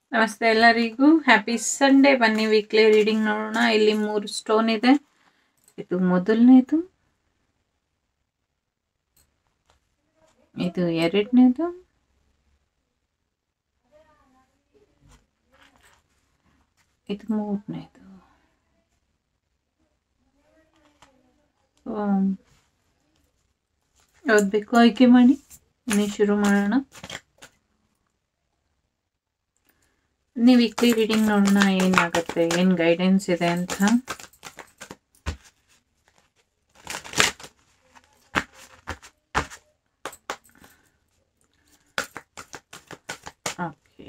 ನಮಸ್ತೆ ಎಲ್ಲರಿಗೂ happy Sunday ಬನ್ನಿ ವೀಕ್ಲಿ ರೀಡಿಂಗ್ ನೋಡೋಣ ಇಲ್ಲಿ ಮೂರು ಸ್ಟೋನ್ ಇದೆ ಇದು ಮೊದಲನೇದು ಇದು ಎರಡನೇದು ಇದು ಮೂರನೇದು ಯಾವ್ದು ಬೇಕು ಆಯ್ಕೆ ಮಾಡಿ ಇನ್ನೇ ಶುರು ಮಾಡೋಣ ನೀವು ವೀಕ್ಲಿ ರೀಡಿಂಗ್ ನೋಡೋಣ ಏನಾಗುತ್ತೆ ಏನು ಗೈಡೆನ್ಸ್ ಇದೆ ಅಂತ ಓಕೆ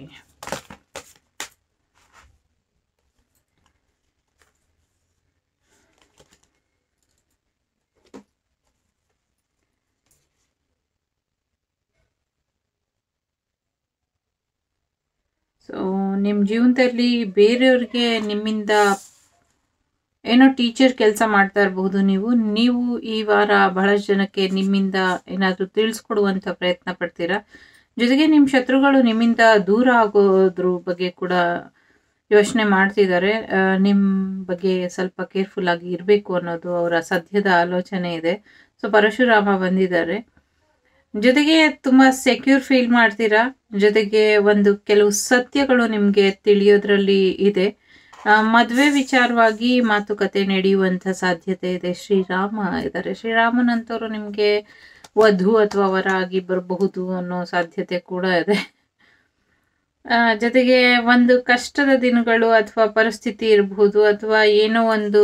ಸೊ ನಿಮ್ಮ ಜೀವನದಲ್ಲಿ ಬೇರೆಯವ್ರಿಗೆ ನಿಮ್ಮಿಂದ ಏನೋ ಟೀಚರ್ ಕೆಲಸ ಮಾಡ್ತಾ ಇರಬಹುದು ನೀವು ನೀವು ಈ ವಾರ ಬಹಳಷ್ಟು ಜನಕ್ಕೆ ನಿಮ್ಮಿಂದ ಏನಾದರೂ ತಿಳಿಸ್ಕೊಡುವಂಥ ಪ್ರಯತ್ನ ಪಡ್ತೀರಾ ಜೊತೆಗೆ ನಿಮ್ಮ ಶತ್ರುಗಳು ನಿಮ್ಮಿಂದ ದೂರ ಆಗೋದ್ರ ಬಗ್ಗೆ ಕೂಡ ಯೋಚನೆ ಮಾಡ್ತಿದ್ದಾರೆ ನಿಮ್ಮ ಬಗ್ಗೆ ಸ್ವಲ್ಪ ಕೇರ್ಫುಲ್ ಆಗಿ ಇರಬೇಕು ಅನ್ನೋದು ಅವರ ಸದ್ಯದ ಆಲೋಚನೆ ಇದೆ ಸೊ ಪರಶುರಾಮ ಬಂದಿದ್ದಾರೆ ಜೊತೆಗೆ ತುಂಬ ಸೆಕ್ಯೂರ್ ಫೀಲ್ ಮಾಡ್ತೀರಾ ಜೊತೆಗೆ ಒಂದು ಕೆಲವು ಸತ್ಯಗಳು ನಿಮಗೆ ತಿಳಿಯೋದ್ರಲ್ಲಿ ಇದೆ ಮದುವೆ ವಿಚಾರವಾಗಿ ಮಾತುಕತೆ ನಡೆಯುವಂಥ ಸಾಧ್ಯತೆ ಇದೆ ಶ್ರೀರಾಮ ಇದ್ದಾರೆ ಶ್ರೀರಾಮನಂತವರು ನಿಮಗೆ ವಧು ಅಥವಾ ವರ ಆಗಿ ಬರಬಹುದು ಅನ್ನೋ ಸಾಧ್ಯತೆ ಕೂಡ ಇದೆ ಜೊತೆಗೆ ಒಂದು ಕಷ್ಟದ ದಿನಗಳು ಅಥವಾ ಪರಿಸ್ಥಿತಿ ಇರಬಹುದು ಅಥವಾ ಏನೋ ಒಂದು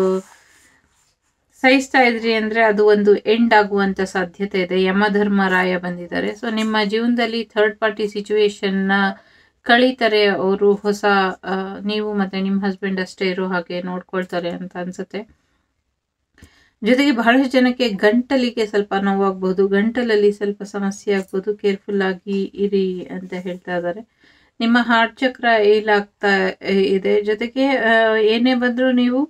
ಸಹಿಸ್ತಾ ಇದ್ರಿ ಅಂದ್ರೆ ಅದು ಒಂದು ಎಂಡ್ ಆಗುವಂತ ಸಾಧ್ಯತೆ ಇದೆ ಯಮಧರ್ಮರಾಯ ಬಂದಿದ್ದಾರೆ ಸೊ ನಿಮ್ಮ ಜೀವನದಲ್ಲಿ ಥರ್ಡ್ ಪಾರ್ಟಿ ಸಿಚುವೇಶನ್ನ ಕಳೀತಾರೆ ಅವರು ಹೊಸ ನೀವು ಮತ್ತೆ ನಿಮ್ಮ ಹಸ್ಬೆಂಡ್ ಅಷ್ಟೇ ಇರೋ ಹಾಗೆ ನೋಡ್ಕೊಳ್ತಾರೆ ಅಂತ ಅನ್ಸುತ್ತೆ ಜೊತೆಗೆ ಬಹಳಷ್ಟು ಜನಕ್ಕೆ ಗಂಟಲಿಗೆ ಸ್ವಲ್ಪ ನೋವಾಗ್ಬೋದು ಗಂಟಲಲ್ಲಿ ಸ್ವಲ್ಪ ಸಮಸ್ಯೆ ಆಗ್ಬೋದು ಕೇರ್ಫುಲ್ ಆಗಿ ಇರಿ ಅಂತ ಹೇಳ್ತಾ ಇದ್ದಾರೆ ನಿಮ್ಮ ಹಾರ್ಟ್ ಚಕ್ರ ಏಲಾಗ್ತಾ ಇದೆ ಜೊತೆಗೆ ಏನೇ ಬಂದರೂ ನೀವು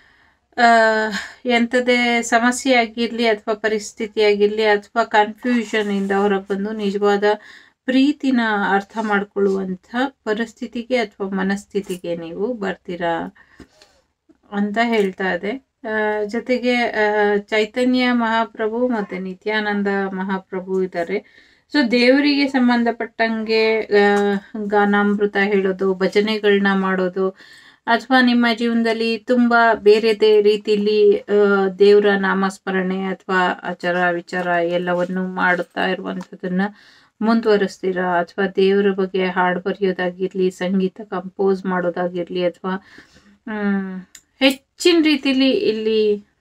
ಎಂಥದೇ ಸಮಸ್ಯೆ ಆಗಿರಲಿ ಅಥವಾ ಪರಿಸ್ಥಿತಿ ಆಗಿರಲಿ ಅಥವಾ ಕನ್ಫ್ಯೂಷನ್ ಇಂದ ಹೊರಗೆ ಬಂದು ನಿಜವಾದ ಪ್ರೀತಿನ ಅರ್ಥ ಮಾಡ್ಕೊಳ್ಳುವಂಥ ಪರಿಸ್ಥಿತಿಗೆ ಅಥವಾ ಮನಸ್ಥಿತಿಗೆ ನೀವು ಬರ್ತೀರಾ ಅಂತ ಹೇಳ್ತಾ ಇದೆ ಜೊತೆಗೆ ಚೈತನ್ಯ ಮಹಾಪ್ರಭು ಮತ್ತು ನಿತ್ಯಾನಂದ ಮಹಾಪ್ರಭು ಇದ್ದಾರೆ ಸೊ ದೇವರಿಗೆ ಸಂಬಂಧಪಟ್ಟಂಗೆ ಗಾನಾಮೃತ ಹೇಳೋದು ಭಜನೆಗಳನ್ನ ಮಾಡೋದು ಅಥವಾ ನಿಮ್ಮ ಜೀವನದಲ್ಲಿ ತುಂಬ ಬೇರೆದೇ ರೀತಿಯಲ್ಲಿ ದೇವರ ನಾಮಸ್ಮರಣೆ ಅಥವಾ ಆಚಾರ ವಿಚಾರ ಎಲ್ಲವನ್ನು ಮಾಡುತ್ತಾ ಇರುವಂಥದ್ದನ್ನ ಮುಂದುವರಿಸ್ತೀರಾ ಅಥವಾ ದೇವರ ಬಗ್ಗೆ ಹಾಡು ಬರೆಯೋದಾಗಿರ್ಲಿ ಸಂಗೀತ ಕಂಪೋಸ್ ಮಾಡೋದಾಗಿರ್ಲಿ ಅಥವಾ ಹೆಚ್ಚಿನ ರೀತಿಲಿ ಇಲ್ಲಿ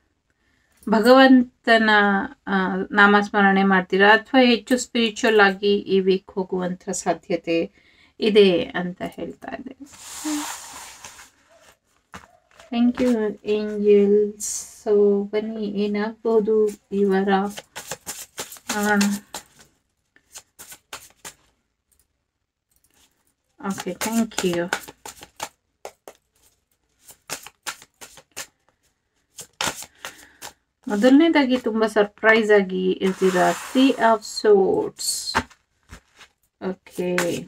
ಭಗವಂತನ ನಾಮಸ್ಮರಣೆ ಮಾಡ್ತೀರಾ ಅಥವಾ ಹೆಚ್ಚು ಸ್ಪಿರಿಚುವಲ್ ಆಗಿ ಈ ವೀಕ್ ಹೋಗುವಂಥ ಸಾಧ್ಯತೆ ಇದೆ ಅಂತ ಹೇಳ್ತಾ ಇದೆ ಥ್ಯಾಂಕ್ ಯು ಏಂಜಲ್ಸ್ ಸೊ ಬನ್ನಿ ಏನಾಗ್ಬೋದು ಈ ವಾರ ನೋಡೋಣ ಓಕೆ ಥ್ಯಾಂಕ್ ಯು ಮೊದಲನೇದಾಗಿ ತುಂಬ ಸರ್ಪ್ರೈಸ್ ಆಗಿ ಇರ್ತೀರಾ ಸಿ ಆಫ್ ಸೋಟ್ಸ್ ಓಕೆ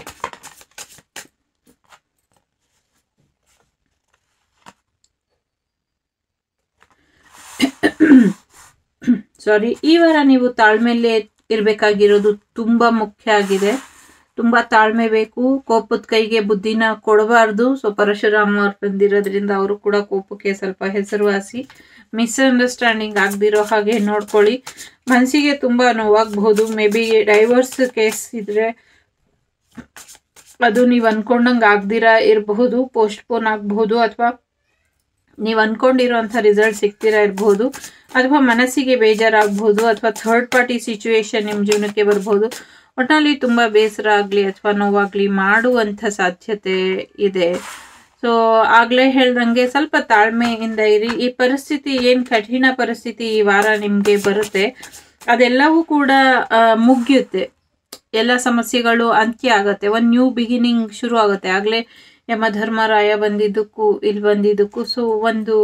ಸಾರಿ ಈ ವಾರ ನೀವು ತಾಳ್ಮೆಯಲ್ಲೇ ಇರಬೇಕಾಗಿರೋದು ತುಂಬ ಮುಖ್ಯ ಆಗಿದೆ ತುಂಬ ತಾಳ್ಮೆ ಬೇಕು ಕೋಪದ ಕೈಗೆ ಬುದ್ಧಿನ ಕೊಡಬಾರ್ದು ಸೊ ಪರಶುರಾಮ ಅವ್ರು ಬಂದಿರೋದ್ರಿಂದ ಅವರು ಕೂಡ ಕೋಪಕ್ಕೆ ಸ್ವಲ್ಪ ಹೆಸರುವಾಸಿ ಮಿಸ್ಅಂಡರ್ಸ್ಟ್ಯಾಂಡಿಂಗ್ ಆಗದಿರೋ ಹಾಗೆ ನೋಡ್ಕೊಳ್ಳಿ ಮನಸ್ಸಿಗೆ ತುಂಬ ನೋವಾಗಬಹುದು ಮೇ ಬಿ ಡೈವರ್ಸ್ ಕೇಸ್ ಇದ್ರೆ ಅದು ನೀವು ಅನ್ಕೊಂಡಂಗೆ ಆಗ್ದಿರ ಇರಬಹುದು ಪೋಸ್ಟ್ಪೋನ್ ಆಗಬಹುದು ಅಥವಾ ನೀವು ಅನ್ಕೊಂಡಿರೋಂಥ ರಿಸಲ್ಟ್ ಸಿಗ್ತಿರಾ ಇರಬಹುದು ಅಥವಾ ಮನಸ್ಸಿಗೆ ಬೇಜಾರಾಗಬಹುದು ಅಥವಾ ಥರ್ಡ್ ಪಾರ್ಟಿ ಸಿಚುವೇಶನ್ ನಿಮ್ಮ ಜೀವನಕ್ಕೆ ಬರ್ಬೋದು ಒಟ್ಟಿನಲ್ಲಿ ತುಂಬ ಬೇಸರ ಆಗಲಿ ಅಥವಾ ನೋವಾಗಲಿ ಮಾಡುವಂಥ ಸಾಧ್ಯತೆ ಇದೆ ಸೊ ಆಗಲೇ ಹೇಳ್ದಂಗೆ ಸ್ವಲ್ಪ ತಾಳ್ಮೆಯಿಂದ ಇರಿ ಈ ಪರಿಸ್ಥಿತಿ ಏನು ಕಠಿಣ ಪರಿಸ್ಥಿತಿ ಈ ವಾರ ನಿಮಗೆ ಬರುತ್ತೆ ಅದೆಲ್ಲವೂ ಕೂಡ ಮುಗಿಯುತ್ತೆ ಎಲ್ಲ ಸಮಸ್ಯೆಗಳು ಅಂತ್ಯ ಆಗುತ್ತೆ ಒಂದು ನ್ಯೂ ಬಿಗಿನಿಂಗ್ ಶುರು ಆಗುತ್ತೆ ಆಗಲೇ ಯಮಧರ್ಮರಾಯ ಬಂದಿದ್ದಕ್ಕೂ ಇಲ್ಲಿ ಬಂದಿದ್ದಕ್ಕೂ ಸೊ ಒಂದು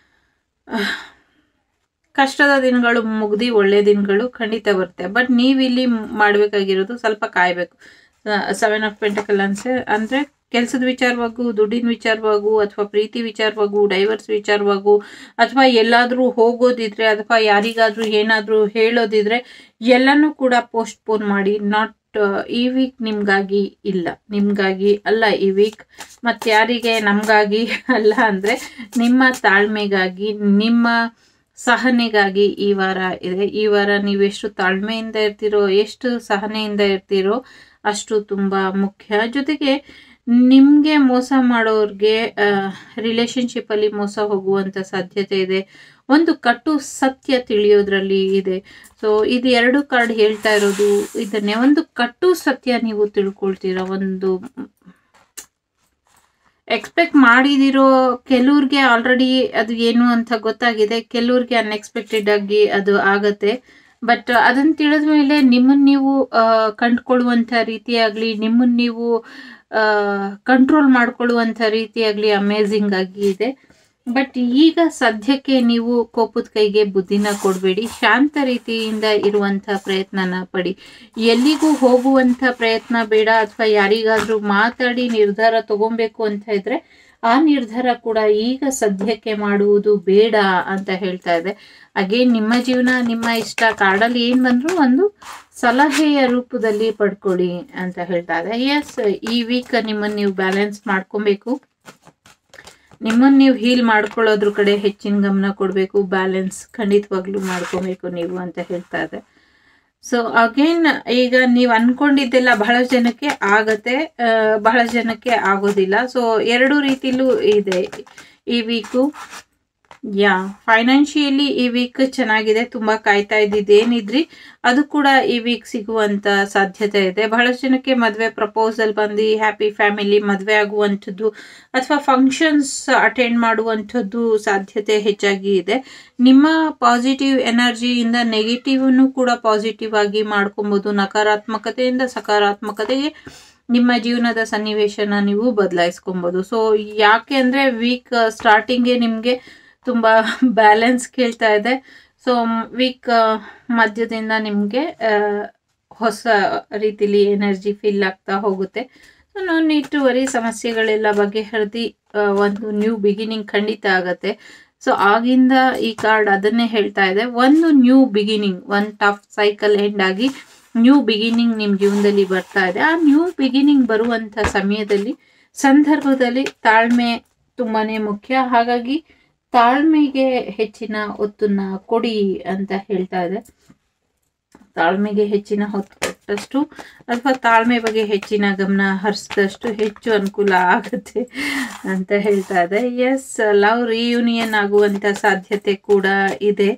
ಕಷ್ಟದ ದಿನಗಳು ಮುಗ್ದು ಒಳ್ಳೆ ದಿನಗಳು ಖಂಡಿತ ಬರುತ್ತೆ ಬಟ್ ನೀವು ಇಲ್ಲಿ ಮಾಡಬೇಕಾಗಿರೋದು ಸ್ವಲ್ಪ ಕಾಯಬೇಕು ಸೆವೆನ್ ಆಫ್ ಪೆಂಟಕಲ್ ಅನ್ಸೆ ಅಂದರೆ ಕೆಲಸದ ವಿಚಾರವಾಗೂ ದುಡ್ಡಿನ ವಿಚಾರವಾಗೂ ಅಥವಾ ಪ್ರೀತಿ ವಿಚಾರವಾಗೂ ಡೈವರ್ಸ್ ವಿಚಾರವಾಗೂ ಅಥವಾ ಎಲ್ಲಾದರೂ ಹೋಗೋದಿದ್ರೆ ಅಥವಾ ಯಾರಿಗಾದ್ರೂ ಏನಾದರೂ ಹೇಳೋದಿದ್ರೆ ಎಲ್ಲನೂ ಕೂಡ ಪೋಸ್ಟ್ಪೋನ್ ಮಾಡಿ ನಾಟ್ ಈ ವೀಕ್ ನಿಮ್ಗಾಗಿ ಇಲ್ಲ ನಿಮ್ಗಾಗಿ ಅಲ್ಲ ಈ ವೀಕ್ ಮತ್ತು ಯಾರಿಗೆ ನಮಗಾಗಿ ಅಲ್ಲ ಅಂದರೆ ನಿಮ್ಮ ತಾಳ್ಮೆಗಾಗಿ ನಿಮ್ಮ ಸಹನೆಗಾಗಿ ಈ ವಾರ ಇದೆ ಈ ವಾರ ನೀವೆಷ್ಟು ತಾಳ್ಮೆಯಿಂದ ಇರ್ತೀರೋ ಎಷ್ಟು ಸಹನೆಯಿಂದ ಇರ್ತೀರೋ ಅಷ್ಟು ತುಂಬ ಮುಖ್ಯ ಜೊತೆಗೆ ನಿಮಗೆ ಮೋಸ ಮಾಡೋರಿಗೆ ರಿಲೇಶನ್ಶಿಪ್ಪಲ್ಲಿ ಮೋಸ ಹೋಗುವಂಥ ಸಾಧ್ಯತೆ ಇದೆ ಒಂದು ಕಟ್ಟು ಸತ್ಯ ತಿಳಿಯೋದ್ರಲ್ಲಿ ಇದೆ ಸೊ ಇದು ಎರಡು ಕಾರ್ಡ್ ಹೇಳ್ತಾ ಇರೋದು ಇದನ್ನೇ ಒಂದು ಕಟ್ಟು ಸತ್ಯ ನೀವು ತಿಳ್ಕೊಳ್ತೀರ ಒಂದು ಎಕ್ಸ್ಪೆಕ್ಟ್ ಮಾಡಿದಿರೋ ಕೆಲವ್ರಿಗೆ ಆಲ್ರೆಡಿ ಅದು ಏನು ಅಂತ ಗೊತ್ತಾಗಿದೆ ಕೆಲವ್ರಿಗೆ ಅನ್ಎಕ್ಸ್ಪೆಕ್ಟೆಡ್ ಆಗಿ ಅದು ಆಗತ್ತೆ ಬಟ್ ಅದನ್ನು ತಿಳಿದ ಮೇಲೆ ನಿಮ್ಮನ್ನು ನೀವು ಕಂಡುಕೊಳ್ಳುವಂಥ ರೀತಿಯಾಗಲಿ ನಿಮ್ಮನ್ನು ನೀವು ಕಂಟ್ರೋಲ್ ಮಾಡ್ಕೊಳ್ಳುವಂಥ ರೀತಿಯಾಗಲಿ ಅಮೇಝಿಂಗ್ ಆಗಿ ಇದೆ ಬಟ್ ಈಗ ಸದ್ಯಕ್ಕೆ ನೀವು ಕೋಪದ ಕೈಗೆ ಬುದ್ಧಿನ ಕೊಡಬೇಡಿ ಶಾಂತ ರೀತಿಯಿಂದ ಇರುವಂಥ ಪ್ರಯತ್ನನ ಪಡಿ ಎಲ್ಲಿಗೂ ಹೋಗುವಂಥ ಪ್ರಯತ್ನ ಬೇಡ ಅಥವಾ ಯಾರಿಗಾದ್ರೂ ಮಾತಾಡಿ ನಿರ್ಧಾರ ತಗೊಬೇಕು ಅಂತ ಇದ್ರೆ ಆ ನಿರ್ಧಾರ ಕೂಡ ಈಗ ಸದ್ಯಕ್ಕೆ ಮಾಡುವುದು ಬೇಡ ಅಂತ ಹೇಳ್ತಾ ಇದೆ ಅಗೇನ್ ನಿಮ್ಮ ಜೀವನ ನಿಮ್ಮ ಇಷ್ಟ ಕಾರ್ಡಲ್ಲಿ ಏನು ಬಂದರೂ ಒಂದು ಸಲಹೆಯ ರೂಪದಲ್ಲಿ ಪಡ್ಕೊಳ್ಳಿ ಅಂತ ಹೇಳ್ತಾ ಇದೆ ಎಸ್ ಈ ವೀಕ್ ನಿಮ್ಮನ್ನು ನೀವು ಬ್ಯಾಲೆನ್ಸ್ ಮಾಡ್ಕೊಬೇಕು ನಿಮ್ಮನ್ನು ನೀವು ಹೀಲ್ ಮಾಡ್ಕೊಳ್ಳೋದ್ರ ಕಡೆ ಹೆಚ್ಚಿನ ಗಮನ ಕೊಡಬೇಕು ಬ್ಯಾಲೆನ್ಸ್ ಖಂಡಿತವಾಗ್ಲೂ ಮಾಡ್ಕೊಬೇಕು ನೀವು ಅಂತ ಹೇಳ್ತಾ ಇದೆ ಸೊ ಅಗೇನ್ ಈಗ ನೀವು ಅನ್ಕೊಂಡಿದ್ದೆಲ್ಲ ಬಹಳ ಜನಕ್ಕೆ ಆಗತ್ತೆ ಬಹಳ ಜನಕ್ಕೆ ಆಗೋದಿಲ್ಲ ಸೊ ಎರಡು ರೀತಿಲೂ ಇದೆ ಈ ವೀಕು ಯಾ ಫೈನಾನ್ಷಿಯಲಿ ಈ ವೀಕ್ ಚೆನ್ನಾಗಿದೆ ತುಂಬ ಕಾಯ್ತಾ ಇದ್ದಿದ್ದೇನಿದ್ರಿ ಅದು ಕೂಡ ಈ ವೀಕ್ ಸಿಗುವಂತ ಸಾಧ್ಯತೆ ಇದೆ ಬಹಳಷ್ಟು ಜನಕ್ಕೆ ಮದುವೆ ಪ್ರಪೋಸಲ್ ಬಂದು ಹ್ಯಾಪಿ ಫ್ಯಾಮಿಲಿ ಮದುವೆ ಆಗುವಂಥದ್ದು ಅಥವಾ ಫಂಕ್ಷನ್ಸ್ ಅಟೆಂಡ್ ಮಾಡುವಂಥದ್ದು ಸಾಧ್ಯತೆ ಹೆಚ್ಚಾಗಿ ಇದೆ ನಿಮ್ಮ ಪಾಸಿಟಿವ್ ಎನರ್ಜಿಯಿಂದ ನೆಗೆಟಿವ್ನು ಕೂಡ ಪಾಸಿಟಿವ್ ಆಗಿ ಮಾಡ್ಕೊಬೋದು ನಕಾರಾತ್ಮಕತೆಯಿಂದ ಸಕಾರಾತ್ಮಕತೆಗೆ ನಿಮ್ಮ ಜೀವನದ ಸನ್ನಿವೇಶನ ನೀವು ಬದಲಾಯಿಸ್ಕೊಬೋದು ಸೊ ಯಾಕೆ ಅಂದರೆ ವೀಕ್ ಸ್ಟಾರ್ಟಿಂಗೇ ನಿಮಗೆ ತುಂಬ ಬ್ಯಾಲೆನ್ಸ್ ಕೇಳ್ತಾ ಇದೆ ಸೊ ವೀಕ್ ಮಧ್ಯದಿಂದ ನಿಮಗೆ ಹೊಸ ರೀತಿಲಿ ಎನರ್ಜಿ ಫಿಲ್ ಆಗ್ತಾ ಹೋಗುತ್ತೆ so no need to worry ಸಮಸ್ಯೆಗಳೆಲ್ಲ ಬಗೆಹರಿದು ಒಂದು ನ್ಯೂ ಬಿಗಿನಿಂಗ್ ಖಂಡಿತ ಆಗತ್ತೆ ಸೊ ಆಗಿಂದ ಈ ಕಾರ್ಡ್ ಅದನ್ನೇ ಹೇಳ್ತಾ ಇದೆ ಒಂದು ನ್ಯೂ ಬಿಗಿನಿಂಗ್ ಒಂದು ಟಫ್ ಸೈಕಲ್ ಎಂಡ್ ಆಗಿ ನ್ಯೂ ಬಿಗಿನಿಂಗ್ ನಿಮ್ಮ ಜೀವನದಲ್ಲಿ ಬರ್ತಾ ಇದೆ ಆ ನ್ಯೂ ಬಿಗಿನಿಂಗ್ ಬರುವಂಥ ಸಮಯದಲ್ಲಿ ಸಂದರ್ಭದಲ್ಲಿ ತಾಳ್ಮೆ ತುಂಬಾನೇ ಮುಖ್ಯ ಹಾಗಾಗಿ ತಾಳ್ಮೆಗೆ ಹೆಚ್ಚಿನ ಒತ್ತನ್ನ ಕೊಡಿ ಅಂತ ಹೇಳ್ತಾ ಇದೆ ತಾಳ್ಮೆಗೆ ಹೆಚ್ಚಿನ ಹೊತ್ತು ಕೊಟ್ಟಷ್ಟು ಅಥವಾ ತಾಳ್ಮೆ ಬಗ್ಗೆ ಹೆಚ್ಚಿನ ಗಮನ ಹರಿಸಿದಷ್ಟು ಹೆಚ್ಚು ಅನುಕೂಲ ಆಗುತ್ತೆ ಅಂತ ಹೇಳ್ತಾ ಇದೆ ಎಸ್ ಲವ್ ರಿಯೂನಿಯನ್ ಆಗುವಂಥ ಸಾಧ್ಯತೆ ಕೂಡ ಇದೆ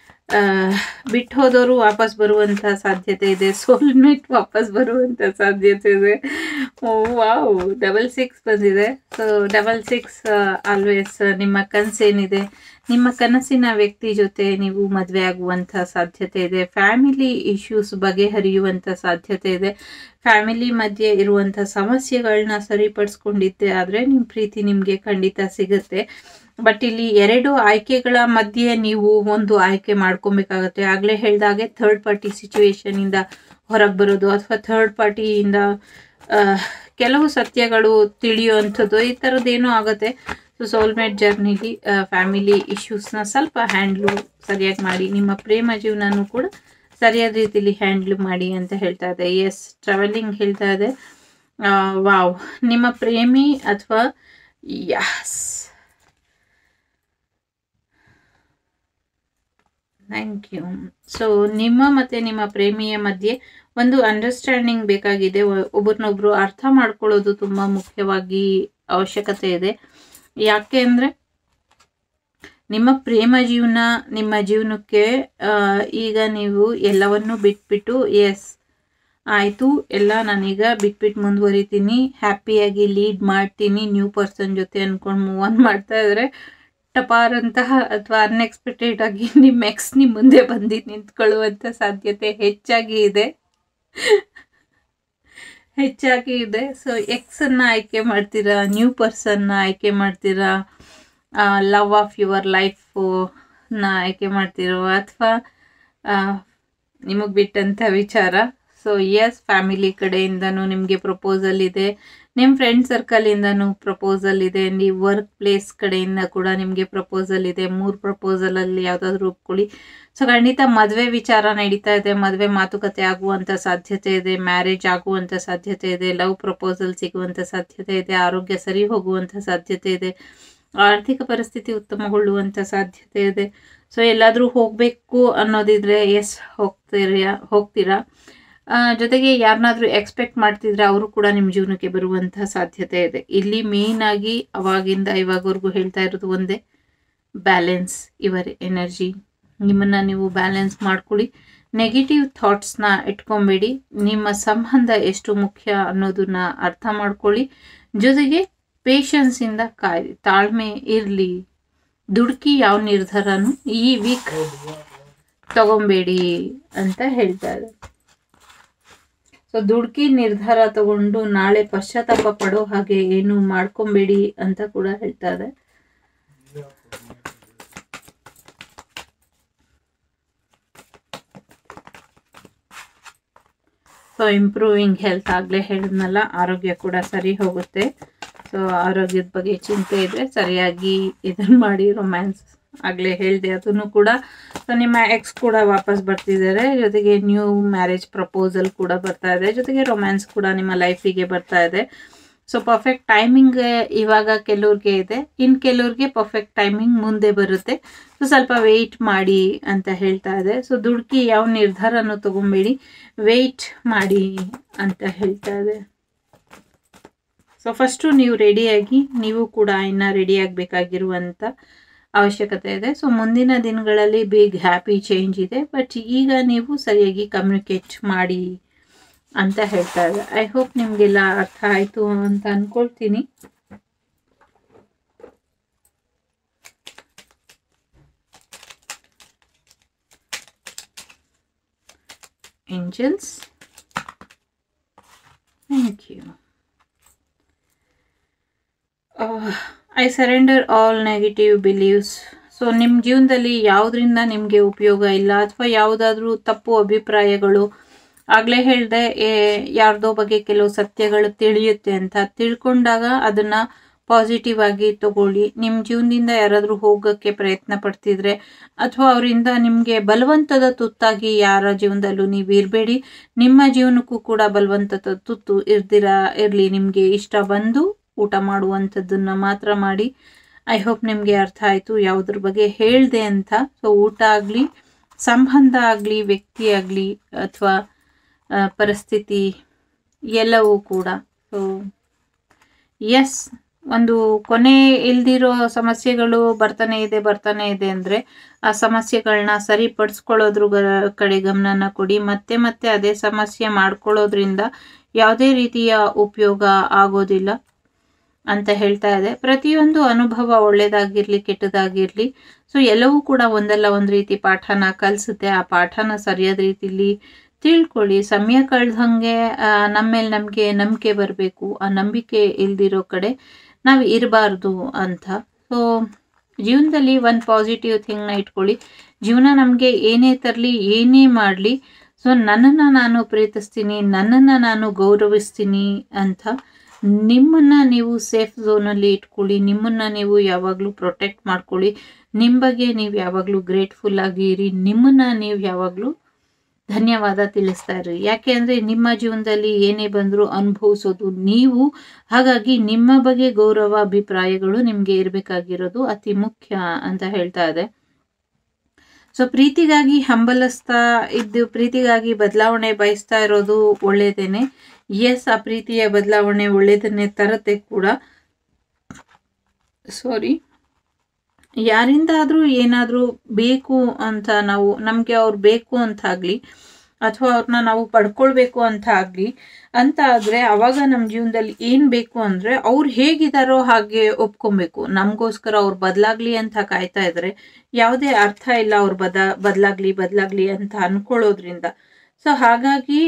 ಬಿಟ್ಟು ಹೋದವರು ವಾಪಸ್ ಬರುವಂಥ ಸಾಧ್ಯತೆ ಇದೆ ಸೋಲ್ಮೇಟ್ ವಾಪಸ್ ಬರುವಂಥ ಸಾಧ್ಯತೆ ಇದೆ ವಾವ್ ಡಬಲ್ ಸಿಕ್ಸ್ ಬಂದಿದೆ ಸೊ ಡಬಲ್ ಸಿಕ್ಸ್ ಆಲ್ವೇಸ್ ನಿಮ್ಮ ಕನಸೇನಿದೆ ನಿಮ್ಮ ಕನಸಿನ ವ್ಯಕ್ತಿ ಜೊತೆ ನೀವು ಮದುವೆ ಆಗುವಂಥ ಸಾಧ್ಯತೆ ಇದೆ ಫ್ಯಾಮಿಲಿ ಇಶ್ಯೂಸ್ ಬಗೆಹರಿಯುವಂಥ ಸಾಧ್ಯತೆ ಇದೆ ಫ್ಯಾಮಿಲಿ ಮಧ್ಯೆ ಇರುವಂಥ ಸಮಸ್ಯೆಗಳನ್ನ ಸರಿಪಡಿಸ್ಕೊಂಡಿದ್ದೆ ಆದರೆ ನಿಮ್ಮ ಪ್ರೀತಿ ನಿಮಗೆ ಖಂಡಿತ ಸಿಗುತ್ತೆ ಬಟ್ ಇಲ್ಲಿ ಎರಡು ಆಯ್ಕೆಗಳ ಮಧ್ಯೆ ನೀವು ಒಂದು ಆಯ್ಕೆ ಮಾಡ್ಕೊಬೇಕಾಗತ್ತೆ ಆಗಲೇ ಹೇಳ್ದಾಗೆ ಥರ್ಡ್ ಪಾರ್ಟಿ ಸಿಚುವೇಶನಿಂದ ಹೊರಗೆ ಬರೋದು ಅಥವಾ ಥರ್ಡ್ ಪಾರ್ಟಿಯಿಂದ ಕೆಲವು ಸತ್ಯಗಳು ತಿಳಿಯುವಂಥದ್ದು ಈ ಥರದ್ದೇನೋ ಆಗುತ್ತೆ ಸೊ ಸೋಲ್ಮೇಟ್ ಜರ್ನಿಲಿ ಫ್ಯಾಮಿಲಿ ಇಶ್ಯೂಸ್ನ ಸ್ವಲ್ಪ ಹ್ಯಾಂಡ್ಲು ಸರಿಯಾಗಿ ಮಾಡಿ ನಿಮ್ಮ ಪ್ರೇಮ ಜೀವನನೂ ಕೂಡ ಸರಿಯಾದ ರೀತಿಲಿ ಹ್ಯಾಂಡ್ಲ್ ಮಾಡಿ ಅಂತ ಹೇಳ್ತಾ ಇದೆ ಎಸ್ ಟ್ರಾವೆಲಿಂಗ್ ಹೇಳ್ತಾ ಇದೆ ವಾವ್ ನಿಮ್ಮ ಪ್ರೇಮಿ ಅಥವಾ ಯಸ್ ಥ್ಯಾಂಕ್ ಯು ಸೊ ನಿಮ್ಮ ಮತ್ತು ನಿಮ್ಮ ಪ್ರೇಮಿಯ ಮಧ್ಯೆ ಒಂದು ಅಂಡರ್ಸ್ಟ್ಯಾಂಡಿಂಗ್ ಬೇಕಾಗಿದೆ ಒಬ್ರನ್ನೊಬ್ರು ಅರ್ಥ ಮಾಡ್ಕೊಳ್ಳೋದು ತುಂಬ ಮುಖ್ಯವಾಗಿ ಅವಶ್ಯಕತೆ ಇದೆ ಯಾಕೆ ಅಂದರೆ ನಿಮ್ಮ ಪ್ರೇಮ ಜೀವನ ನಿಮ್ಮ ಜೀವನಕ್ಕೆ ಈಗ ನೀವು ಎಲ್ಲವನ್ನೂ ಬಿಟ್ಬಿಟ್ಟು ಎಸ್ ಆಯಿತು ಎಲ್ಲ ನಾನೀಗ ಬಿಟ್ಬಿಟ್ಟು ಮುಂದುವರಿತೀನಿ ಹ್ಯಾಪಿಯಾಗಿ ಲೀಡ್ ಮಾಡ್ತೀನಿ ನ್ಯೂ ಪರ್ಸನ್ ಜೊತೆ ಅಂದ್ಕೊಂಡು ಮೂವ್ ಆನ್ ಮಾಡ್ತಾ ಇದ್ರೆ ಟಪಾರ್ ಅಂತಹ ಅಥವಾ ಅನ್ಎಕ್ಸ್ಪೆಕ್ಟೆಡ್ ಆಗಿ ನಿಮ್ಮ ಎಕ್ಸ್ ನಿಮ್ಮ ಮುಂದೆ ಬಂದು ನಿಂತ್ಕೊಳ್ಳುವಂಥ ಸಾಧ್ಯತೆ ಹೆಚ್ಚಾಗಿ ಇದೆ ಹೆಚ್ಚಾಗಿ ಇದೆ ಸೊ ಎಕ್ಸನ್ನು ಆಯ್ಕೆ ಮಾಡ್ತೀರಾ ನ್ಯೂ ಪರ್ಸನ್ನ ಆಯ್ಕೆ ಮಾಡ್ತೀರಾ ಲವ್ ಆಫ್ ಯುವರ್ ಲೈಫ್ನ ಆಯ್ಕೆ ಮಾಡ್ತಿರೋ ಅಥವಾ ನಿಮಗೆ ಬಿಟ್ಟಂಥ ವಿಚಾರ ಸೊ ಎಸ್ ಫ್ಯಾಮಿಲಿ ಕಡೆಯಿಂದನೂ ನಿಮಗೆ ಪ್ರಪೋಸಲ್ ಇದೆ ನಿಮ್ಮ ಫ್ರೆಂಡ್ ಸರ್ಕಲಿಂದನೂ ಪ್ರಪೋಸಲ್ ಇದೆ ನೀವು ವರ್ಕ್ ಪ್ಲೇಸ್ ಕಡೆಯಿಂದ ಕೂಡ ನಿಮಗೆ ಪ್ರಪೋಸಲ್ ಇದೆ ಮೂರು ಪ್ರಪೋಸಲಲ್ಲಿ ಯಾವುದಾದ್ರೂ ಒಪ್ಕೊಳ್ಳಿ ಸೊ ಖಂಡಿತ ಮದುವೆ ವಿಚಾರ ನಡೀತಾ ಇದೆ ಮದುವೆ ಮಾತುಕತೆ ಆಗುವಂಥ ಸಾಧ್ಯತೆ ಇದೆ ಮ್ಯಾರೇಜ್ ಆಗುವಂಥ ಸಾಧ್ಯತೆ ಇದೆ ಲವ್ ಪ್ರಪೋಸಲ್ ಸಿಗುವಂಥ ಸಾಧ್ಯತೆ ಇದೆ ಆರೋಗ್ಯ ಸರಿ ಹೋಗುವಂಥ ಸಾಧ್ಯತೆ ಇದೆ ಆರ್ಥಿಕ ಪರಿಸ್ಥಿತಿ ಉತ್ತಮಗೊಳ್ಳುವಂಥ ಸಾಧ್ಯತೆ ಇದೆ ಸೊ ಎಲ್ಲಾದರೂ ಹೋಗಬೇಕು ಅನ್ನೋದಿದ್ರೆ ಎಸ್ ಹೋಗ್ತೀರಾ ಹೋಗ್ತೀರಾ ಆ, ಜೊತೆಗೆ ಯಾರನ್ನಾದ್ರೂ ಎಕ್ಸ್ಪೆಕ್ಟ್ ಮಾಡ್ತಿದ್ರೆ ಅವರು ಕೂಡ ನಿಮ್ಮ ಜೀವನಕ್ಕೆ ಬರುವಂತಹ ಸಾಧ್ಯತೆ ಇದೆ ಇಲ್ಲಿ ಮೇನ್ ಆಗಿ ಅವಾಗಿಂದ ಇವಾಗವರೆಗೂ ಹೇಳ್ತಾ ಇರೋದು ಒಂದೇ ಬ್ಯಾಲೆನ್ಸ್ ಇವರ್ ಎನರ್ಜಿ ನಿಮ್ಮನ್ನ ನೀವು ಬ್ಯಾಲೆನ್ಸ್ ಮಾಡ್ಕೊಳ್ಳಿ ನೆಗೆಟಿವ್ ಥಾಟ್ಸ್ನ ಇಟ್ಕೊಂಬೇಡಿ ನಿಮ್ಮ ಸಂಬಂಧ ಎಷ್ಟು ಮುಖ್ಯ ಅನ್ನೋದನ್ನ ಅರ್ಥ ಮಾಡ್ಕೊಳ್ಳಿ ಜೊತೆಗೆ ಪೇಷನ್ಸಿಂದ ಕಾಯಿರಿ ತಾಳ್ಮೆ ಇರಲಿ ದುಡುಕಿ ಯಾವ ನಿರ್ಧಾರನೂ ಈ ವೀಕ್ ತಗೊಂಬೇಡಿ ಅಂತ ಹೇಳ್ತಾರೆ ಸೊ ದುಡುಕಿ ನಿರ್ಧಾರ ತಗೊಂಡು ನಾಳೆ ಪಶ್ಚಾತ್ತಾಪ ಪಡೋ ಹಾಗೆ ಏನು ಮಾಡ್ಕೊಂಬೇಡಿ ಅಂತ ಕೂಡ ಹೇಳ್ತಾರೆ ಸೊ ಇಂಪ್ರೂವಿಂಗ್ ಹೆಲ್ತ್ ಆಗಲೇ ಹೇಳಿದ್ನಲ್ಲ ಆರೋಗ್ಯ ಕೂಡ ಸರಿ ಹೋಗುತ್ತೆ ಸೊ ಆರೋಗ್ಯದ ಬಗ್ಗೆ ಚಿಂತೆ ಇದ್ರೆ ಸರಿಯಾಗಿ ಇದನ್ನ ಮಾಡಿ ರೊಮ್ಯಾನ್ಸ್ ಆಗಲೇ ಹೇಳಿದೆ ಅದನ್ನು ಕೂಡ ಸೊ ನಿಮ್ಮ ಎಕ್ಸ್ ಕೂಡ ವಾಪಸ್ ಬರ್ತಿದ್ದಾರೆ ಜೊತೆಗೆ ನ್ಯೂ ಮ್ಯಾರೇಜ್ ಪ್ರಪೋಸಲ್ ಕೂಡ ಬರ್ತಾ ಇದೆ ಜೊತೆಗೆ ರೊಮ್ಯಾನ್ಸ್ ಕೂಡ ನಿಮ್ಮ ಲೈಫಿಗೆ ಬರ್ತಾ ಇದೆ ಸೊ ಪರ್ಫೆಕ್ಟ್ ಟೈಮಿಂಗ್ ಇವಾಗ ಕೆಲವ್ರಿಗೆ ಇದೆ ಇನ್ನು ಕೆಲವ್ರಿಗೆ ಪರ್ಫೆಕ್ಟ್ ಟೈಮಿಂಗ್ ಮುಂದೆ ಬರುತ್ತೆ ಸೊ ಸ್ವಲ್ಪ ವೆಯ್ಟ್ ಮಾಡಿ ಅಂತ ಹೇಳ್ತಾ ಇದೆ ಸೊ ದುಡುಕಿ ಯಾವ ನಿರ್ಧಾರನೂ ತಗೊಂಬೇಡಿ ವೆಯ್ಟ್ ಮಾಡಿ ಅಂತ ಹೇಳ್ತಾ ಇದೆ ಸೊ ಫಸ್ಟು ನೀವು ರೆಡಿಯಾಗಿ ನೀವು ಕೂಡ ಇನ್ನು ರೆಡಿ ಆಗಬೇಕಾಗಿರುವಂಥ ಅವಶ್ಯಕತೆ ಇದೆ ಸೊ ಮುಂದಿನ ದಿನಗಳಲ್ಲಿ ಬಿಗ್ ಹ್ಯಾಪಿ ಚೇಂಜ್ ಇದೆ ಬಟ್ ಈಗ ನೀವು ಸರಿಯಾಗಿ ಕಮ್ಯುನಿಕೇಟ್ ಮಾಡಿ ಅಂತ ಹೇಳ್ತಾ ಇದೆ ಐ ಹೋಪ್ ನಿಮಗೆಲ್ಲ ಅರ್ಥ ಆಯಿತು ಅಂತ ಅಂದ್ಕೊಳ್ತೀನಿ angels thank you I surrender all negative beliefs so ನಿಮ್ಮ ಜೀವನದಲ್ಲಿ ಯಾವುದರಿಂದ ನಿಮಗೆ ಉಪಯೋಗ ಇಲ್ಲ ಅಥವಾ ಯಾವುದಾದ್ರೂ ತಪ್ಪು ಅಭಿಪ್ರಾಯಗಳು ಆಗಲೇ ಹೇಳಿದೆ ಯಾರ್ದೋ ಬಗ್ಗೆ ಕೆಲವು ಸತ್ಯಗಳು ತಿಳಿಯುತ್ತೆ ಅಂತ ತಿಳ್ಕೊಂಡಾಗ ಅದನ್ನ ಪಾಸಿಟಿವ್ ಆಗಿ ತಗೊಳ್ಳಿ ನಿಮ್ಮ ಜೀವನದಿಂದ ಯಾರಾದರೂ ಹೋಗೋಕ್ಕೆ ಪ್ರಯತ್ನ ಪಡ್ತಿದ್ರೆ ಅಥವಾ ಅವರಿಂದ ನಿಮಗೆ ಬಲವಂತದ ತುತ್ತಾಗಿ ಯಾರ ಜೀವನದಲ್ಲೂ ನೀವು ಇರಬೇಡಿ ನಿಮ್ಮ ಜೀವನಕ್ಕೂ ಕೂಡ ಬಲವಂತದ ತುತ್ತು ಇರ್ದಿರ ಇರಲಿ ನಿಮಗೆ ಇಷ್ಟ ಬಂದು ಊಟ ಮಾಡುವಂಥದ್ದನ್ನ ಮಾತ್ರ ಮಾಡಿ ಐ ಹೋಪ್ ನಿಮಗೆ ಅರ್ಥ ಆಯಿತು ಯಾವುದ್ರ ಬಗ್ಗೆ ಹೇಳಿದೆ ಅಂತ ಸೊ ಊಟ ಆಗಲಿ ಸಂಬಂಧ ಆಗಲಿ ವ್ಯಕ್ತಿ ಆಗಲಿ ಅಥವಾ ಪರಿಸ್ಥಿತಿ ಎಲ್ಲವೂ ಕೂಡ ಸೊ ಎಸ್ ಒಂದು ಕೊನೆ ಇಲ್ದಿರೋ ಸಮಸ್ಯೆಗಳು ಬರ್ತಾನೆ ಇದೆ ಬರ್ತಾನೆ ಇದೆ ಅಂದರೆ ಆ ಸಮಸ್ಯೆಗಳನ್ನ ಸರಿಪಡಿಸ್ಕೊಳ್ಳೋದ್ರ ಗ- ಕಡೆ ಗಮನನ ಕೊಡಿ ಮತ್ತೆ ಮತ್ತೆ ಅದೇ ಸಮಸ್ಯೆ ಮಾಡ್ಕೊಳ್ಳೋದ್ರಿಂದ ಯಾವುದೇ ರೀತಿಯ ಉಪಯೋಗ ಆಗೋದಿಲ್ಲ ಅಂತ ಹೇಳ್ತಾ ಇದೆ ಪ್ರತಿಯೊಂದು ಅನುಭವ ಒಳ್ಳೇದಾಗಿರ್ಲಿ ಕೆಟ್ಟದಾಗಿರ್ಲಿ ಸೊ ಎಲ್ಲವೂ ಕೂಡ ಒಂದಲ್ಲ ಒಂದು ರೀತಿ ಪಾಠನ ಕಲಿಸುತ್ತೆ ಆ ಪಾಠನ ಸರಿಯಾದ ರೀತಿಲಿ ತಿಳ್ಕೊಳ್ಳಿ ಸಮಯ ಕಳೆದಂಗೆ ನಮ್ಮ ಮೇಲೆ ನಮಗೆ ನಂಬಿಕೆ ಬರಬೇಕು ಆ ನಂಬಿಕೆ ಇಲ್ದಿರೋ ಕಡೆ ನಾವು ಇರಬಾರ್ದು ಅಂತ ಸೊ ಜೀವನದಲ್ಲಿ ಒಂದು ಪಾಸಿಟಿವ್ ಥಿಂಗ್ನ ಇಟ್ಕೊಳ್ಳಿ ಜೀವನ ನಮಗೆ ಏನೇ ತರಲಿ ಏನೇ ಮಾಡಲಿ ಸೊ ನನ್ನನ್ನು ನಾನು ಪ್ರೀತಿಸ್ತೀನಿ ನನ್ನನ್ನು ನಾನು ಗೌರವಿಸ್ತೀನಿ ಅಂತ ನಿಮ್ಮನ್ನ ನೀವು ಸೇಫ್ ಝೋನಲ್ಲಿ ಇಟ್ಕೊಳ್ಳಿ ನಿಮ್ಮನ್ನ ನೀವು ಯಾವಾಗಲೂ ಪ್ರೊಟೆಕ್ಟ್ ಮಾಡ್ಕೊಳ್ಳಿ ನಿಮ್ಮ ಬಗ್ಗೆ ನೀವು ಯಾವಾಗಲೂ ಗ್ರೇಟ್ಫುಲ್ ಆಗಿ ಇರಿ ನಿಮ್ಮನ್ನ ನೀವು ಯಾವಾಗಲೂ ಧನ್ಯವಾದ ತಿಳಿಸ್ತಾ ಇರಿ ಯಾಕೆ ಅಂದರೆ ನಿಮ್ಮ ಜೀವನದಲ್ಲಿ ಏನೇ ಬಂದರೂ ಅನುಭವಿಸೋದು ನೀವು ಹಾಗಾಗಿ ನಿಮ್ಮ ಬಗ್ಗೆ ಗೌರವ ಅಭಿಪ್ರಾಯಗಳು ನಿಮಗೆ ಇರಬೇಕಾಗಿರೋದು ಅತಿ ಮುಖ್ಯ ಅಂತ ಹೇಳ್ತಾ ಇದೆ ಸೊ ಪ್ರೀತಿಗಾಗಿ ಹಂಬಲಿಸ್ತಾ ಇದ್ದು ಪ್ರೀತಿಗಾಗಿ ಬದಲಾವಣೆ ಬಯಸ್ತಾ ಇರೋದು ಒಳ್ಳೇದೇನೆ ಎಸ್ ಆ ಪ್ರೀತಿಯ ಬದಲಾವಣೆ ಒಳ್ಳೇದನ್ನೇ ತರತ್ತೆ ಕೂಡ ಸಾರಿ ಯಾರಿಂದಾದ್ರೂ ಏನಾದರೂ ಬೇಕು ಅಂತ ನಾವು ನಮಗೆ ಅವ್ರು ಬೇಕು ಅಂತ ಆಗಲಿ ಅಥವಾ ಅವ್ರನ್ನ ನಾವು ಪಡ್ಕೊಳ್ಬೇಕು ಅಂತ ಆಗಲಿ ಅಂತ ಆದರೆ ಅವಾಗ ನಮ್ಮ ಜೀವನದಲ್ಲಿ ಏನು ಬೇಕು ಅಂದರೆ ಅವ್ರು ಹೇಗಿದಾರೋ ಹಾಗೆ ಒಪ್ಕೊಬೇಕು ನಮಗೋಸ್ಕರ ಅವ್ರು ಬದಲಾಗ್ಲಿ ಅಂತ ಕಾಯ್ತಾ ಇದ್ರೆ ಯಾವುದೇ ಅರ್ಥ ಇಲ್ಲ ಅವ್ರು ಬದ ಬದಲಾಗ್ಲಿ ಬದಲಾಗ್ಲಿ ಅಂತ ಅನ್ಕೊಳ್ಳೋದ್ರಿಂದ ಸೊ ಹಾಗಾಗಿ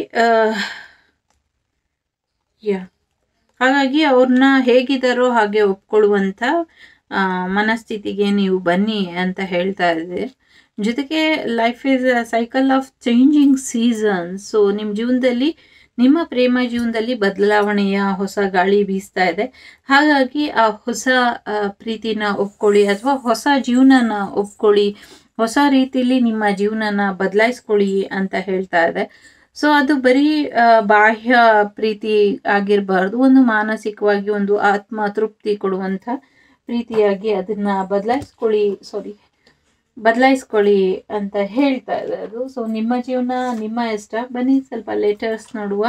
ಯಾ ಹಾಗಾಗಿ ಅವ್ರನ್ನ ಹೇಗಿದಾರೋ ಹಾಗೆ ಒಪ್ಕೊಳ್ಳುವಂಥ ಆ, ಮನಸ್ಥಿತಿಗೆ ನೀವು ಬನ್ನಿ ಅಂತ ಹೇಳ್ತಾ ಇದೆ ಜೊತೆಗೆ life is a cycle of changing season so ನಿಮ್ಮ ಜೀವನದಲ್ಲಿ ನಿಮ್ಮ ಪ್ರೇಮ ಜೀವನದಲ್ಲಿ ಬದಲಾವಣೆಯ ಹೊಸ ಗಾಳಿ ಬೀಸ್ತಾ ಇದೆ ಹಾಗಾಗಿ ಆ ಹೊಸ ಆ, ಪ್ರೀತಿನ ಒಪ್ಕೊಳ್ಳಿ ಅಥವಾ ಹೊಸ ಜೀವನನ ಒಪ್ಕೊಳ್ಳಿ ಹೊಸ ರೀತಿಯಲ್ಲಿ ನಿಮ್ಮ ಜೀವನನ ಬದಲಾಯಿಸ್ಕೊಳ್ಳಿ ಅಂತ ಹೇಳ್ತಾ ಇದೆ ಸೊ ಅದು ಬರೀ ಆ, ಬಾಹ್ಯ ಪ್ರೀತಿ ಆಗಿರಬಾರ್ದು ಒಂದು ಮಾನಸಿಕವಾಗಿ ಒಂದು ಆತ್ಮ ತೃಪ್ತಿ ಕೊಡುವಂಥ ಪ್ರೀತಿಯಾಗಿ ಅದನ್ನ ಬದಲಾಯಿಸ್ಕೊಳ್ಳಿ ಸಾರಿ ಬದಲಾಯಿಸ್ಕೊಳ್ಳಿ ಅಂತ ಹೇಳ್ತಾ ಇದೆ ಅದು ಸೊ ನಿಮ್ಮ ಜೀವನ ನಿಮ್ಮ ಇಷ್ಟ ಬನ್ನಿ ಸ್ವಲ್ಪ ಲೆಟರ್ಸ್ ನೋಡುವ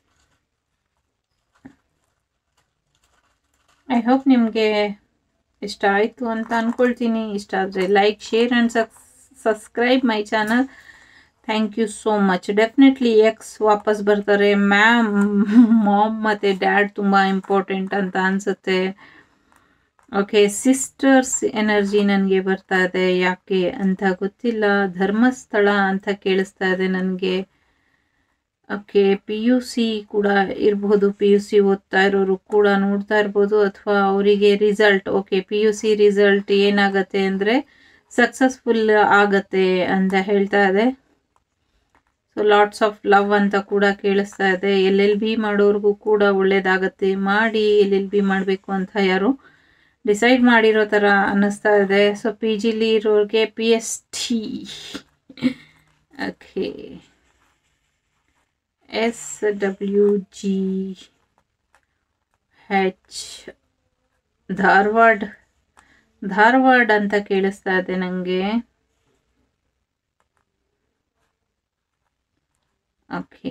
ಐ ಹೋಪ್ ನಿಮಗೆ ಇಷ್ಟ ಆಯಿತು ಅಂತ ಅಂದ್ಕೊಳ್ತೀನಿ ಇಷ್ಟ ಆದರೆ like share and subscribe my channel thank you so much definitely ex ವಾಪಸ್ ಬರ್ತಾರೆ ಮ್ಯಾಮ್ ಮಾಮ್ ಮತ್ತು ಡ್ಯಾಡ್ ತುಂಬ ಇಂಪಾರ್ಟೆಂಟ್ ಅಂತ ಅನಿಸುತ್ತೆ ಓಕೆ ಸಿಸ್ಟರ್ಸ್ ಎನರ್ಜಿ ನನಗೆ ಬರ್ತಾ ಇದೆ ಯಾಕೆ ಅಂತ ಗೊತ್ತಿಲ್ಲ ಧರ್ಮಸ್ಥಳ ಅಂತ ಕೇಳಿಸ್ತಾ ಇದೆ ನನಗೆ ಓಕೆ ಪಿ ಯು ಸಿ ಕೂಡ ಇರ್ಬೋದು ಪಿ ಯು ಸಿ ಓದ್ತಾ ಇರೋರು ಕೂಡ ನೋಡ್ತಾ ಇರ್ಬೋದು ಅಥವಾ ಅವರಿಗೆ result okay P U C result ಏನಾಗತ್ತೆ ಅಂದರೆ ಸಕ್ಸಸ್ಫುಲ್ ಆಗತ್ತೆ ಅಂತ ಹೇಳ್ತಾ ಇದೆ ಸೊ ಲಾಟ್ಸ್ ಆಫ್ ಲವ್ ಅಂತ ಕೂಡ ಕೇಳಿಸ್ತಾ ಇದೆ ಎಲ್ ಎಲ್ ಬಿ ಮಾಡೋರ್ಗೂ ಕೂಡ ಒಳ್ಳೇದಾಗತ್ತೆ ಮಾಡಿ ಎಲ್ ಎಲ್ ಬಿ ಮಾಡಬೇಕು ಅಂತ ಯಾರು ಡಿಸೈಡ್ ಮಾಡಿರೋ ಥರ ಅನ್ನಿಸ್ತಾ ಇದೆ ಸೊ ಪಿ ಜಿಲಿ ಇರೋರಿಗೆ P S T okay S W G H Dharwad Dharwad ಅಂತ ಕೇಳಿಸ್ತಾ ಇದೆ ನನಗೆ okay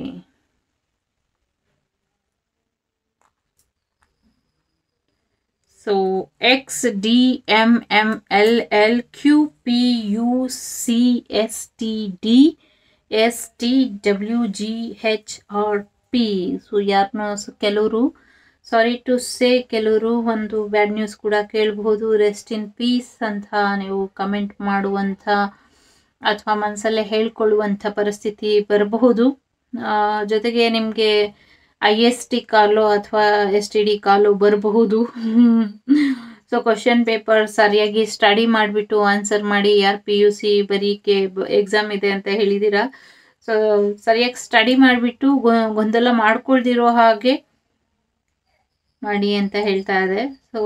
so X D M M L L Q P U C S T D S T W G H R P so ಯಾರನ್ನೋ ಕೆಲವರು sorry to say ಕೆಲವರು ಒಂದು bad news ಕೂಡ ಕೇಳಬಹುದು ರೆಸ್ಟ್ ಇನ್ ಪೀಸ್ ಅಂತ ನೀವು comment ಮಾಡುವಂಥ ಅಥವಾ ಮನಸ್ಸಲ್ಲೇ ಹೇಳ್ಕೊಳ್ಳುವಂಥ ಪರಿಸ್ಥಿತಿ ಬರಬಹುದು ಆ, ಜೊತೆಗೆ ನಿಮಗೆ ಐ ಎಸ್ ಟಿ ಕಾಲು ಅಥವಾ ಎಸ್ ಟಿ ಡಿ ಕಾಲು ಬರಬಹುದು ಸೊ ಕ್ವಶನ್ ಪೇಪರ್ ಸರಿಯಾಗಿ ಸ್ಟಡಿ ಮಾಡಿಬಿಟ್ಟು ಆನ್ಸರ್ ಮಾಡಿ ಯಾರು ಪಿ ಯು ಸಿ ಬರೀಕೆ ಎಕ್ಸಾಮ್ ಇದೆ ಅಂತ ಹೇಳಿದ್ದೀರಾ ಸೊ ಸರಿಯಾಗಿ ಸ್ಟಡಿ ಮಾಡಿಬಿಟ್ಟು ಗೊಂದಲ ಮಾಡ್ಕೊಳ್ದಿರೋ ಹಾಗೆ ಮಾಡಿ ಅಂತ ಹೇಳ್ತಾ ಇದೆ so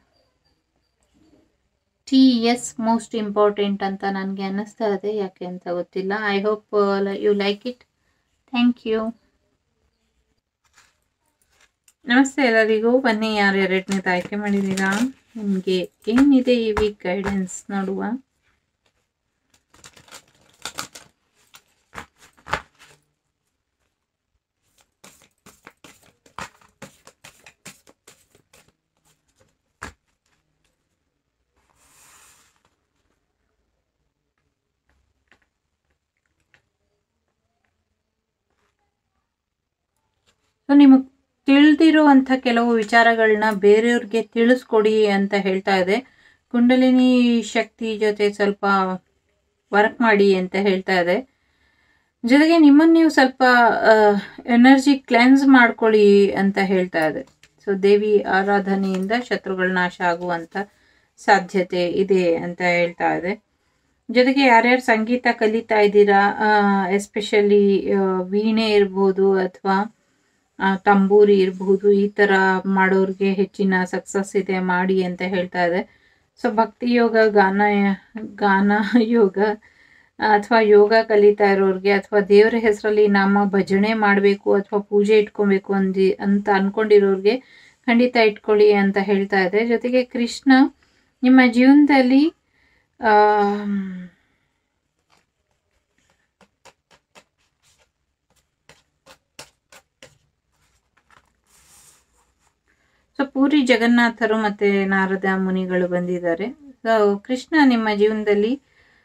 T S most important ಅಂತ ನನಗೆ ಅನ್ನಿಸ್ತಾ ಇದೆ ಯಾಕೆ ಅಂತ ಗೊತ್ತಿಲ್ಲ I hope you like it thank you ನಮಸ್ತೆ ಎಲ್ಲರಿಗೂ ಬನ್ನಿ ಯಾರು ಎರಡನೇದು ಆಯ್ಕೆ ಮಾಡಿದ್ದೀರಾ ನಿಮಗೆ ಏನಿದೆ ಈ ವೀಕ್ ಗೈಡೆನ್ಸ್ ನೋಡುವ ಸೊ ನಿಮಗೆ ತಿಳಿದಿರುವಂಥ ಕೆಲವು ವಿಚಾರಗಳನ್ನ ಬೇರೆಯವ್ರಿಗೆ ತಿಳಿಸ್ಕೊಡಿ ಅಂತ ಹೇಳ್ತಾ ಇದೆ ಕುಂಡಲಿನಿ ಶಕ್ತಿ ಜೊತೆ ಸ್ವಲ್ಪ ವರ್ಕ್ ಮಾಡಿ ಅಂತ ಹೇಳ್ತಾ ಇದೆ ಜೊತೆಗೆ ನಿಮ್ಮನ್ನು ನೀವು ಸ್ವಲ್ಪ ಎನರ್ಜಿ ಕ್ಲೆನ್ಸ್ ಮಾಡ್ಕೊಳ್ಳಿ ಅಂತ ಹೇಳ್ತಾ ಇದೆ ಸೊ ದೇವಿ ಆರಾಧನೆಯಿಂದ ಶತ್ರುಗಳ ನಾಶ ಆಗುವಂಥ ಸಾಧ್ಯತೆ ಇದೆ ಅಂತ ಹೇಳ್ತಾ ಇದೆ ಜೊತೆಗೆ ಯಾರ್ಯಾರು ಸಂಗೀತ ಕಲಿತಾ ಇದ್ದೀರಾ ಎಸ್ಪೆಷಲಿ ವೀಣೆ ಇರ್ಬೋದು ಅಥವಾ ತಂಬೂರಿ ಇರಬಹುದು ಈ ಥರ ಮಾಡೋರಿಗೆ ಹೆಚ್ಚಿನ ಸಕ್ಸಸ್ ಇದೆ ಮಾಡಿ ಅಂತ ಹೇಳ್ತಾ ಇದೆ ಸೊ ಭಕ್ತಿ ಯೋಗ ಗಾನ ಗಾನ ಯೋಗ ಅಥವಾ ಯೋಗ ಕಲಿತಾ ಇರೋರಿಗೆ ಅಥವಾ ದೇವರ ಹೆಸರಲ್ಲಿ ನಾಮ ಭಜನೆ ಮಾಡಬೇಕು ಅಥವಾ ಪೂಜೆ ಇಟ್ಕೊಬೇಕು ಅಂದಿ ಅಂತ ಅಂದ್ಕೊಂಡಿರೋರಿಗೆ ಖಂಡಿತ ಇಟ್ಕೊಳ್ಳಿ ಅಂತ ಹೇಳ್ತಾ ಇದೆ ಜೊತೆಗೆ ಕೃಷ್ಣ ನಿಮ್ಮ ಜೀವನದಲ್ಲಿ ಸೊ ಪೂರಿ ಜಗನ್ನಾಥರು ಮತ್ತು ನಾರದ ಮುನಿಗಳು ಬಂದಿದ್ದಾರೆ ಸೊ ಕೃಷ್ಣ ನಿಮ್ಮ ಜೀವನದಲ್ಲಿ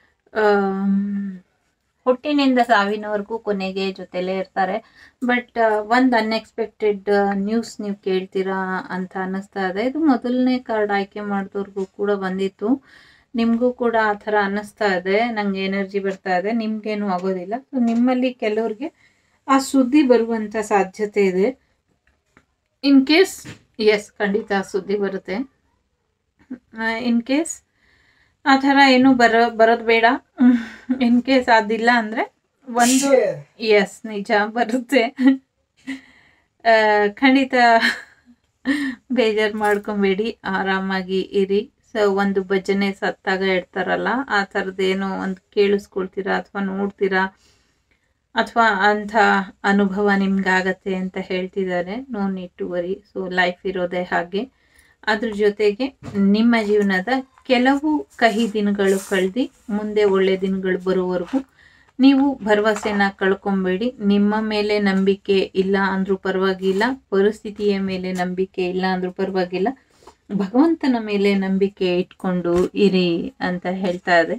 ಹುಟ್ಟಿನಿಂದ ಸಾವಿನವರೆಗೂ ಕೊನೆಗೆ ಜೊತೆಲೇ ಇರ್ತಾರೆ ಬಟ್ ಒಂದು ಅನ್ಎಕ್ಸ್ಪೆಕ್ಟೆಡ್ ನ್ಯೂಸ್ ನೀವು ಕೇಳ್ತೀರಾ ಅಂತ ಅನ್ನಿಸ್ತಾ ಇದೆ ಇದು ಮೊದಲನೇ ಕಾರ್ಡ್ ಆಯ್ಕೆ ಮಾಡಿದವ್ರಿಗೂ ಕೂಡ ಬಂದಿತ್ತು ನಿಮಗೂ ಕೂಡ ಆ ಥರ ಅನ್ನಿಸ್ತಾ ಇದೆ ನನಗೆ ಎನರ್ಜಿ ಬರ್ತಾ ಇದೆ ನಿಮಗೇನು ಆಗೋದಿಲ್ಲ ಸೊ ನಿಮ್ಮಲ್ಲಿ ಕೆಲವ್ರಿಗೆ ಆ ಸುದ್ದಿ ಬರುವಂಥ ಸಾಧ್ಯತೆ ಇದೆ ಇನ್ ಕೇಸ್ ಎಸ್ ಖಂಡಿತ ಸುದ್ದಿ ಬರುತ್ತೆ ಇನ್ ಕೇಸ್ ಆ ಥರ ಏನು ಬರೋ ಬರೋದು ಬೇಡ ಇನ್ ಕೇಸ್ ಅದಿಲ್ಲ ಅಂದರೆ ಒಂದು ಎಸ್ ನಿಜ ಬರುತ್ತೆ ಆ, ಖಂಡಿತ ಬೇಜಾರು ಮಾಡ್ಕೊಬೇಡಿ ಆರಾಮಾಗಿ ಇರಿ ಸೊ ಒಂದು ಭಜನೆ ಸತ್ತಾಗ ಇಡ್ತಾರಲ್ಲ ಆ ಥರದ್ದೇನೋ ಒಂದು ಕೇಳಿಸ್ಕೊಳ್ತೀರಾ ಅಥವಾ ನೋಡ್ತೀರಾ ಅಥವಾ ಅಂಥ ಅನುಭವ ನಿಮ್ಗಾಗತ್ತೆ ಅಂತ ಹೇಳ್ತಿದ್ದಾರೆ no need to worry so life ಇರೋದೇ ಹಾಗೆ ಅದ್ರ ಜೊತೆಗೆ ನಿಮ್ಮ ಜೀವನದ ಕೆಲವು ಕಹಿ ದಿನಗಳು ಕಳೆದು ಮುಂದೆ ಒಳ್ಳೆ ದಿನಗಳು ಬರೋವರೆಗೂ ನೀವು ಭರವಸೆನ ಕಳ್ಕೊಬೇಡಿ ನಿಮ್ಮ ಮೇಲೆ ನಂಬಿಕೆ ಇಲ್ಲ ಅಂದ್ರೂ ಪರವಾಗಿಲ್ಲ ಪರಿಸ್ಥಿತಿಯ ಮೇಲೆ ನಂಬಿಕೆ ಇಲ್ಲ ಅಂದ್ರೂ ಪರವಾಗಿಲ್ಲ ಭಗವಂತನ ಮೇಲೆ ನಂಬಿಕೆ ಇಟ್ಕೊಂಡು ಇರಿ ಅಂತ ಹೇಳ್ತಾ ಇದೆ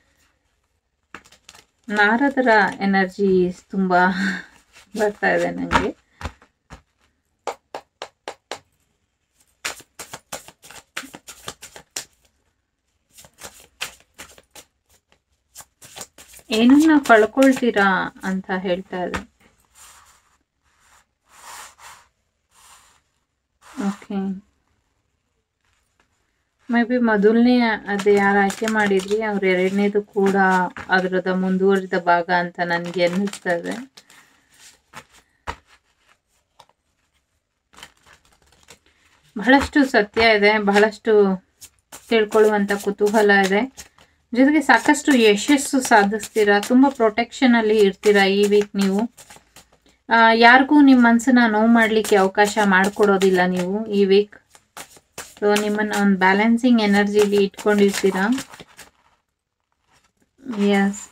ನಾರದರ ಎನರ್ಜಿ ತುಂಬ ಬರ್ತಾ ಇದೆ ನನಗೆ ಏನನ್ನ ಕಳ್ಕೊಳ್ತೀರಾ ಅಂತ ಹೇಳ್ತಾ ಇದೆ ಓಕೆ ಮೇ ಬಿ ಮೊದಲನೇ ಅದು ಯಾರು ಆಯ್ಕೆ ಮಾಡಿದ್ರಿ ಅವ್ರ ಎರಡನೇದು ಕೂಡ ಅದರದ ಮುಂದುವರಿದ ಭಾಗ ಅಂತ ನನಗೆ ಅನ್ನಿಸ್ತಾ ಇದೆ ಬಹಳಷ್ಟು ಸತ್ಯ ಇದೆ ಬಹಳಷ್ಟು ತಿಳ್ಕೊಳ್ಳುವಂಥ ಕುತೂಹಲ ಇದೆ ಜೊತೆಗೆ ಸಾಕಷ್ಟು ಯಶಸ್ಸು ಸಾಧಿಸ್ತೀರಾ ತುಂಬ ಪ್ರೊಟೆಕ್ಷನಲ್ಲಿ ಇರ್ತೀರಾ ಈ ವೀಕ್ ನೀವು ಆ, ಯಾರಿಗೂ ನಿಮ್ಮ ಮನಸ್ಸನ್ನ ನೋವು ಮಾಡಲಿಕ್ಕೆ ಅವಕಾಶ ಮಾಡಿಕೊಡೋದಿಲ್ಲ ನೀವು ಈ ವೀಕ್ ಸೊ ನಿಮ್ಮನ್ನು ಒಂದು ಬ್ಯಾಲೆನ್ಸಿಂಗ್ ಎನರ್ಜಿಲಿ ಇಟ್ಕೊಂಡಿರ್ತೀರಾ ಎಸ್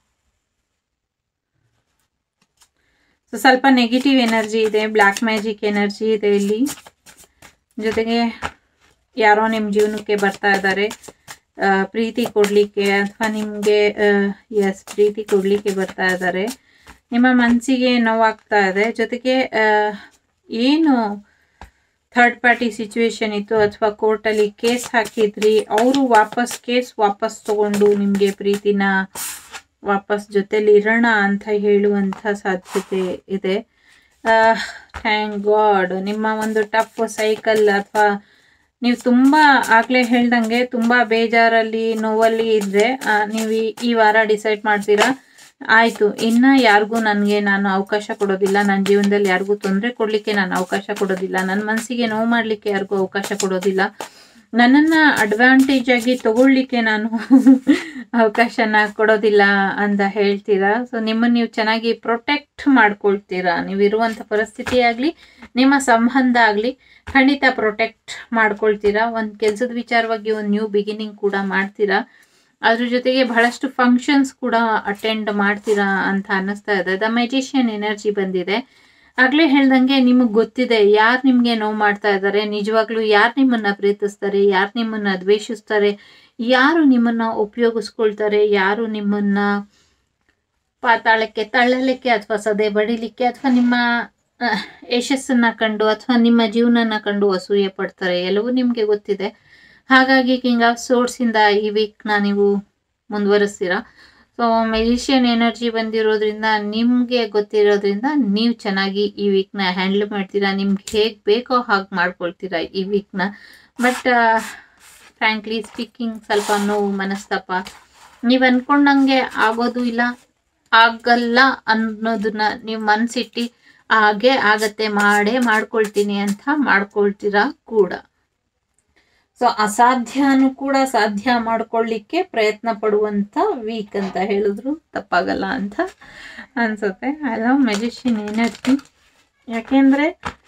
ಸೊ ಸ್ವಲ್ಪ ನೆಗೆಟಿವ್ ಎನರ್ಜಿ ಇದೆ ಬ್ಲ್ಯಾಕ್ ಮ್ಯಾಜಿಕ್ ಎನರ್ಜಿ ಇದೆ ಇಲ್ಲಿ ಜೊತೆಗೆ ಯಾರೋ ನಿಮ್ಮ ಜೀವನಕ್ಕೆ ಬರ್ತಾ ಇದ್ದಾರೆ ಆ, ಪ್ರೀತಿ ಕೊಡಲಿಕ್ಕೆ ಅಥವಾ ನಿಮಗೆ ಎಸ್ ಪ್ರೀತಿ ಕೊಡಲಿಕ್ಕೆ ಬರ್ತಾ ಇದ್ದಾರೆ ನಿಮ್ಮ ಮನಸ್ಸಿಗೆ ನೋವಾಗ್ತಾ ಇದೆ ಜೊತೆಗೆ ಆ, ಏನು ಥರ್ಡ್ ಪಾರ್ಟಿ ಸಿಚುವೇಶನ್ ಇತ್ತು ಅಥವಾ ಕೋರ್ಟಲ್ಲಿ ಕೇಸ್ ಹಾಕಿದ್ರಿ ಅವರು ವಾಪಸ್ ಕೇಸ್ ವಾಪಸ್ ತಗೊಂಡು ನಿಮಗೆ ಪ್ರೀತಿನ ವಾಪಸ್ ಜೊತೆಲಿ ಇರೋಣ ಅಂತ ಹೇಳುವಂಥ ಸಾಧ್ಯತೆ ಇದೆ ಥ್ಯಾಂಕ್ ಗಾಡ್ ನಿಮ್ಮ ಒಂದು ಟಫ್ ಸೈಕಲ್ ಅಥವಾ ನೀವು ತುಂಬ ಆಗಲೇ ಹೇಳ್ದಂಗೆ ತುಂಬ ಬೇಜಾರಲ್ಲಿ ನೋವಲ್ಲಿ ಇದ್ದರೆ ನೀವು ಈ- ಈ ವಾರ ಡಿಸೈಡ್ ಮಾಡ್ತೀರಾ ಆಯಿತು ಇನ್ನು ಯಾರಿಗೂ ನನಗೆ ನಾನು ಅವಕಾಶ ಕೊಡೋದಿಲ್ಲ ನನ್ನ ಜೀವನದಲ್ಲಿ ಯಾರಿಗೂ ತೊಂದರೆ ಕೊಡಲಿಕ್ಕೆ ನಾನು ಅವಕಾಶ ಕೊಡೋದಿಲ್ಲ ನನ್ನ ಮನಸ್ಸಿಗೆ ನೋವು ಮಾಡಲಿಕ್ಕೆ ಯಾರಿಗೂ ಅವಕಾಶ ಕೊಡೋದಿಲ್ಲ ನನ್ನನ್ನು ಅಡ್ವಾಂಟೇಜ್ ಆಗಿ ತಗೊಳ್ಳಿಕ್ಕೆ ನಾನು ಅವಕಾಶನ ಕೊಡೋದಿಲ್ಲ ಅಂತ ಹೇಳ್ತೀರಾ ಸೊ ನಿಮ್ಮನ್ನು ನೀವು ಚೆನ್ನಾಗಿ ಪ್ರೊಟೆಕ್ಟ್ ಮಾಡ್ಕೊಳ್ತೀರಾ ನೀವು ಇರುವಂಥ ಪರಿಸ್ಥಿತಿ ಆಗಲಿ ನಿಮ್ಮ ಸಂಬಂಧ ಆಗಲಿ ಖಂಡಿತ ಪ್ರೊಟೆಕ್ಟ್ ಮಾಡ್ಕೊಳ್ತೀರಾ ಒಂದು ಕೆಲಸದ ವಿಚಾರವಾಗಿ ಒಂದು ನ್ಯೂ ಬಿಗಿನಿಂಗ್ ಕೂಡ ಮಾಡ್ತೀರಾ ಅದ್ರ ಜೊತೆಗೆ ಬಹಳಷ್ಟು ಫಂಕ್ಷನ್ಸ್ ಕೂಡ ಅಟೆಂಡ್ ಮಾಡ್ತೀರಾ ಅಂತ ಅನ್ನಿಸ್ತಾ ಇದೆ ದ ಮೆಜಿಷಿಯನ್ ಎನರ್ಜಿ ಬಂದಿದೆ ಆಗಲೇ ಹೇಳ್ದಂಗೆ ನಿಮಗೆ ಗೊತ್ತಿದೆ ಯಾರು ನಿಮಗೆ ನೋವು ಮಾಡ್ತಾ ಇದ್ದಾರೆ ನಿಜವಾಗ್ಲೂ ಯಾರು ನಿಮ್ಮನ್ನ ಪ್ರೀತಿಸ್ತಾರೆ ಯಾರು ನಿಮ್ಮನ್ನ ದ್ವೇಷಿಸ್ತಾರೆ ಯಾರು ನಿಮ್ಮನ್ನ ಉಪಯೋಗಿಸ್ಕೊಳ್ತಾರೆ ಯಾರು ನಿಮ್ಮನ್ನ ಪಾತಾಳಕ್ಕೆ ತಳ್ಳಲಿಕ್ಕೆ ಅಥವಾ ಸದೆ ಬಡಿಲಿಕ್ಕೆ ಅಥವಾ ನಿಮ್ಮ ಅಹ್, ಯಶಸ್ಸನ್ನ ಕಂಡು ಅಥವಾ ನಿಮ್ಮ ಜೀವನನ ಕಂಡು ಅಸೂಯೆ ಪಡ್ತಾರೆ ಎಲ್ಲವೂ ನಿಮಗೆ ಗೊತ್ತಿದೆ ಹಾಗಾಗಿ ಕಿಂಗ್ ಆಫ್ ಸೋರ್ಸಿಂದ ಈ ವೀಕ್ನ ನೀವು ಮುಂದುವರಿಸ್ತೀರಾ ಸೊ ಮೆಜಿಷಿಯನ್ ಎನರ್ಜಿ ಬಂದಿರೋದ್ರಿಂದ ನಿಮಗೆ ಗೊತ್ತಿರೋದ್ರಿಂದ ನೀವು ಚೆನ್ನಾಗಿ ಈ ವೀಕ್ನ ಹ್ಯಾಂಡಲ್ ಮಾಡ್ತೀರಾ ನಿಮ್ಗೆ ಹೇಗೆ ಬೇಕೋ ಹಾಗೆ ಮಾಡ್ಕೊಳ್ತೀರಾ ಈ ವೀಕ್ನ ಬಟ್ ಫ್ರ್ಯಾಂಕ್ಲಿ ಸ್ಪೀಕಿಂಗ್ ಸ್ವಲ್ಪ ನೋವು ಮನಸ್ತಾಪ ನೀವು ಅನ್ಕೊಂಡಂಗೆ ಆಗೋದು ಇಲ್ಲ ಆಗಲ್ಲ ಅನ್ನೋದನ್ನ ನೀವು ಮನಸ್ಸಿಟ್ಟು ಹಾಗೆ ಆಗತ್ತೆ ಮಾಡೇ ಮಾಡ್ಕೊಳ್ತೀನಿ ಅಂತ ಮಾಡ್ಕೊಳ್ತೀರಾ ಕೂಡ ಸೊ ಅಸಾಧ್ಯನೂ ಕೂಡ ಸಾಧ್ಯ ಮಾಡ್ಕೊಳ್ಳಿಕ್ಕೆ ಪ್ರಯತ್ನ ಪಡುವಂಥ ವೀಕ್ ಅಂತ ಹೇಳಿದ್ರು ತಪ್ಪಾಗಲ್ಲ ಅಂತ ಅನ್ಸುತ್ತೆ ಐ ಲವ್ ಮೆಜಿಷಿಯನ್ ಎನರ್ಜಿ ಯಾಕೆಂದ್ರೆ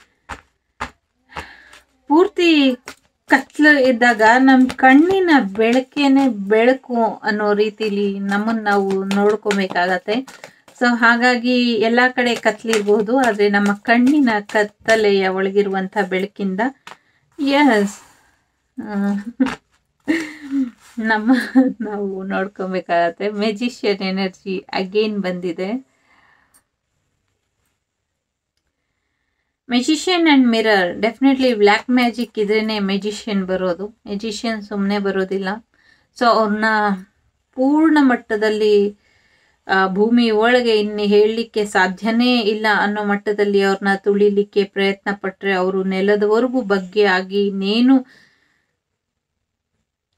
ಪೂರ್ತಿ ಕತ್ಲು ಇದ್ದಾಗ ನಮ್ಮ ಕಣ್ಣಿನ ಬೆಳಕೇನೆ ಬೆಳಕು ಅನ್ನೋ ರೀತಿಲಿ ನಮ್ಮನ್ನು ನಾವು ನೋಡ್ಕೊಬೇಕಾಗತ್ತೆ ಸೊ ಹಾಗಾಗಿ ಎಲ್ಲ ಕಡೆ ಕತ್ಲಿರ್ಬೋದು ಆದರೆ ನಮ್ಮ ಕಣ್ಣಿನ ಕತ್ತಲೆಯ ಒಳಗಿರುವಂಥ ಬೆಳಕಿಂದ ಎಸ್ ನಮ್ಮ ನಾವು ನೋಡ್ಕೊಬೇಕಾಗತ್ತೆ ಮೆಜಿಷಿಯನ್ ಎನರ್ಜಿ ಅಗೇನ್ ಬಂದಿದೆ magician and mirror definitely black magic ಇದ್ರೇ ಮೆಜಿಷಿಯನ್ ಬರೋದು ಮೆಜಿಷಿಯನ್ ಸುಮ್ಮನೆ ಬರೋದಿಲ್ಲ ಸೊ ಅವ್ರನ್ನ ಪೂರ್ಣ ಮಟ್ಟದಲ್ಲಿ ಆ, ಭೂಮಿ ಒಳಗೆ ಇನ್ನು ಹೇಳಲಿಕ್ಕೆ ಸಾಧ್ಯನೇ ಇಲ್ಲ ಅನ್ನೋ ಮಟ್ಟದಲ್ಲಿ ಅವ್ರನ್ನ ತುಳಿಲಿಕ್ಕೆ ಪ್ರಯತ್ನ ಪಟ್ಟರೆ ಅವರು ನೆಲದವರೆಗೂ ಬಗ್ಗೆ ಆಗಿ ಇನ್ನೇನು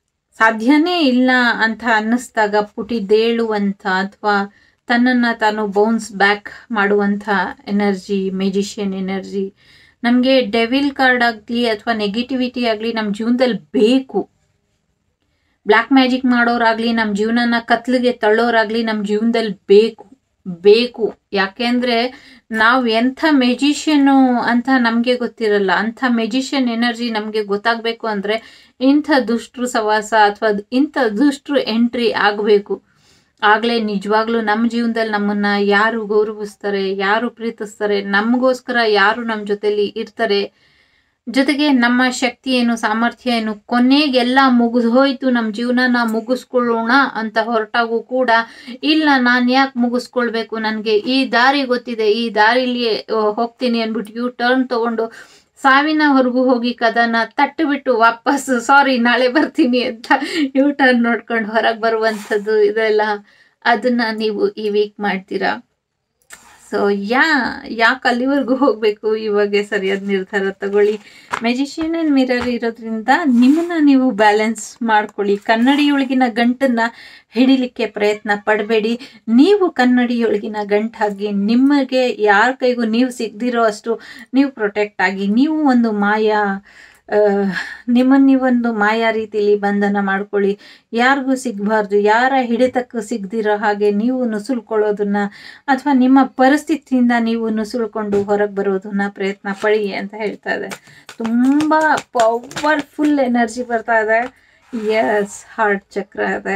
ಸಾಧ್ಯನೇ ಇಲ್ಲ ಅಂತ ಅನ್ನಿಸ್ದಾಗ ಪುಟಿದೇಳುವಂಥ ಅಥವಾ ತನ್ನನ್ನು ತಾನು ಬೌನ್ಸ್ ಬ್ಯಾಕ್ ಮಾಡುವಂಥ ಎನರ್ಜಿ ಮೆಜಿಷಿಯನ್ ಎನರ್ಜಿ ನಮಗೆ ಡೆವಿಲ್ ಕಾರ್ಡ್ ಆಗಲಿ ಅಥವಾ ನೆಗೆಟಿವಿಟಿ ಆಗಲಿ ನಮ್ಮ ಜೀವನದಲ್ಲಿ ಬೇಕು ಬ್ಲ್ಯಾಕ್ ಮ್ಯಾಜಿಕ್ ಮಾಡೋರಾಗ್ಲಿ ನಮ್ಮ ಜೀವನನ ಕತ್ಲಿಗೆ ತಳ್ಳೋರಾಗ್ಲಿ ನಮ್ಮ ಜೀವನದಲ್ಲಿ ಬೇಕು ಬೇಕು ಯಾಕೆಂದ್ರೆ ನಾವು ಎಂಥ ಮೆಜಿಷಿಯನು ಅಂತ ನಮಗೆ ಗೊತ್ತಿರಲ್ಲ ಅಂಥ ಮೆಜಿಷಿಯನ್ ಎನರ್ಜಿ ನಮಗೆ ಗೊತ್ತಾಗಬೇಕು ಅಂದರೆ ಇಂಥ ದುಷ್ಟರು ಸವಾಸ ಅಥವಾ ಇಂಥ ದುಷ್ಟರು ಎಂಟ್ರಿ ಆಗಬೇಕು ಆಗಲೇ ನಿಜವಾಗ್ಲೂ ನಮ್ಮ ಜೀವನದಲ್ಲಿ ನಮ್ಮನ್ನ ಯಾರು ಗೌರವಿಸ್ತಾರೆ ಯಾರು ಪ್ರೀತಿಸ್ತಾರೆ ನಮಗೋಸ್ಕರ ಯಾರು ನಮ್ಮ ಜೊತೆಲಿ ಇರ್ತಾರೆ ಜೊತೆಗೆ ನಮ್ಮ ಶಕ್ತಿ ಏನು ಸಾಮರ್ಥ್ಯ ಏನು ಕೊನೆಗೆಲ್ಲ ಮುಗಿದು ಹೋಯ್ತು ನಮ್ಮ ಜೀವನನ ಮುಗಿಸ್ಕೊಳ್ಳೋಣ ಅಂತ ಹೊರಟಾಗೂ ಕೂಡ ಇಲ್ಲ ನಾನು ಯಾಕೆ ಮುಗಿಸ್ಕೊಳ್ಬೇಕು ನನಗೆ ಈ ದಾರಿ ಗೊತ್ತಿದೆ ಈ ದಾರಿಲಿ ಹೋಗ್ತೀನಿ ಅಂದ್ಬಿಟ್ಟು ಯು ಟರ್ನ್ ತಗೊಂಡು ಸಾವಿನವರೆಗೂ ಹೋಗಿ ಕದನ ತಟ್ಟುಬಿಟ್ಟು ವಾಪಸ್ ಸಾರಿ ನಾಳೆ ಬರ್ತೀನಿ ಅಂತ ಯು ಟರ್ನ್ ನೋಡ್ಕೊಂಡು ಹೊರಗೆ ಬರುವಂಥದ್ದು ಇದೆಲ್ಲ ಅದನ್ನ ನೀವು ಈ ವೀಕ್ ಮಾಡ್ತೀರಾ ಸೊ ಯಾ ಯಾಕೆ ಅಲ್ಲಿವರೆಗೂ ಹೋಗಬೇಕು ಇವಾಗೆ ಸರಿಯಾದ ನಿರ್ಧಾರ ತಗೊಳ್ಳಿ ಮೆಜಿಷಿಯನ್ ಆ್ಯಂಡ್ ಮಿರರ್ ಇರೋದ್ರಿಂದ ನಿಮ್ಮನ್ನ ನೀವು ಬ್ಯಾಲೆನ್ಸ್ ಮಾಡ್ಕೊಳ್ಳಿ ಕನ್ನಡಿಯೊಳಗಿನ ಗಂಟನ್ನ ಹಿಡಿಲಿಕ್ಕೆ ಪ್ರಯತ್ನ ಪಡಬೇಡಿ ನೀವು ಕನ್ನಡಿಯೊಳಗಿನ ಗಂಟಾಗಿ ನಿಮಗೆ ಯಾರ ಕೈಗೂ ನೀವು ಸಿಗದಿರೋ ಅಷ್ಟು ನೀವು ಪ್ರೊಟೆಕ್ಟ್ ಆಗಿ ನೀವು ಒಂದು ಮಾಯಾ ನಿಮ್ಮನ್ನ ನೀವೊಂದು ಮಾಯಾ ರೀತಿಲಿ ಬಂಧನ ಮಾಡ್ಕೊಳ್ಳಿ ಯಾರಿಗೂ ಸಿಗಬಾರ್ದು ಯಾರ ಹಿಡಿತಕ್ಕೂ ಸಿಗದಿರೋ ಹಾಗೆ ನೀವು ನುಸುಳ್ಕೊಳ್ಳೋದನ್ನ ಅಥವಾ ನಿಮ್ಮ ಪರಿಸ್ಥಿತಿಯಿಂದ ನೀವು ನುಸುಳ್ಕೊಂಡು ಹೊರಗೆ ಬರೋದನ್ನ ಪ್ರಯತ್ನ ಪಡಿ ಅಂತ ಹೇಳ್ತಾ ಇದೆ ತುಂಬ ಪವರ್ಫುಲ್ ಎನರ್ಜಿ ಬರ್ತಾ ಇದೆ ಎಸ್ ಹಾರ್ಟ್ ಚಕ್ರ ಇದೆ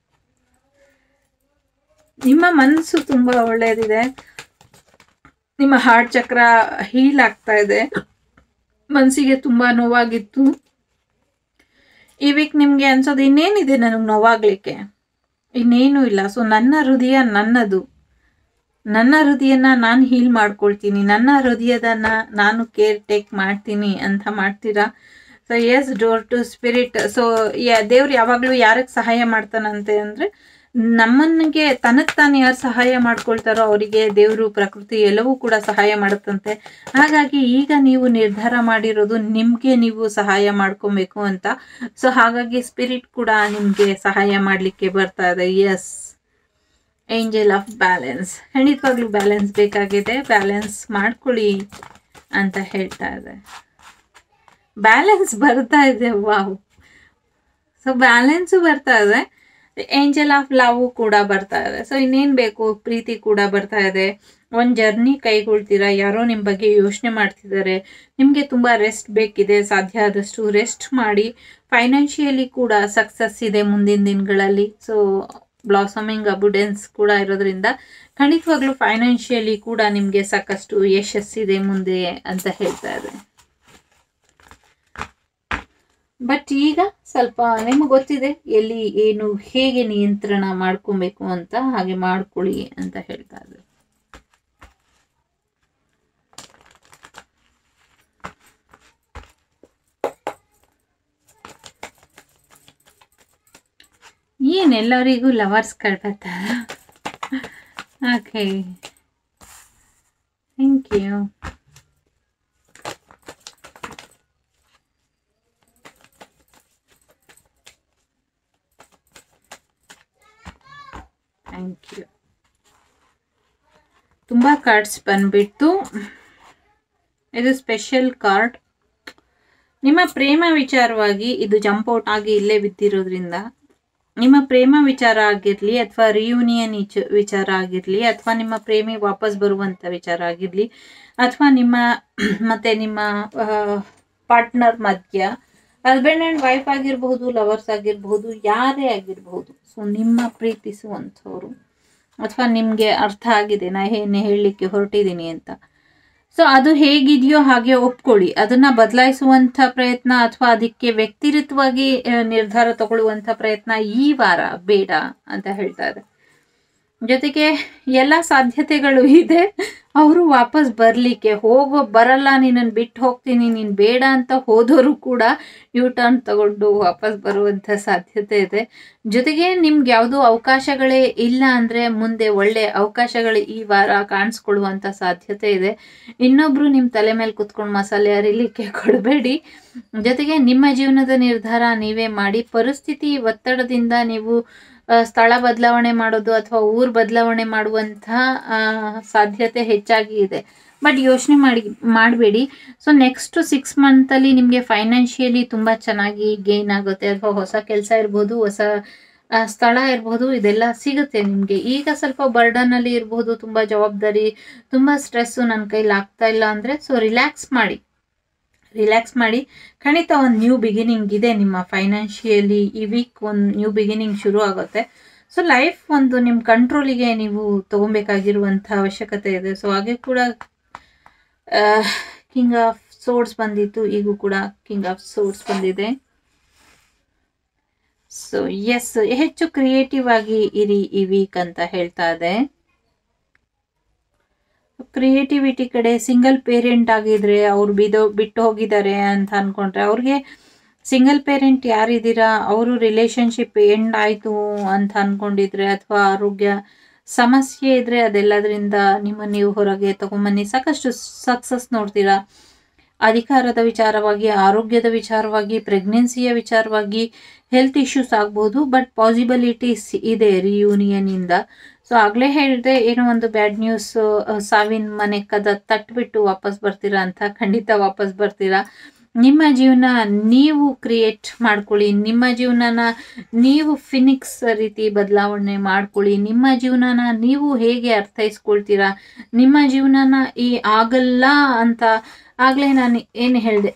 ನಿಮ್ಮ ಮನಸ್ಸು ತುಂಬ ಒಳ್ಳೆಯದಿದೆ ನಿಮ್ಮ ಹಾರ್ಟ್ ಚಕ್ರ ಹೀಲ್ ಆಗ್ತಾ ಇದೆ ಮನಸ್ಸಿಗೆ ತುಂಬ ನೋವಾಗಿತ್ತು ಈ ವೀಕ್ ನಿಮಗೆ ಅನ್ಸೋದು ಇನ್ನೇನಿದೆ ನನಗೆ ನೋವಾಗ್ಲಿಕ್ಕೆ ಇನ್ನೇನು ಇಲ್ಲ ಸೊ ನನ್ನ ಹೃದಯ ನನ್ನದು ನನ್ನ ಹೃದಯನ ನಾನು ಹೀಲ್ ಮಾಡ್ಕೊಳ್ತೀನಿ ನನ್ನ ಹೃದಯದನ್ನ ನಾನು ಕೇರ್ ಟೇಕ್ ಮಾಡ್ತೀನಿ ಅಂತ ಮಾಡ್ತೀರಾ so yes door to spirit so ದೇವ್ರು ಯಾವಾಗಲೂ ಯಾರಿಗೆ ಸಹಾಯ ಮಾಡ್ತಾನಂತೆ ಅಂದರೆ ನಮ್ಮನಿಗೆ ತನಗೆ ತಾನು ಯಾರು ಸಹಾಯ ಮಾಡ್ಕೊಳ್ತಾರೋ ಅವರಿಗೆ ದೇವರು ಪ್ರಕೃತಿ ಎಲ್ಲವೂ ಕೂಡ ಸಹಾಯ ಮಾಡುತ್ತಂತೆ ಹಾಗಾಗಿ ಈಗ ನೀವು ನಿರ್ಧಾರ ಮಾಡಿರೋದು ನಿಮಗೆ ನೀವು ಸಹಾಯ ಮಾಡ್ಕೊಬೇಕು ಅಂತ ಸೊ ಹಾಗಾಗಿ ಸ್ಪಿರಿಟ್ ಕೂಡ ನಿಮಗೆ ಸಹಾಯ ಮಾಡಲಿಕ್ಕೆ ಬರ್ತಾ ಇದೆ ಎಸ್ ಏಂಜಲ್ ಆಫ್ ಬ್ಯಾಲೆನ್ಸ್ ಖಂಡಿತವಾಗ್ಲೂ ಬ್ಯಾಲೆನ್ಸ್ ಬೇಕಾಗಿದೆ ಬ್ಯಾಲೆನ್ಸ್ ಮಾಡ್ಕೊಳ್ಳಿ ಅಂತ ಹೇಳ್ತಾ ಇದೆ ಬ್ಯಾಲೆನ್ಸ್ ಬರ್ತಾ ಇದೆ ವಾವ್ ಸೊ ಬ್ಯಾಲೆನ್ಸು ಬರ್ತಾ ಇದೆ ಏಂಜಲ್ ಆಫ್ ಲವ್ ಕೂಡ ಬರ್ತಾ ಇದೆ ಸೊ ಇನ್ನೇನು ಬೇಕು ಪ್ರೀತಿ ಕೂಡ ಬರ್ತಾ ಇದೆ ಒಂದು ಜರ್ನಿ ಕೈಗೊಳ್ತೀರಾ ಯಾರೋ ನಿಮ್ಮ ಬಗ್ಗೆ ಯೋಚನೆ ಮಾಡ್ತಿದ್ದಾರೆ ನಿಮಗೆ ತುಂಬ ರೆಸ್ಟ್ ಬೇಕಿದೆ ಸಾಧ್ಯ ಆದಷ್ಟು ರೆಸ್ಟ್ ಮಾಡಿ ಫೈನಾನ್ಷಿಯಲಿ ಕೂಡ ಸಕ್ಸಸ್ ಇದೆ ಮುಂದಿನ ದಿನಗಳಲ್ಲಿ ಸೊ ಬ್ಲಾಸಮಿಂಗ್ ಅಬುಡೆನ್ಸ್ ಕೂಡ ಇರೋದ್ರಿಂದ ಖಂಡಿತವಾಗ್ಲೂ ಫೈನಾನ್ಷಿಯಲಿ ಕೂಡ ನಿಮಗೆ ಸಾಕಷ್ಟು ಯಶಸ್ಸಿದೆ ಮುಂದೆ ಅಂತ ಹೇಳ್ತಾ ಇದೆ ಬಟ್ ಈಗ ಸ್ವಲ್ಪ ನಿಮಗೆ ಗೊತ್ತಿದೆ ಎಲ್ಲಿ ಏನು ಹೇಗೆ ನಿಯಂತ್ರಣ ಮಾಡ್ಕೊಬೇಕು ಅಂತ ಹಾಗೆ ಮಾಡ್ಕೊಳ್ಳಿ ಅಂತ ಹೇಳ್ತಾ ಇದ್ದಾರೆ ಏನ್ ಎಲ್ಲರಿಗೂ ಲವರ್ಸ್ಗಳು ಬರ್ತಾರ okay thank you thank you ತುಂಬ ಕಾರ್ಡ್ಸ್ ಬಂದ್ಬಿಟ್ಟು ಇದು ಸ್ಪೆಷಲ್ ಕಾರ್ಡ್ ನಿಮ್ಮ ಪ್ರೇಮ ವಿಚಾರವಾಗಿ ಇದು ಜಂಪ್ ಔಟ್ ಆಗಿ ಇಲ್ಲೇ ಬಿದ್ದಿರೋದ್ರಿಂದ ನಿಮ್ಮ ಪ್ರೇಮ ವಿಚಾರ ಆಗಿರಲಿ ಅಥವಾ ರಿಯೂನಿಯನ್ ವಿಚಾರ ಆಗಿರಲಿ ಅಥವಾ ನಿಮ್ಮ ಪ್ರೇಮಿ ವಾಪಸ್ ಬರುವಂಥ ವಿಚಾರ ಆಗಿರಲಿ ಅಥವಾ ನಿಮ್ಮ ಮತ್ತೆ ನಿಮ್ಮ ಪಾರ್ಟ್ನರ್ ಮಧ್ಯ ಹಸ್ಬೆಂಡ್ ಆ್ಯಂಡ್ ವೈಫ್ ಆಗಿರಬಹುದು ಲವರ್ಸ್ ಆಗಿರಬಹುದು ಯಾರೇ ಆಗಿರಬಹುದು ಸೊ ನಿಮ್ಮ ಪ್ರೀತಿಸುವಂಥವ್ರು ಅಥವಾ ನಿಮಗೆ ಅರ್ಥ ಆಗಿದೆ ನಾ ಏನೇ ಹೇಳಲಿಕ್ಕೆ ಹೊರಟಿದ್ದೀನಿ ಅಂತ ಸೊ ಅದು ಹೇಗಿದೆಯೋ ಹಾಗೆ ಒಪ್ಕೊಳ್ಳಿ ಅದನ್ನ ಬದಲಾಯಿಸುವಂಥ ಪ್ರಯತ್ನ ಅಥವಾ ಅದಕ್ಕೆ ವ್ಯಕ್ತಿರಿತವಾಗಿ ನಿರ್ಧಾರ ತಗೊಳ್ಳುವಂಥ ಪ್ರಯತ್ನ ಈ ವಾರ ಬೇಡ ಅಂತ ಹೇಳ್ತಾ ಇದೆ ಜೊತೆಗೆ ಎಲ್ಲ ಸಾಧ್ಯತೆಗಳು ಇದೆ ಅವರು ವಾಪಸ್ ಬರಲಿಕ್ಕೆ ಹೋಗೋ ಬರಲ್ಲ ನಿನ್ನನ್ನು ಬಿಟ್ಟು ಹೋಗ್ತೀನಿ ನೀನು ಬೇಡ ಅಂತ ಹೋದವರು ಕೂಡ ಯೂ ಟರ್ನ್ ತಗೊಂಡು ವಾಪಸ್ ಬರುವಂಥ ಸಾಧ್ಯತೆ ಇದೆ ಜೊತೆಗೆ ನಿಮ್ಗೆ ಯಾವುದೋ ಅವಕಾಶಗಳೇ ಇಲ್ಲ ಅಂದರೆ ಮುಂದೆ ಒಳ್ಳೆ ಅವಕಾಶಗಳು ಈ ವಾರ ಕಾಣಿಸ್ಕೊಳ್ಳುವಂಥ ಸಾಧ್ಯತೆ ಇದೆ ಇನ್ನೊಬ್ರು ನಿಮ್ಮ ತಲೆ ಮೇಲೆ ಕುತ್ಕೊಂಡು ಮಸಾಲೆ ಅರಿಲಿಕ್ಕೆ ಕೊಡಬೇಡಿ ಜೊತೆಗೆ ನಿಮ್ಮ ಜೀವನದ ನಿರ್ಧಾರ ನೀವೇ ಮಾಡಿ ಪರಿಸ್ಥಿತಿ ಒತ್ತಡದಿಂದ ನೀವು ಆ, ಸ್ಥಳ ಬದಲಾವಣೆ ಮಾಡೋದು ಅಥವಾ ಊರು ಬದಲಾವಣೆ ಮಾಡುವಂಥ ಆ, ಸಾಧ್ಯತೆ ಹೆಚ್ಚಾಗಿ ಇದೆ ಬಟ್ ಯೋಚನೆ ಮಾಡಿ ಮಾಡಬೇಡಿ ಸೊ ನೆಕ್ಸ್ಟ್ ಸಿಕ್ಸ್ ಮಂತಲ್ಲಿ ನಿಮಗೆ ಫೈನಾನ್ಷಿಯಲಿ ತುಂಬ ಚೆನ್ನಾಗಿ ಗೇನ್ ಆಗುತ್ತೆ ಅಥವಾ ಹೊಸ ಕೆಲಸ ಇರ್ಬೋದು ಹೊಸ ಆ, ಸ್ಥಳ ಇರ್ಬೋದು ಇದೆಲ್ಲ ಸಿಗುತ್ತೆ ನಿಮಗೆ ಈಗ ಸ್ವಲ್ಪ ಬರ್ಡನಲ್ಲಿ ಇರ್ಬೋದು ತುಂಬ ಜವಾಬ್ದಾರಿ ತುಂಬ ಸ್ಟ್ರೆಸ್ಸು ನನ್ನ ಕೈಲಿ ಆಗ್ತಾ ಇಲ್ಲ ಅಂದರೆ ಸೊ ರಿಲ್ಯಾಕ್ಸ್ ಮಾಡಿ ರಿಲ್ಯಾಕ್ಸ್ ಮಾಡಿ ಖಂಡಿತ ಒಂದು ನ್ಯೂ ಬಿಗಿನಿಂಗ್ ಇದೆ ನಿಮ್ಮ ಫೈನಾನ್ಷಿಯಲಿ ಈ ವೀಕ್ ಒಂದು ನ್ಯೂ ಬಿಗಿನಿಂಗ್ ಶುರು ಆಗುತ್ತೆ ಸೊ ಲೈಫ್ ಒಂದು ನಿಮ್ಮ ಕಂಟ್ರೋಲಿಗೆ ನೀವು ತಗೊಬೇಕಾಗಿರುವಂಥ ಅವಶ್ಯಕತೆ ಇದೆ ಸೊ ಹಾಗೆ ಕೂಡ ಕಿಂಗ್ ಆಫ್ ಸೋರ್ಸ್ ಬಂದಿತ್ತು ಈಗೂ ಕೂಡ ಕಿಂಗ್ ಆಫ್ ಸೋರ್ಸ್ ಬಂದಿದೆ ಸೊ ಎಸ್ ಹೆಚ್ಚು ಕ್ರಿಯೇಟಿವ್ ಆಗಿ ಇರಿ ಈ ವೀಕ್ ಅಂತ ಹೇಳ್ತಾ ಇದೆ ಕ್ರಿಯೇಟಿವಿಟಿ ಕಡೆ ಸಿಂಗಲ್ ಪೇರೆಂಟ್ ಆಗಿದ್ರೆ ಅವ್ರು ಬಿದೋ ಬಿಟ್ಟು ಹೋಗಿದ್ದಾರೆ ಅಂತ ಅನ್ಕೊಂಡ್ರೆ ಅವ್ರಿಗೆ ಸಿಂಗಲ್ ಪೇರೆಂಟ್ ಯಾರಿದ್ದೀರಾ ಅವರು ರಿಲೇಶನ್ಶಿಪ್ ಎಂಡ್ ಆಯಿತು ಅಂತ ಅನ್ಕೊಂಡಿದ್ರೆ ಅಥವಾ ಆರೋಗ್ಯ ಸಮಸ್ಯೆ ಇದ್ರೆ ಅದೆಲ್ಲದರಿಂದ ನಿಮ್ಮ ನೀವು ಹೊರಗೆ ತಗೊಂಬನ್ನಿ ಸಾಕಷ್ಟು ಸಕ್ಸಸ್ ನೋಡ್ತೀರಾ ಅಧಿಕಾರದ ವಿಚಾರವಾಗಿ ಆರೋಗ್ಯದ ವಿಚಾರವಾಗಿ ಪ್ರೆಗ್ನೆನ್ಸಿಯ ವಿಚಾರವಾಗಿ ಹೆಲ್ತ್ ಇಶ್ಯೂಸ್ ಆಗ್ಬೋದು ಬಟ್ ಪಾಸಿಬಿಲಿಟೀಸ್ ಇದೆ ರಿಯೂನಿಯನ್ ಇಂದ ಸೊ ಆಗಲೇ ಹೇಳಿದೆ ಏನೋ ಒಂದು ಬ್ಯಾಡ್ ನ್ಯೂಸ್ ಸಾವಿನ ಮನೆ ಕದ ತಟ್ಬಿಟ್ಟು ವಾಪಸ್ ಬರ್ತೀರಾ ಅಂತ ಖಂಡಿತ ವಾಪಸ್ ಬರ್ತೀರಾ ನಿಮ್ಮ ಜೀವನ ನೀವು ಕ್ರಿಯೇಟ್ ಮಾಡ್ಕೊಳ್ಳಿ ನಿಮ್ಮ ಜೀವನನ ನೀವು ಫಿನಿಕ್ಸ್ ರೀತಿ ಬದಲಾವಣೆ ಮಾಡ್ಕೊಳ್ಳಿ ನಿಮ್ಮ ಜೀವನನ ನೀವು ಹೇಗೆ ಅರ್ಥೈಸ್ಕೊಳ್ತೀರಾ ನಿಮ್ಮ ಜೀವನನ ಈ ಆಗಲ್ಲ ಅಂತ ಆಗಲೇ ನಾನು ಏನು ಹೇಳಿದೆ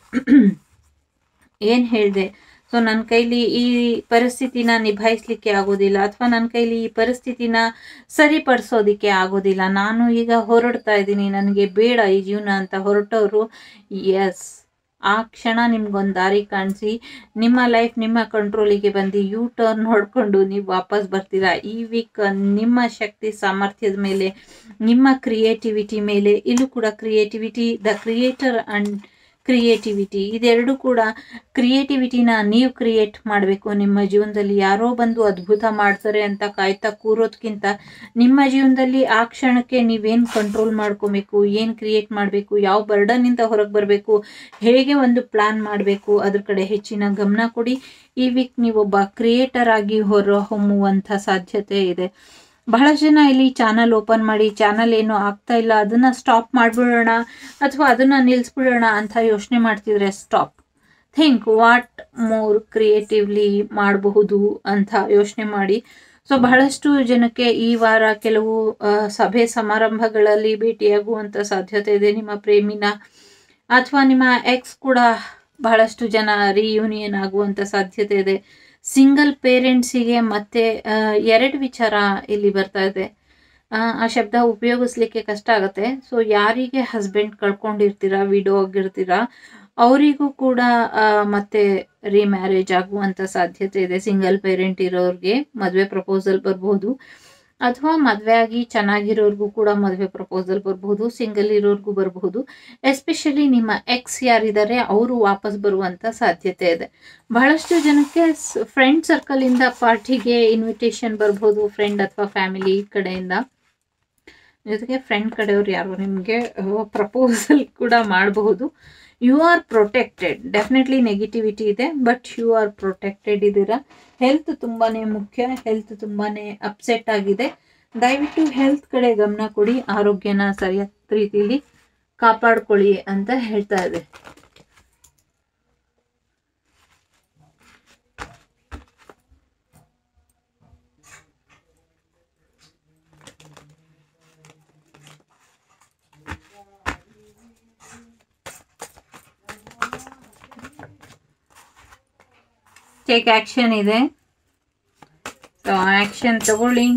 ಏನು ಹೇಳಿದೆ ಸೊ ನನ್ನ ಕೈಲಿ ಈ ಪರಿಸ್ಥಿತಿನ ನಿಭಾಯಿಸ್ಲಿಕ್ಕೆ ಆಗೋದಿಲ್ಲ ಅಥವಾ ನನ್ನ ಕೈಲಿ ಈ ಪರಿಸ್ಥಿತಿನ ಸರಿಪಡಿಸೋದಿಕ್ಕೆ ಆಗೋದಿಲ್ಲ ನಾನು ಈಗ ಹೊರಡ್ತಾ ಇದ್ದೀನಿ ನನಗೆ ಬೇಡ ಈ ಜೀವನ ಅಂತ ಹೊರಟವರು ಎಸ್ ಆ ಕ್ಷಣ ನಿಮ್ಗೊಂದು ದಾರಿ ಕಾಣಿಸಿ ನಿಮ್ಮ ಲೈಫ್ ನಿಮ್ಮ ಕಂಟ್ರೋಲಿಗೆ ಬಂದು ಯೂ ಟರ್ನ್ ನೋಡಿಕೊಂಡು ನೀವು ವಾಪಸ್ ಬರ್ತೀರಾ ಈ ವೀಕ್ ನಿಮ್ಮ ಶಕ್ತಿ ಸಾಮರ್ಥ್ಯದ ಮೇಲೆ ನಿಮ್ಮ ಕ್ರಿಯೇಟಿವಿಟಿ ಮೇಲೆ ಇಲ್ಲೂ ಕೂಡ creativity the creator and creativity ಇದೆರಡು ಕೂಡ ಕ್ರಿಯೇಟಿವಿಟಿನ ನೀವು ಕ್ರಿಯೇಟ್ ಮಾಡಬೇಕು ನಿಮ್ಮ ಜೀವನದಲ್ಲಿ ಯಾರೋ ಬಂದು ಅದ್ಭುತ ಮಾಡ್ತಾರೆ ಅಂತ ಕಾಯ್ತಾ ಕೂರೋದ್ಕಿಂತ ನಿಮ್ಮ ಜೀವನದಲ್ಲಿ ಆ ಕ್ಷಣಕ್ಕೆ ನೀವೇನು ಕಂಟ್ರೋಲ್ ಮಾಡ್ಕೊಬೇಕು ಏನು ಕ್ರಿಯೇಟ್ ಮಾಡಬೇಕು ಯಾವ ಬರ್ಡನ್ನಿಂದ ಹೊರಗೆ ಬರಬೇಕು ಹೇಗೆ ಒಂದು ಪ್ಲಾನ್ ಮಾಡಬೇಕು ಅದ್ರ ಕಡೆ ಹೆಚ್ಚಿನ ಗಮನ ಕೊಡಿ ಈ ವೀಕ್ ನೀವೊಬ್ಬ ಕ್ರಿಯೇಟರ್ ಆಗಿ ಹೊರ ಹೊಮ್ಮುವಂಥ ಸಾಧ್ಯತೆ ಇದೆ ಬಹಳ ಜನ ಇಲ್ಲಿ ಚಾನಲ್ ಓಪನ್ ಮಾಡಿ ಚಾನಲ್ ಏನು ಆಗ್ತಾ ಇಲ್ಲ ಅದನ್ನ ಸ್ಟಾಪ್ ಮಾಡಿಬಿಡೋಣ ಅಥವಾ ಅದನ್ನ ನಿಲ್ಲಿಸ್ಬಿಡೋಣ ಅಂತ ಯೋಚನೆ ಮಾಡ್ತಿದ್ರೆ stop think what more creatively ಮಾಡಬಹುದು ಅಂತ ಯೋಚನೆ ಮಾಡಿ ಸೊ ಬಹಳಷ್ಟು ಜನಕ್ಕೆ ಈ ವಾರ ಕೆಲವು ಆ, ಸಭೆ ಸಮಾರಂಭಗಳಲ್ಲಿ ಭೇಟಿಯಾಗುವಂಥ ಸಾಧ್ಯತೆ ಇದೆ ನಿಮ್ಮ ಪ್ರೇಮಿನ ಅಥವಾ ನಿಮ್ಮ ಎಕ್ಸ್ ಕೂಡ ಬಹಳಷ್ಟು ಜನ ರಿಯೂನಿಯನ್ ಆಗುವಂಥ ಸಾಧ್ಯತೆ ಇದೆ ಸಿಂಗಲ್ ಪೇರೆಂಟ್ಸಿಗೆ ಮತ್ತೆ ಆ, ಎರಡು ವಿಚಾರ ಇಲ್ಲಿ ಬರ್ತಾ ಇದೆ ಆ, ಆ ಶಬ್ದ ಉಪಯೋಗಿಸ್ಲಿಕ್ಕೆ ಕಷ್ಟ ಆಗುತ್ತೆ ಸೊ ಯಾರಿಗೆ ಹಸ್ಬೆಂಡ್ ಕಳ್ಕೊಂಡಿರ್ತೀರಾ ವಿಡೋ ಆಗಿರ್ತೀರಾ ಅವರಿಗೂ ಕೂಡ ಆ, ಮತ್ತೆ ರಿಮ್ಯಾರೇಜ್ ಆಗುವಂಥ ಸಾಧ್ಯತೆ ಇದೆ ಸಿಂಗಲ್ ಪೇರೆಂಟ್ ಇರೋರಿಗೆ ಮದುವೆ ಪ್ರಪೋಸಲ್ ಬರ್ಬೋದು ಅಥವಾ ಮದುವೆ ಆಗಿ ಚೆನ್ನಾಗಿರೋರ್ಗೂ ಕೂಡ ಮದುವೆ ಪ್ರಪೋಸಲ್ ಬರ್ಬೋದು ಸಿಂಗಲ್ ಇರೋರ್ಗೂ ಬರಬಹುದು ಎಸ್ಪೆಷಲಿ ನಿಮ್ಮ ಎಕ್ಸ್ ಯಾರಿದ್ದಾರೆ ಅವರು ವಾಪಸ್ ಬರುವಂಥ ಸಾಧ್ಯತೆ ಇದೆ ಬಹಳಷ್ಟು ಜನಕ್ಕೆ ಫ್ರೆಂಡ್ ಸರ್ಕಲಿಂದ ಪಾರ್ಟಿಗೆ ಇನ್ವಿಟೇಷನ್ ಬರ್ಬೋದು ಫ್ರೆಂಡ್ ಅಥವಾ ಫ್ಯಾಮಿಲಿ ಕಡೆಯಿಂದ ಜೊತೆಗೆ ಫ್ರೆಂಡ್ ಕಡೆಯವ್ರು ಯಾರು ನಿಮಗೆ ಪ್ರಪೋಸಲ್ ಕೂಡ ಮಾಡಬಹುದು you are protected definitely negativity ಇದೆ ಬಟ್ ಯು ಆರ್ ಪ್ರೊಟೆಕ್ಟೆಡ್ ಇದ್ದೀರಾ ಹೆಲ್ತ್ ತುಂಬಾ ಮುಖ್ಯ ಹೆಲ್ತ್ ತುಂಬಾ ಅಪ್ಸೆಟ್ ಆಗಿದೆ ದಯವಿಟ್ಟು ಹೆಲ್ತ್ ಕಡೆ ಗಮನ ಕೊಡಿ ಆರೋಗ್ಯನ ಸರಿಯಾದ ರೀತಿಯಲ್ಲಿ ಕಾಪಾಡ್ಕೊಳ್ಳಿ ಅಂತ ಹೇಳ್ತಾ ಇದೆ ಟೇಕ್ ಆಕ್ಷನ್ ಇದೆ ಸೊ ಆಕ್ಷನ್ ತಗೊಳ್ಳಿ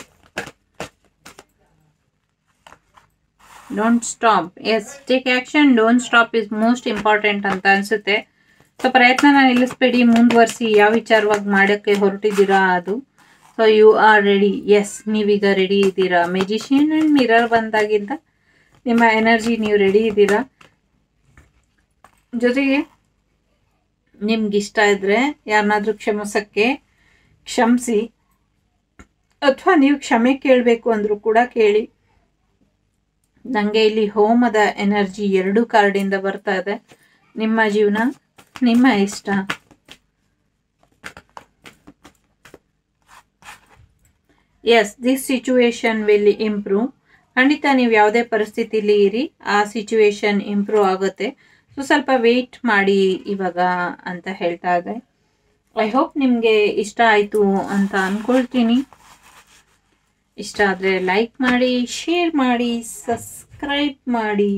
don't stop yes take action don't stop is most important ಅಂತ ಅನ್ಸುತ್ತೆ ಸೊ ಪ್ರಯತ್ನನ ನಿಲ್ಲಿಸ್ಬೇಡಿ ಮುಂದುವರಿಸಿ ಯಾವ ವಿಚಾರವಾಗಿ ಮಾಡೋಕ್ಕೆ ಹೊರಟಿದ್ದೀರಾ ಅದು so so you are ready yes ನೀವೀಗ ರೆಡಿ ಇದ್ದೀರಾ ಮೆಜಿಷಿಯನ್ ಆ್ಯಂಡ್ ಮಿರರ್ ಬಂದಾಗಿಂದ ನಿಮ್ಮ ಎನರ್ಜಿ ನೀವು ರೆಡಿ ಇದ್ದೀರಾ ಜೊತೆಗೆ ನಿಮ್ಗೆ ಇಷ್ಟ ಇದ್ದರೆ ಯಾರನ್ನಾದ್ರೂ ಕ್ಷಮಿಸೋಕ್ಕೆ ಕ್ಷಮಿಸಿ ಅಥವಾ ನೀವು ಕ್ಷಮೆ ಕೇಳಬೇಕು ಅಂದರೂ ಕೂಡ ಕೇಳಿ ನನಗೆ ಇಲ್ಲಿ ಹೋಮದ ಎನರ್ಜಿ ಎರಡು ಕಾರ್ಡಿಂದ ಬರ್ತಾ ಇದೆ ನಿಮ್ಮ ಜೀವನ ನಿಮ್ಮ ಇಷ್ಟ yes this situation will improve ಖಂಡಿತ ನೀವು ಯಾವುದೇ ಪರಿಸ್ಥಿತಿಲಿ ಇರಿ ಆ ಸಿಚುವೇಶನ್ ಇಂಪ್ರೂವ್ ಆಗುತ್ತೆ ಸೊ ಸ್ವಲ್ಪ ವೆಯ್ಟ್ ಮಾಡಿ ಇವಾಗ ಅಂತ ಹೇಳ್ತಾ ಇದೆ ಐ ಹೋಪ್ ನಿಮಗೆ ಇಷ್ಟ ಆಯಿತು ಅಂತ ಅಂದ್ಕೊಳ್ತೀನಿ ಇಷ್ಟ ಆದರೆ ಲೈಕ್ ಮಾಡಿ ಶೇರ್ ಮಾಡಿ ಸಬ್ಸ್ಕ್ರೈಬ್ ಮಾಡಿ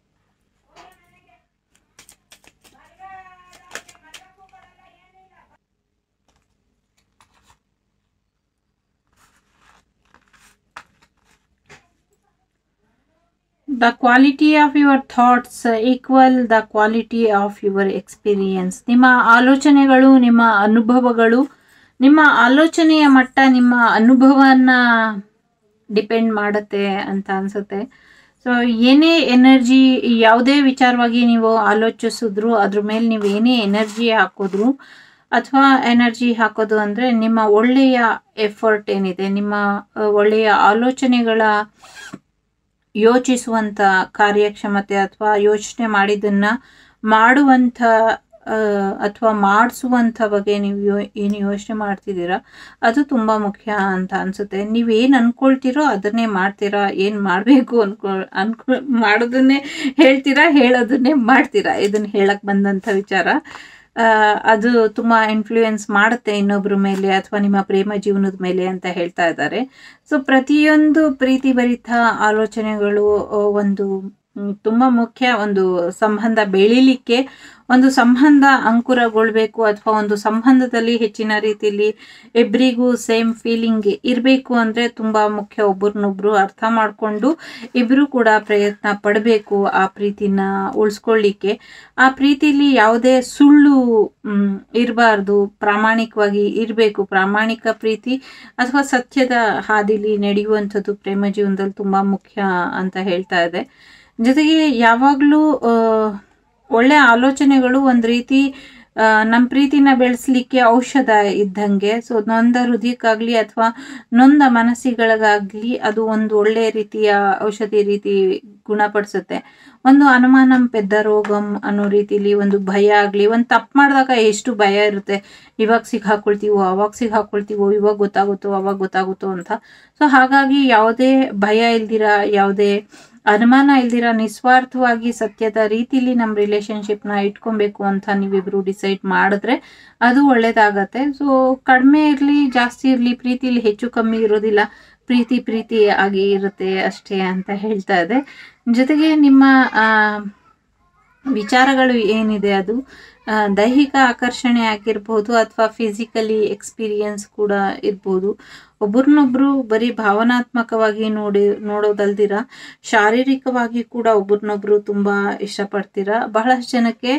the quality of your thoughts equal the quality of your experience ನಿಮ್ಮ ಆಲೋಚನೆಗಳು ನಿಮ್ಮ ಅನುಭವಗಳು ನಿಮ್ಮ ಆಲೋಚನೆಯ ಮಟ್ಟ ನಿಮ್ಮ ಅನುಭವನ ಡಿಪೆಂಡ್ ಮಾಡುತ್ತೆ ಅಂತ ಅನ್ಸುತ್ತೆ ಸೊ ಏನೇ ಎನರ್ಜಿ ಯಾವುದೇ ವಿಚಾರವಾಗಿ ನೀವು ಆಲೋಚಿಸಿದ್ರು ಅದ್ರ ಮೇಲೆ ನೀವು ಏನೇ ಎನರ್ಜಿ ಹಾಕಿದ್ರು ಅಥವಾ ಎನರ್ಜಿ ಹಾಕೋದು ಅಂದರೆ ನಿಮ್ಮ ಒಳ್ಳೆಯ ಎಫರ್ಟ್ ಏನಿದೆ ನಿಮ್ಮ ಅ, ಒಳ್ಳೆಯ ಆಲೋಚನೆಗಳ ಯೋಚಿಸುವಂಥ ಕಾರ್ಯಕ್ಷಮತೆ ಅಥವಾ ಯೋಚನೆ ಮಾಡಿದ್ದನ್ನ ಮಾಡುವಂಥ ಅಥವಾ ಮಾಡಿಸುವಂಥ ಬಗ್ಗೆ ನೀವು ಯೋ ಏನು ಯೋಚನೆ ಮಾಡ್ತಿದ್ದೀರಾ ಅದು ತುಂಬ ಮುಖ್ಯ ಅಂತ ಅನಿಸುತ್ತೆ ನೀವೇನು ಅಂದ್ಕೊಳ್ತೀರೋ ಅದನ್ನೇ ಮಾಡ್ತೀರಾ ಏನು ಮಾಡಬೇಕು ಅನ್ಕೊ ಅನ್ಕೊ ಮಾಡೋದನ್ನೇ ಹೇಳ್ತೀರಾ ಹೇಳೋದನ್ನೇ ಮಾಡ್ತೀರಾ ಇದನ್ನು ಹೇಳಕ್ಕೆ ಬಂದಂಥ ವಿಚಾರ ಆ, ಅದು ತುಂಬ ಇನ್ಫ್ಲೂಯೆನ್ಸ್ ಮಾಡುತ್ತೆ ಇನ್ನೊಬ್ಬರ ಮೇಲೆ ಅಥವಾ ನಿಮ್ಮ ಪ್ರೇಮ ಜೀವನದ ಮೇಲೆ ಅಂತ ಹೇಳ್ತಾ ಇದ್ದಾರೆ ಸೊ ಪ್ರತಿಯೊಂದು ಪ್ರೀತಿ ಭರಿತ ಆಲೋಚನೆಗಳು ಆ, ಒಂದು ಮ್, ತುಂಬ ಮುಖ್ಯ ಒಂದು ಸಂಬಂಧ ಬೆಳೀಲಿಕ್ಕೆ ಒಂದು ಸಂಬಂಧ ಅಂಕುರಗೊಳ್ಬೇಕು ಅಥವಾ ಒಂದು ಸಂಬಂಧದಲ್ಲಿ ಹೆಚ್ಚಿನ ರೀತಿಯಲ್ಲಿ ಇಬ್ಬರಿಗೂ ಸೇಮ್ ಫೀಲಿಂಗ್ ಇರಬೇಕು ಅಂದರೆ ತುಂಬ ಮುಖ್ಯ ಒಬ್ರನ್ನೊಬ್ರು ಅರ್ಥ ಮಾಡಿಕೊಂಡು ಇಬ್ಬರು ಕೂಡ ಪ್ರಯತ್ನ ಪಡಬೇಕು ಆ ಪ್ರೀತಿನ ಉಳಿಸ್ಕೊಳ್ಳಿಕ್ಕೆ ಆ ಪ್ರೀತಿಲಿ ಯಾವುದೇ ಸುಳ್ಳು ಇರಬಾರ್ದು ಪ್ರಾಮಾಣಿಕವಾಗಿ ಇರಬೇಕು ಪ್ರಾಮಾಣಿಕ ಪ್ರೀತಿ ಅಥವಾ ಸತ್ಯದ ಹಾದಿಲಿ ನಡೆಯುವಂಥದ್ದು ಪ್ರೇಮ ಜೀವನದಲ್ಲಿ ತುಂಬ ಮುಖ್ಯ ಅಂತ ಹೇಳ್ತಾ ಇದೆ ಜೊತೆಗೆ ಯಾವಾಗಲೂ ಒಳ್ಳೆ ಆಲೋಚನೆಗಳು ಒಂದು ರೀತಿ ನಮ್ಮ ಪ್ರೀತಿನ ಬೆಳೆಸಲಿಕ್ಕೆ ಔಷಧ ಇದ್ದಂಗೆ ಸೊ ನೊಂದ ಹೃದಯಕ್ಕಾಗಲಿ ಅಥವಾ ನೊಂದ ಮನಸ್ಸುಗಳಿಗಾಗಲಿ ಅದು ಒಂದು ಒಳ್ಳೆ ರೀತಿಯ ಔಷಧಿ ರೀತಿ ಗುಣಪಡಿಸುತ್ತೆ ಒಂದು ಅನುಮಾನಂ ಪೆದ್ದ ರೋಗಂ ಅನ್ನೋ ರೀತಿಲಿ ಒಂದು ಭಯ ಆಗಲಿ ಒಂದು ತಪ್ಪು ಮಾಡಿದಾಗ ಎಷ್ಟು ಭಯ ಇರುತ್ತೆ ಇವಾಗ ಸಿಕ್ಕಾಕೊಳ್ತೀವೋ ಅವಾಗ ಸಿಕ್ಕಾಕೊಳ್ತೀವೋ ಇವಾಗ ಗೊತ್ತಾಗುತ್ತೋ ಅವಾಗ ಗೊತ್ತಾಗುತ್ತೋ ಅಂತ ಸೊ ಹಾಗಾಗಿ ಯಾವುದೇ ಭಯ ಇಲ್ದಿರ ಯಾವುದೇ ಅನುಮಾನ ಇಲ್ದಿರ ನಿಸ್ವಾರ್ಥವಾಗಿ ಸತ್ಯದ ರೀತಿಲಿ ನಮ್ಮ ರಿಲೇಶನ್ಶಿಪ್ನ ಇಟ್ಕೊಬೇಕು ಅಂತ ನೀವಿಬ್ರು ಡಿಸೈಡ್ ಮಾಡಿದ್ರೆ ಅದು ಒಳ್ಳೇದಾಗತ್ತೆ ಸೊ ಕಡಿಮೆ ಇರಲಿ ಜಾಸ್ತಿ ಇರಲಿ ಪ್ರೀತಿಲಿ ಹೆಚ್ಚು ಕಮ್ಮಿ ಇರೋದಿಲ್ಲ ಪ್ರೀತಿ ಪ್ರೀತಿ ಆಗಿ ಇರುತ್ತೆ ಅಷ್ಟೇ ಅಂತ ಹೇಳ್ತಾ ಇದೆ ಜೊತೆಗೆ ನಿಮ್ಮ ಆ, ವಿಚಾರಗಳು ಏನಿದೆ ಅದು ಆ, ದೈಹಿಕ ಆಕರ್ಷಣೆ ಆಗಿರ್ಬೋದು ಅಥವಾ ಫಿಸಿಕಲಿ ಎಕ್ಸ್ಪೀರಿಯನ್ಸ್ ಕೂಡ ಇರ್ಬೋದು ಒಬ್ರನ್ನೊಬ್ರು ಬರೀ ಭಾವನಾತ್ಮಕವಾಗಿ ನೋಡಿ ನೋಡೋದಲ್ದಿರ ಶಾರೀರಿಕವಾಗಿ ಕೂಡ ಒಬ್ರನ್ನೊಬ್ರು ತುಂಬ ಇಷ್ಟಪಡ್ತೀರಾ ಬಹಳಷ್ಟು ಜನಕ್ಕೆ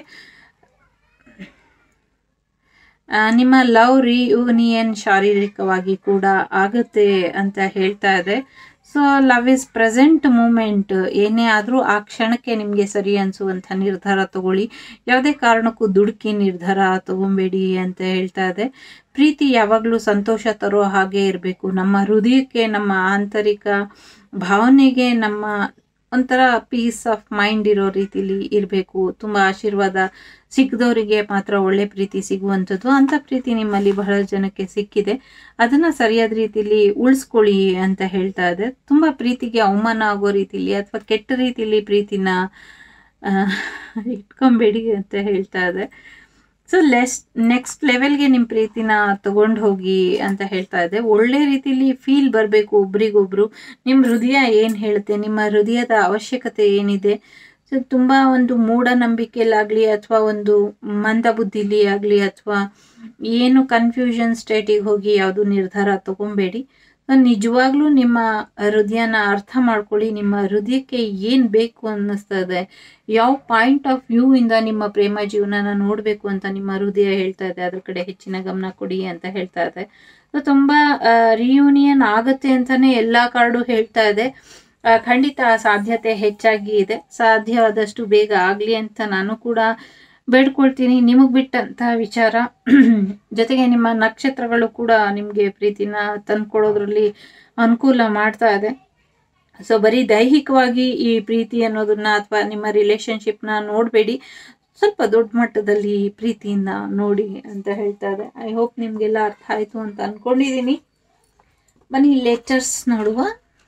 ಆ, ನಿಮ್ಮ ಲವ್ ರಿಯೂನಿಯನ್ ಶಾರೀರಿಕವಾಗಿ ಕೂಡ ಆಗುತ್ತೆ ಅಂತ ಹೇಳ್ತಾ ಇದೆ so love is present moment ಏನೇ ಆದರೂ ಆ ಕ್ಷಣಕ್ಕೆ ನಿಮಗೆ ಸರಿ ಅನಿಸುವಂಥ ನಿರ್ಧಾರ ತಗೊಳ್ಳಿ ಯಾವುದೇ ಕಾರಣಕ್ಕೂ ದುಡುಕಿ ನಿರ್ಧಾರ ತಗೊಬೇಡಿ ಅಂತ ಹೇಳ್ತಾ ಇದೆ ಪ್ರೀತಿ ಯಾವಾಗಲೂ ಸಂತೋಷ ತರೋ ಹಾಗೆ ಇರಬೇಕು ನಮ್ಮ ಹೃದಯಕ್ಕೆ ನಮ್ಮ ಆಂತರಿಕ ಭಾವನೆಗೆ ನಮ್ಮ ಒಂಥರ ಪೀಸ್ ಆಫ್ ಮೈಂಡ್ ಇರೋ ರೀತಿಲಿ ಇರಬೇಕು ತುಂಬ ಆಶೀರ್ವಾದ ಸಿಕ್ಕದವರಿಗೆ ಮಾತ್ರ ಒಳ್ಳೆ ಪ್ರೀತಿ ಸಿಗುವಂಥದ್ದು ಅಂಥ ಪ್ರೀತಿ ನಿಮ್ಮಲ್ಲಿ ಬಹಳ ಜನಕ್ಕೆ ಸಿಕ್ಕಿದೆ ಅದನ್ನು ಸರಿಯಾದ ರೀತಿಲಿ ಉಳಿಸ್ಕೊಳ್ಳಿ ಅಂತ ಹೇಳ್ತಾ ಇದೆ ತುಂಬ ಪ್ರೀತಿಗೆ ಅವಮಾನ ಆಗೋ ರೀತಿಲಿ ಅಥವಾ ಕೆಟ್ಟ ರೀತಿಲಿ ಪ್ರೀತಿನ ಆ, ಇಟ್ಕೊಂಬೇಡಿ ಅಂತ ಹೇಳ್ತಾ ಇದೆ ಸೊ ಲೆಸ್ ನೆಕ್ಸ್ಟ್ ಲೆವೆಲ್ಗೆ ನಿಮ್ಮ ಪ್ರೀತಿನ ತಗೊಂಡು ಹೋಗಿ ಅಂತ ಹೇಳ್ತಾ ಇದೆ ಒಳ್ಳೆ ರೀತಿಲಿ ಫೀಲ್ ಬರಬೇಕು ಒಬ್ರಿಗೊಬ್ರು ನಿಮ್ಮ ಹೃದಯ ಏನು ಹೇಳುತ್ತೆ ನಿಮ್ಮ ಹೃದಯದ ಅವಶ್ಯಕತೆ ಏನಿದೆ ಸೊ ತುಂಬ ಒಂದು ಮೂಢನಂಬಿಕೆಯಲ್ಲಾಗಲಿ ಅಥವಾ ಒಂದು ಮಂದ ಬುದ್ಧಿಲಿ ಆಗಲಿ ಅಥವಾ ಏನು ಕನ್ಫ್ಯೂಷನ್ ಸ್ಟೇಟಿಗೆ ಹೋಗಿ ಯಾವುದು ನಿರ್ಧಾರ ತಗೊಬೇಡಿ ಸೊ ನಿಜವಾಗ್ಲೂ ನಿಮ್ಮ ಹೃದಯನ ಅರ್ಥ ಮಾಡ್ಕೊಳ್ಳಿ ನಿಮ್ಮ ಹೃದಯಕ್ಕೆ ಏನು ಬೇಕು ಅನ್ನಿಸ್ತದೆ ಯಾವ ಪಾಯಿಂಟ್ ಆಫ್ ವ್ಯೂ ಇಂದ ನಿಮ್ಮ ಪ್ರೇಮ ಜೀವನನ ನೋಡಬೇಕು ಅಂತ ನಿಮ್ಮ ಹೃದಯ ಹೇಳ್ತಾ ಇದೆ ಅದ್ರ ಕಡೆ ಹೆಚ್ಚಿನ ಗಮನ ಕೊಡಿ ಅಂತ ಹೇಳ್ತಾ ಇದೆ ಸೊ ತುಂಬ ರಿಯೂನಿಯನ್ ಆಗುತ್ತೆ ಅಂತಾನೆ ಎಲ್ಲ ಕಾರ್ಡು ಹೇಳ್ತಾ ಇದೆ ಆ, ಖಂಡಿತ ಆ ಸಾಧ್ಯತೆ ಹೆಚ್ಚಾಗಿ ಇದೆ ಸಾಧ್ಯವಾದಷ್ಟು ಬೇಗ ಆಗಲಿ ಅಂತ ನಾನು ಕೂಡ ಬೇಡ್ಕೊಳ್ತೀನಿ ನಿಮಗೆ ಬಿಟ್ಟಂತ ವಿಚಾರ ಜೊತೆಗೆ ನಿಮ್ಮ ನಕ್ಷತ್ರಗಳು ಕೂಡ ನಿಮಗೆ ಪ್ರೀತಿನ ತಂದ್ಕೊಡೋದ್ರಲ್ಲಿ ಅನುಕೂಲ ಮಾಡ್ತಾ ಇದೆ ಸೊ ಬರೀ ದೈಹಿಕವಾಗಿ ಈ ಪ್ರೀತಿ ಅನ್ನೋದನ್ನ ಅಥವಾ ನಿಮ್ಮ ರಿಲೇಶನ್ಶಿಪ್ನ ನೋಡಬೇಡಿ ಸ್ವಲ್ಪ ದೊಡ್ಡ ಮಟ್ಟದಲ್ಲಿ ಪ್ರೀತಿಯಿಂದ ನೋಡಿ ಅಂತ ಹೇಳ್ತಾ ಇದೆ ಐ ಹೋಪ್ ನಿಮಗೆಲ್ಲ ಅರ್ಥ ಆಯಿತು ಅಂತ ಅಂದ್ಕೊಂಡಿದ್ದೀನಿ ಬನ್ನಿ ಲೆಟರ್ಸ್ ನೋಡುವ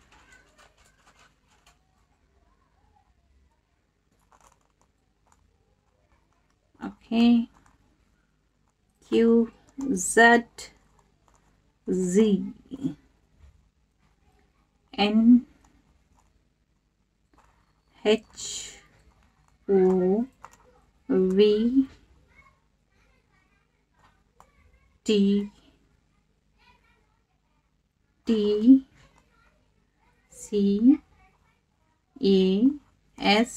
okay Q Z Z N H O V T T C A S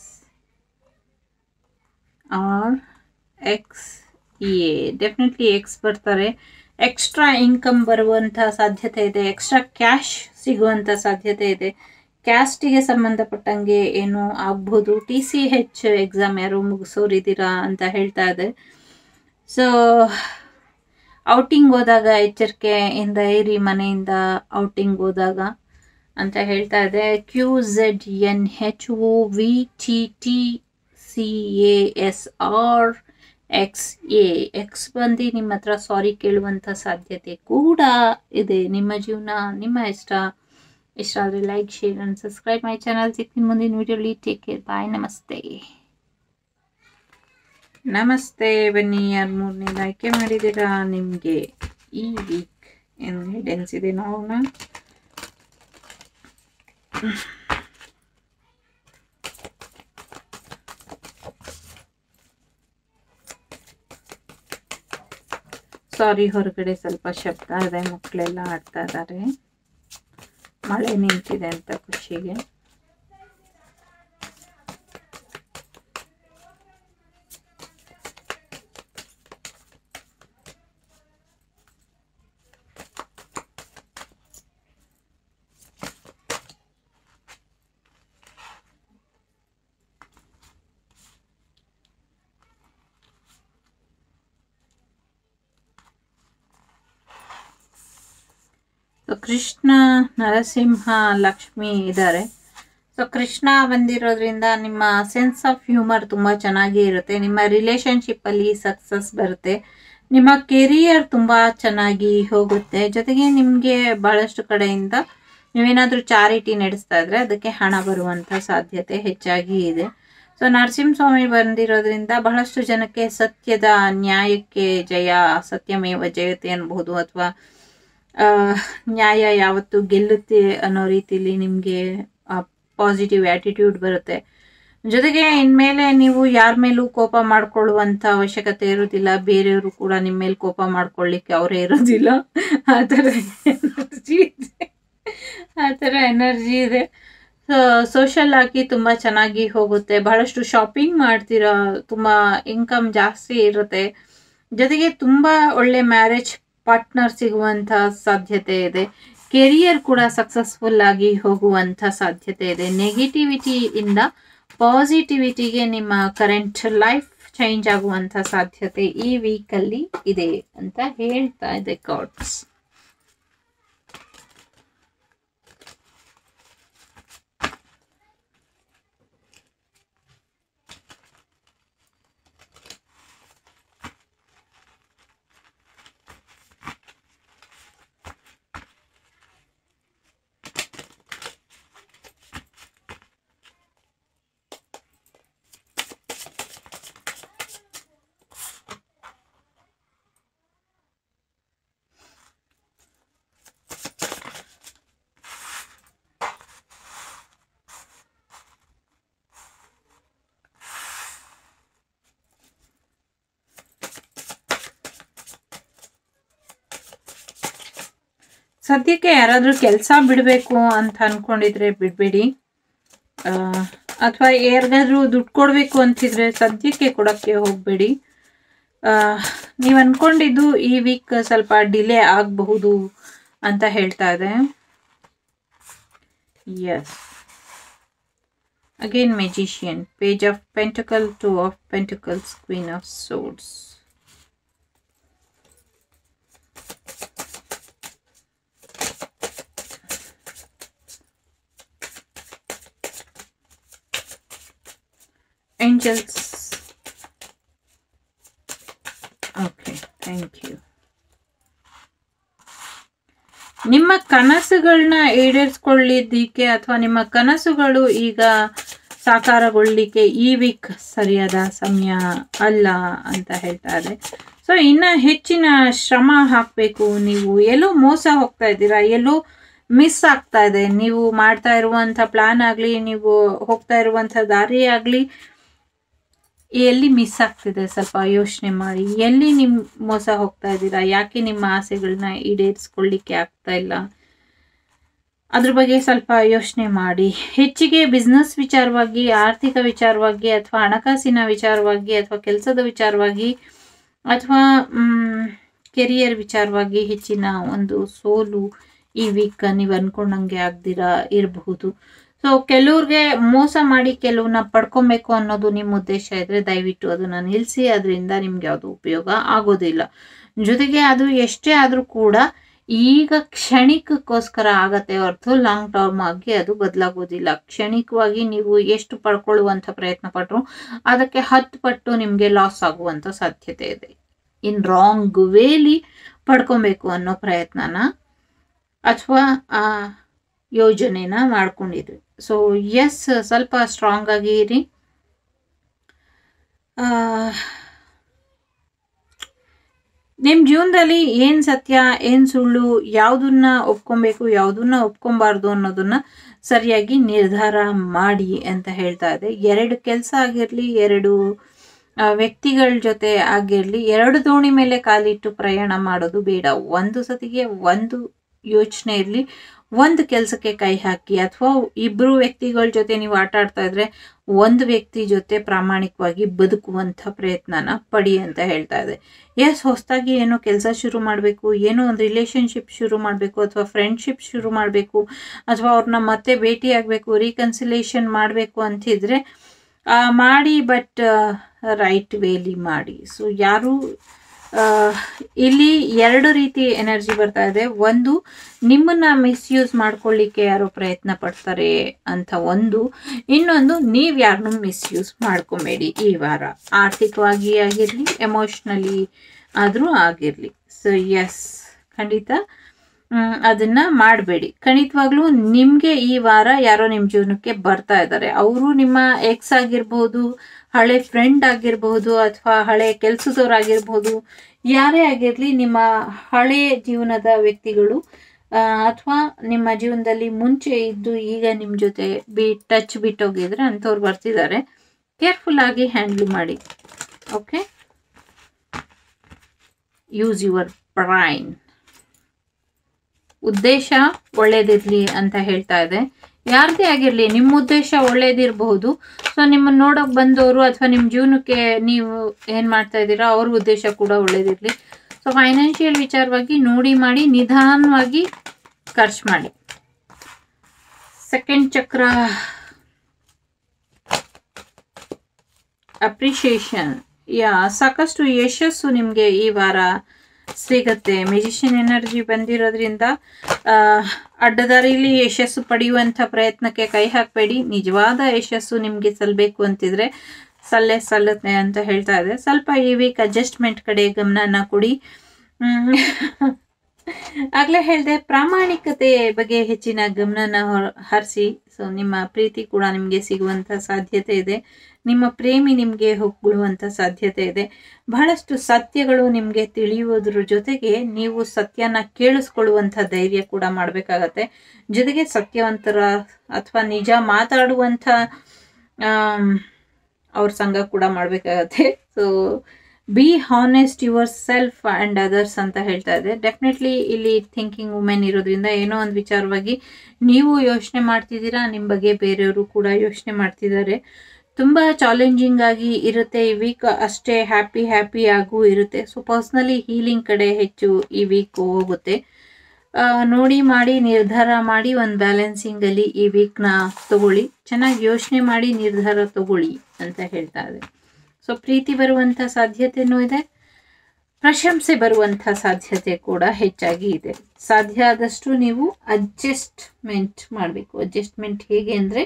R X A definitely X ಬರ್ತಾರೆ ಎಕ್ಸ್ಟ್ರಾ ಇನ್ಕಮ್ ಬರುವಂಥ ಸಾಧ್ಯತೆ ಇದೆ ಎಕ್ಸ್ಟ್ರಾ ಕ್ಯಾಶ್ ಸಿಗುವಂಥ ಸಾಧ್ಯತೆ ಇದೆ ಕ್ಯಾಸ್ಟಿಗೆ ಸಂಬಂಧಪಟ್ಟಂಗೆ ಏನು ಆಗ್ಬೋದು ಟಿ ಸಿ ಹೆಚ್ ಎಕ್ಸಾಮ್ ಯಾರು ಮುಗಿಸೋರಿದ್ದೀರಾ ಅಂತ ಹೇಳ್ತಾ ಇದೆ ಸೊ ಔಟಿಂಗ್ ಹೋದಾಗ ಎಚ್ಚರಿಕೆಯಿಂದ ಇರಿ ಮನೆಯಿಂದ ಔಟಿಂಗ್ ಹೋದಾಗ ಅಂತ ಹೇಳ್ತಾ ಇದೆ Q Z N H O V T T C A S R X A X ಬಂದು ನಿಮ್ಮ ಹತ್ರ ಸಾರಿ ಕೇಳುವಂಥ ಸಾಧ್ಯತೆ ಕೂಡ ಇದೆ ನಿಮ್ಮ ಜೀವನ ನಿಮ್ಮ ಇಷ್ಟ ಇಷ್ಟ ಆದರೆ like share and subscribe my channel ಸಿಗ್ತೀನಿ ಮುಂದಿನ ವಿಡಿಯೋಲಿ ಟೇಕ್ ಕೇರ್ ಬಾಯ್ ನಮಸ್ತೆ ನಮಸ್ತೆ ಬನ್ನಿ ಯಾರು ಮೂರನೇದು ಆಯ್ಕೆ ಮಾಡಿದ್ದೀರಾ ನಿಮಗೆ ಈ ವೀಕ್ ಏನು ಗೈಡೆನ್ಸ್ ಇದೆ ನೋಡೋಣ ಸಾರಿ ಹೊರಗಡೆ ಸ್ವಲ್ಪ ಶಬ್ದ ಇದೆ ಮಕ್ಕಳೆಲ್ಲ ಆಡ್ತಾ ಇದ್ದಾರೆ ಮಳೆ ನಿಂತಿದೆ ಅಂತ ಖುಷಿಗೆ ಸೊ ಕೃಷ್ಣ ನರಸಿಂಹ ಲಕ್ಷ್ಮಿ ಇದ್ದಾರೆ ಸೊ ಕೃಷ್ಣ ಬಂದಿರೋದ್ರಿಂದ ನಿಮ್ಮ ಸೆನ್ಸ್ ಆಫ್ ಹ್ಯೂಮರ್ ತುಂಬ ಚೆನ್ನಾಗಿ ಇರುತ್ತೆ ನಿಮ್ಮ ರಿಲೇಶನ್ಶಿಪ್ಪಲ್ಲಿ ಸಕ್ಸಸ್ ಬರುತ್ತೆ ನಿಮ್ಮ ಕೆರಿಯರ್ ತುಂಬ ಚೆನ್ನಾಗಿ ಹೋಗುತ್ತೆ ಜೊತೆಗೆ ನಿಮಗೆ ಬಹಳಷ್ಟು ಕಡೆಯಿಂದ ನೀವೇನಾದರೂ ಚಾರಿಟಿ ನಡೆಸ್ತಾ ಇದ್ರೆ ಅದಕ್ಕೆ ಹಣ ಬರುವಂಥ ಸಾಧ್ಯತೆ ಹೆಚ್ಚಾಗಿ ಇದೆ ಸೊ ನರಸಿಂಹಸ್ವಾಮಿ ಬಂದಿರೋದ್ರಿಂದ ಬಹಳಷ್ಟು ಜನಕ್ಕೆ ಸತ್ಯದ ನ್ಯಾಯಕ್ಕೆ ಜಯ ಸತ್ಯಮೇವ ಜಯತೆ ಅನ್ಬಹುದು ಅಥವಾ ಆ, ನ್ಯಾಯ ಯಾವತ್ತು ಗೆಲ್ಲುತ್ತೆ ಅನ್ನೋ ರೀತಿಲಿ ನಿಮಗೆ ಪಾಸಿಟಿವ್ ಆಟಿಟ್ಯೂಡ್ ಬರುತ್ತೆ ಜೊತೆಗೆ ಇನ್ಮೇಲೆ ನೀವು ಯಾರ ಮೇಲೂ ಕೋಪ ಮಾಡ್ಕೊಳ್ಳುವಂಥ ಅವಶ್ಯಕತೆ ಇರೋದಿಲ್ಲ ಬೇರೆಯವರು ಕೂಡ ನಿಮ್ಮ ಮೇಲೆ ಕೋಪ ಮಾಡ್ಕೊಳ್ಳಿಕ್ಕೆ ಅವರೇ ಇರೋದಿಲ್ಲ ಆ ಥರ ಎನರ್ಜಿ ಇದೆ ಆ ಥರ ಎನರ್ಜಿ ಇದೆ ಸೊ ಸೋಷಲ್ ಆಗಿ ತುಂಬ ಚೆನ್ನಾಗಿ ಹೋಗುತ್ತೆ ಬಹಳಷ್ಟು ಶಾಪಿಂಗ್ ಮಾಡ್ತೀರಾ ತುಂಬ ಇನ್ಕಮ್ ಜಾಸ್ತಿ ಇರುತ್ತೆ ಜೊತೆಗೆ ತುಂಬ ಒಳ್ಳೆ ಮ್ಯಾರೇಜ್ ಪಾರ್ಟ್ನರ್ ಸಿಗುವಂಥ ಸಾಧ್ಯತೆ ಇದೆ ಕೆರಿಯರ್ ಕೂಡ ಸಕ್ಸಸ್ಫುಲ್ ಆಗಿ ಹೋಗುವಂಥ ಸಾಧ್ಯತೆ ಇದೆ ನೆಗೆಟಿವಿಟಿ ಇಂದ ಪಾಸಿಟಿವಿಟಿಗೆ ನಿಮ್ಮ ಕರೆಂಟ್ ಲೈಫ್ ಚೇಂಜ್ ಆಗುವಂಥ ಸಾಧ್ಯತೆ ಈ ವೀಕಲ್ಲಿ ಇದೆ ಅಂತ ಹೇಳ್ತಾ ಇದೆ ಕಾರ್ಡ್ಸ್ ಸದ್ಯಕ್ಕೆ ಯಾರಾದರೂ ಕೆಲಸ ಬಿಡಬೇಕು ಅಂತ ಅನ್ಕೊಂಡಿದ್ರೆ ಬಿಡಬೇಡಿ ಅಥವಾ ಯಾರಿಗಾದ್ರೂ ದುಡ್ಡು ಕೊಡಬೇಕು ಅಂತಿದ್ರೆ ಸದ್ಯಕ್ಕೆ ಕೊಡೋಕ್ಕೆ ಹೋಗಬೇಡಿ ನೀವು ಅನ್ಕೊಂಡಿದ್ದು ಈ ವೀಕ್ ಸ್ವಲ್ಪ ಡಿಲೇ ಆಗಬಹುದು ಅಂತ ಹೇಳ್ತಾ ಇದೆ yes again magician page of pentacle two of pentacles queen of swords angels okay thank you ನಿಮ್ಮ ಕನಸುಗಳನ್ನ ಈಡೇರಿಸ್ಕೊಳ್ಳಿದ್ದಕ್ಕೆ ಅಥವಾ ನಿಮ್ಮ ಕನಸುಗಳು ಈಗ ಸಾಕಾರಗೊಳ್ಳಿಕ್ಕೆ ಈ ವೀಕ್ ಸರಿಯಾದ ಸಮಯ ಅಲ್ಲ ಅಂತ ಹೇಳ್ತಾ ಇದೆ ಸೊ ಇನ್ನು ಹೆಚ್ಚಿನ ಶ್ರಮ ಹಾಕಬೇಕು ನೀವು ಎಲ್ಲೋ ಮೋಸ ಹೋಗ್ತಾ ಇದ್ದೀರಾ ಎಲ್ಲೋ ಮಿಸ್ ಆಗ್ತಾ ಇದೆ ನೀವು ಮಾಡ್ತಾ ಇರುವಂಥ ಪ್ಲಾನ್ ಆಗಲಿ ನೀವು ಹೋಗ್ತಾ ಇರುವಂಥ ದಾರಿ ಆಗಲಿ ಎಲ್ಲಿ ಮಿಸ್ ಆಗ್ತಿದೆ ಸ್ವಲ್ಪ ಯೋಚನೆ ಮಾಡಿ ಎಲ್ಲಿ ನಿಮ್ ಮೋಸ ಹೋಗ್ತಾ ಇದ್ದೀರಾ ಯಾಕೆ ನಿಮ್ಮ ಆಸೆಗಳನ್ನ ಈಡೇರಿಸ್ಕೊಳ್ಳಿಕ್ಕೆ ಆಗ್ತಾ ಇಲ್ಲ ಅದ್ರ ಬಗ್ಗೆ ಸ್ವಲ್ಪ ಯೋಚನೆ ಮಾಡಿ ಹೆಚ್ಚಿಗೆ ಬಿಸ್ನೆಸ್ ವಿಚಾರವಾಗಿ ಆರ್ಥಿಕ ವಿಚಾರವಾಗಿ ಅಥವಾ ಹಣಕಾಸಿನ ವಿಚಾರವಾಗಿ ಅಥವಾ ಕೆಲಸದ ವಿಚಾರವಾಗಿ ಅಥವಾ ಕೆರಿಯರ್ ವಿಚಾರವಾಗಿ ಹೆಚ್ಚಿನ ಒಂದು ಸೋಲು ಈ ವೀಕ್ ನೀವು ಅನ್ಕೊಂಡಂಗೆ ಆಗ್ದಿರಾ ಇರಬಹುದು ಸೊ ಕೆಲವ್ರಿಗೆ ಮೋಸ ಮಾಡಿ ಕೆಲವನ್ನ ಪಡ್ಕೊಬೇಕು ಅನ್ನೋದು ನಿಮ್ಮ ಉದ್ದೇಶ ಇದ್ರೆ ದಯವಿಟ್ಟು ಅದನ್ನ ನಿಲ್ಲಿಸಿ ಅದರಿಂದ ನಿಮ್ಗೆ ಯಾವುದು ಉಪಯೋಗ ಆಗೋದಿಲ್ಲ ಜೊತೆಗೆ ಅದು ಎಷ್ಟೇ ಆದರೂ ಕೂಡ ಈಗ ಕ್ಷಣಿಕಕ್ಕೋಸ್ಕರ ಆಗತ್ತೆ ಹೊರತು ಲಾಂಗ್ ಟರ್ಮ್ ಆಗಿ ಅದು ಬದಲಾಗೋದಿಲ್ಲ ಕ್ಷಣಿಕವಾಗಿ ನೀವು ಎಷ್ಟು ಪಡ್ಕೊಳ್ಳುವಂಥ ಪ್ರಯತ್ನ ಪಟ್ಟರು ಅದಕ್ಕೆ ಹತ್ತು ಪಟ್ಟು ನಿಮಗೆ ಲಾಸ್ ಆಗುವಂಥ ಸಾಧ್ಯತೆ ಇದೆ ಇನ್ ರಾಂಗ್ ವೇಲಿ ಪಡ್ಕೊಬೇಕು ಅನ್ನೋ ಪ್ರಯತ್ನನ ಅಥವಾ ಆ ಯೋಜನೆನ ಮಾಡ್ಕೊಂಡಿದ್ರಿ ಸೊ ಎಸ್ ಸ್ವಲ್ಪ ಸ್ಟ್ರಾಂಗ್ ಆಗಿ ಇರಿ ನಿಮ್ಮ ಜೀವನದಲ್ಲಿ ಏನು ಸತ್ಯ ಏನು ಸುಳ್ಳು ಯಾವುದನ್ನ ಒಪ್ಕೊಬೇಕು ಯಾವುದನ್ನ ಒಪ್ಕೊಬಾರ್ದು ಅನ್ನೋದನ್ನ ಸರಿಯಾಗಿ ನಿರ್ಧಾರ ಮಾಡಿ ಅಂತ ಹೇಳ್ತಾ ಇದೆ ಎರಡು ಕೆಲಸ ಆಗಿರಲಿ ಎರಡು ವ್ಯಕ್ತಿಗಳ ಜೊತೆ ಆಗಿರಲಿ ಎರಡು ದೋಣಿ ಮೇಲೆ ಕಾಲಿಟ್ಟು ಪ್ರಯಾಣ ಮಾಡೋದು ಬೇಡ ಒಂದು ಸತಿಗೆ ಒಂದು ಯೋಚನೆ ಇರಲಿ ಒಂದು ಕೆಲಸಕ್ಕೆ ಕೈ ಹಾಕಿ ಅಥವಾ ಇಬ್ಬರು ವ್ಯಕ್ತಿಗಳ ಜೊತೆ ನೀವು ಆಟ ಆಡ್ತಾ ಇದ್ರೆ ಒಂದು ವ್ಯಕ್ತಿ ಜೊತೆ ಪ್ರಾಮಾಣಿಕವಾಗಿ ಬದುಕುವಂಥ ಪ್ರಯತ್ನನ ಪಡಿ ಅಂತ ಹೇಳ್ತಾ ಇದೆ ಎಸ್ ಹೊಸದಾಗಿ ಏನೋ ಕೆಲಸ ಶುರು ಮಾಡಬೇಕು ಏನೋ ಒಂದು ರಿಲೇಶನ್ಶಿಪ್ ಶುರು ಮಾಡಬೇಕು ಅಥವಾ ಫ್ರೆಂಡ್ಶಿಪ್ ಶುರು ಮಾಡಬೇಕು ಅಥವಾ ಅವ್ರನ್ನ ಮತ್ತೆ ಭೇಟಿ ಆಗಬೇಕು ರೀಕನ್ಸಿಲೇಷನ್ ಮಾಡಬೇಕು ಅಂತಿದ್ರೆ ಮಾಡಿ ಬಟ್ ರೈಟ್ ವೇಲಿ ಮಾಡಿ ಸೊ ಯಾರು ಇಲ್ಲಿ ಎರಡು ರೀತಿ ಎನರ್ಜಿ ಬರ್ತಾ ಇದೆ ಒಂದು ನಿಮ್ಮನ್ನ ಮಿಸ್ಯೂಸ್ ಮಾಡ್ಕೊಳ್ಳಿಕ್ಕೆ ಯಾರೋ ಪ್ರಯತ್ನ ಪಡ್ತಾರೆ ಅಂತ ಒಂದು ಇನ್ನೊಂದು ನೀವು ಯಾರನ್ನೂ ಮಿಸ್ಯೂಸ್ ಮಾಡ್ಕೊಬೇಡಿ ಈ ವಾರ ಆರ್ಥಿಕವಾಗಿ ಆಗಿರಲಿ ಎಮೋಷ್ನಲಿ ಆದರೂ ಆಗಿರಲಿ ಸೊ ಎಸ್ ಖಂಡಿತ ಅದನ್ನ ಮಾಡಬೇಡಿ ಖಂಡಿತವಾಗ್ಲೂ ನಿಮಗೆ ಈ ವಾರ ಯಾರೋ ನಿಮ್ಮ ಜೀವನಕ್ಕೆ ಬರ್ತಾ ಇದ್ದಾರೆ ಅವರು ನಿಮ್ಮ ಎಕ್ಸ್ ಆಗಿರ್ಬೋದು ಹಳೆ ಫ್ರೆಂಡ್ ಆಗಿರ್ಬಹುದು ಅಥವಾ ಹಳೆ ಕೆಲಸದವರಾಗಿರ್ಬೋದು ಯಾರೇ ಆಗಿರಲಿ ನಿಮ್ಮ ಹಳೆ ಜೀವನದ ವ್ಯಕ್ತಿಗಳು ಅಥವಾ ನಿಮ್ಮ ಜೀವನದಲ್ಲಿ ಮುಂಚೆ ಇದ್ದು ಈಗ ನಿಮ್ಮ ಜೊತೆ ಬಿ ಟಚ್ ಬಿಟ್ಟೋಗಿದ್ರೆ ಅಂಥವ್ರು ಬರ್ತಿದ್ದಾರೆ ಕೇರ್ಫುಲ್ ಆಗಿ ಹ್ಯಾಂಡ್ಲ್ ಮಾಡಿ ಓಕೆ ಯೂಸ್ ಯುವರ್ ಬ್ರೈನ್ ಉದ್ದೇಶ ಒಳ್ಳೇದಿರ್ಲಿ ಅಂತ ಹೇಳ್ತಾ ಇದೆ ಯಾರದೇ ಆಗಿರಲಿ ನಿಮ್ಮ ಉದ್ದೇಶ ಒಳ್ಳೇದಿರಬಹುದು ಸೊ ನಿಮ್ಮನ್ನು ನೋಡೋಕೆ ಬಂದವರು ಅಥವಾ ನಿಮ್ಮ ಜೀವನಕ್ಕೆ ನೀವು ಏನು ಮಾಡ್ತಾ ಇದ್ದೀರಾ ಅವ್ರ ಉದ್ದೇಶ ಕೂಡ ಒಳ್ಳೇದಿರಲಿ ಸೊ ಫೈನಾನ್ಷಿಯಲ್ ವಿಚಾರವಾಗಿ ನೋಡಿ ಮಾಡಿ ನಿಧಾನವಾಗಿ ಖರ್ಚು ಮಾಡಿ ಸೆಕೆಂಡ್ ಚಕ್ರ ಅಪ್ರಿಷಿಯೇಷನ್ ಯಾ ಸಾಕಷ್ಟು ಯಶಸ್ಸು ನಿಮಗೆ ಈ ವಾರ ಸಿಗತ್ತೆ ಮೆಜಿಷಿಯನ್ ಎನರ್ಜಿ ಬಂದಿರೋದ್ರಿಂದ ಅಡ್ಡದಾರಿಲಿ ಯಶಸ್ಸು ಪಡೆಯುವಂಥ ಪ್ರಯತ್ನಕ್ಕೆ ಕೈ ಹಾಕಬೇಡಿ ನಿಜವಾದ ಯಶಸ್ಸು ನಿಮಗೆ ಸಲ್ಲಬೇಕು ಅಂತಿದ್ರೆ ಸಲ್ಲೇ ಸಲ್ಲತ್ತೆ ಅಂತ ಹೇಳ್ತಾ ಇದೆ ಸ್ವಲ್ಪ ಈ ವೀಕ್ ಅಡ್ಜಸ್ಟ್ಮೆಂಟ್ ಕಡೆ ಗಮನನ ಕೊಡಿ ಆಗಲೇ ಹೇಳಿದೆ ಪ್ರಾಮಾಣಿಕತೆ ಬಗ್ಗೆ ಹೆಚ್ಚಿನ ಗಮನನ ಹರಿಸಿ ಸೊ ನಿಮ್ಮ ಪ್ರೀತಿ ಕೂಡ ನಿಮಗೆ ಸಿಗುವಂಥ ಸಾಧ್ಯತೆ ಇದೆ ನಿಮ್ಮ ಪ್ರೇಮಿ ನಿಮಗೆ ಹೊಗಳುವಂಥ ಸಾಧ್ಯತೆ ಇದೆ ಬಹಳಷ್ಟು ಸತ್ಯಗಳು ನಿಮಗೆ ತಿಳಿಯುವುದ್ರ ಜೊತೆಗೆ ನೀವು ಸತ್ಯನ ಕೇಳಿಸ್ಕೊಳ್ಳುವಂಥ ಧೈರ್ಯ ಕೂಡ ಮಾಡಬೇಕಾಗತ್ತೆ ಜೊತೆಗೆ ಸತ್ಯವಂತರ ಅಥವಾ ನಿಜ ಮಾತಾಡುವಂಥ ಅವ್ರ ಸಂಘ ಕೂಡ ಮಾಡಬೇಕಾಗತ್ತೆ so be honest yourself and others ಅಂತ ಹೇಳ್ತಾ ಇದೆ ಡೆಫಿನೆಟ್ಲಿ ಇಲ್ಲಿ ಥಿಂಕಿಂಗ್ ವುಮೆನ್ ಇರೋದ್ರಿಂದ ಏನೋ ಒಂದು ವಿಚಾರವಾಗಿ ನೀವು ಯೋಚನೆ ಮಾಡ್ತಿದ್ದೀರಾ ನಿಮ್ಮ ಬಗ್ಗೆ ಬೇರೆಯವರು ಕೂಡ ಯೋಚನೆ ಮಾಡ್ತಿದ್ದಾರೆ ತುಂಬ ಚಾಲೆಂಜಿಂಗ್ ಆಗಿ ಇರುತ್ತೆ ಈ ವೀಕ್ ಅಷ್ಟೇ ಹ್ಯಾಪಿ ಹ್ಯಾಪಿ ಆಗೂ ಇರುತ್ತೆ ಸೊ ಪರ್ಸ್ನಲಿ ಹೀಲಿಂಗ್ ಕಡೆ ಹೆಚ್ಚು ಈ ವೀಕ್ ಹೋಗುತ್ತೆ ಆ, ನೋಡಿ ಮಾಡಿ ನಿರ್ಧಾರ ಮಾಡಿ ಒಂದು ಬ್ಯಾಲೆನ್ಸಿಂಗಲ್ಲಿ ಈ ವೀಕ್ನ ತಗೊಳ್ಳಿ ಚೆನ್ನಾಗಿ ಯೋಚನೆ ಮಾಡಿ ನಿರ್ಧಾರ ತಗೊಳ್ಳಿ ಅಂತ ಹೇಳ್ತಾ ಇದೆ ಸೊ ಪ್ರೀತಿ ಬರುವಂಥ ಸಾಧ್ಯತೆನೂ ಇದೆ ಪ್ರಶಂಸೆ ಬರುವಂಥ ಸಾಧ್ಯತೆ ಕೂಡ ಹೆಚ್ಚಾಗಿ ಇದೆ ಸಾಧ್ಯ ಆದಷ್ಟು ನೀವು ಅಡ್ಜಸ್ಟ್ಮೆಂಟ್ ಮಾಡಬೇಕು ಅಡ್ಜಸ್ಟ್ಮೆಂಟ್ ಹೇಗೆ ಅಂದರೆ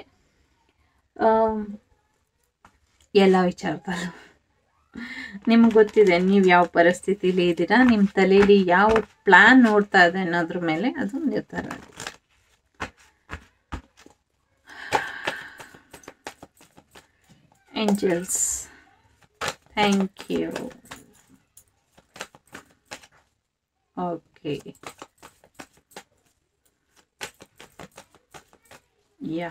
ಎಲ್ಲ ವಿಚಾರದಲ್ಲೂ ನಿಮ್ಗೆ ಗೊತ್ತಿದೆ ನೀವು ಯಾವ ಪರಿಸ್ಥಿತಿಲಿ ಇದ್ದೀರಾ ನಿಮ್ಮ ತಲೆಯಲ್ಲಿ ಯಾವ ಪ್ಲಾನ್ ನೋಡ್ತಾ ಇದೆ ಅನ್ನೋದ್ರ ಮೇಲೆ ಅದು ನಿರ್ಧಾರ ಆಗುತ್ತೆ angels thank you okay yeah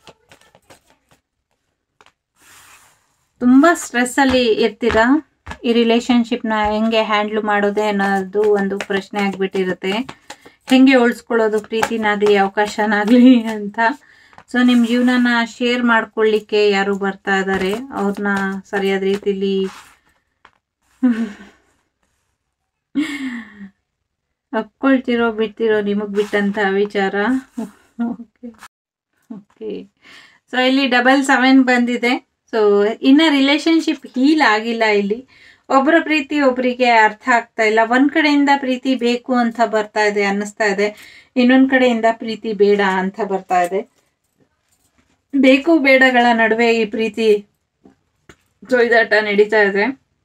ತುಂಬ ಸ್ಟ್ರೆಸ್ಸಲ್ಲಿ ಇರ್ತೀರಾ ಈ ರಿಲೇಶನ್ಶಿಪ್ನ ಹೆಂಗೆ ಹ್ಯಾಂಡ್ಲ್ ಮಾಡೋದೆ ಅನ್ನೋದು ಒಂದು ಪ್ರಶ್ನೆ ಆಗಿಬಿಟ್ಟಿರುತ್ತೆ ಹೆಂಗೆ ಉಳಿಸ್ಕೊಳ್ಳೋದು ಪ್ರೀತಿನಾಗಲಿ ಅವಕಾಶನಾಗಲಿ ಅಂತ ಸೊ ನಿಮ್ಮ ಜೀವನನ ಶೇರ್ ಮಾಡ್ಕೊಳ್ಳಿಕ್ಕೆ ಯಾರು ಬರ್ತಾ ಇದ್ದಾರೆ ಅವ್ರನ್ನ ಸರಿಯಾದ ರೀತಿಲಿ ಒಪ್ಕೊಳ್ತಿರೋ ಬಿಡ್ತಿರೋ ನಿಮಗೆ ಬಿಟ್ಟಂತ ವಿಚಾರ ಓಕೆ ಓಕೆ ಸೊ ಇಲ್ಲಿ ಡಬಲ್ ಸೆವೆನ್ ಬಂದಿದೆ ಸೊ ಇನ್ನ ರಿಲೇಶನ್ಶಿಪ್ ಹೀಲ್ ಆಗಿಲ್ಲ ಇಲ್ಲಿ ಒಬ್ಬರ ಪ್ರೀತಿ ಒಬ್ಬರಿಗೆ ಅರ್ಥ ಆಗ್ತಾ ಇಲ್ಲ ಒಂದ್ ಕಡೆಯಿಂದ ಪ್ರೀತಿ ಬೇಕು ಅಂತ ಬರ್ತಾ ಇದೆ ಅನ್ನಿಸ್ತಾ ಇದೆ ಇನ್ನೊಂದ್ ಕಡೆಯಿಂದ ಪ್ರೀತಿ ಬೇಡ ಅಂತ ಬರ್ತಾ ಇದೆ ಬೇಕು ಬೇಡಗಳ ನಡುವೆ ಈ ಪ್ರೀತಿ ಜೊಯ್ದಾಟ ನಡೀತಾ ಇದೆ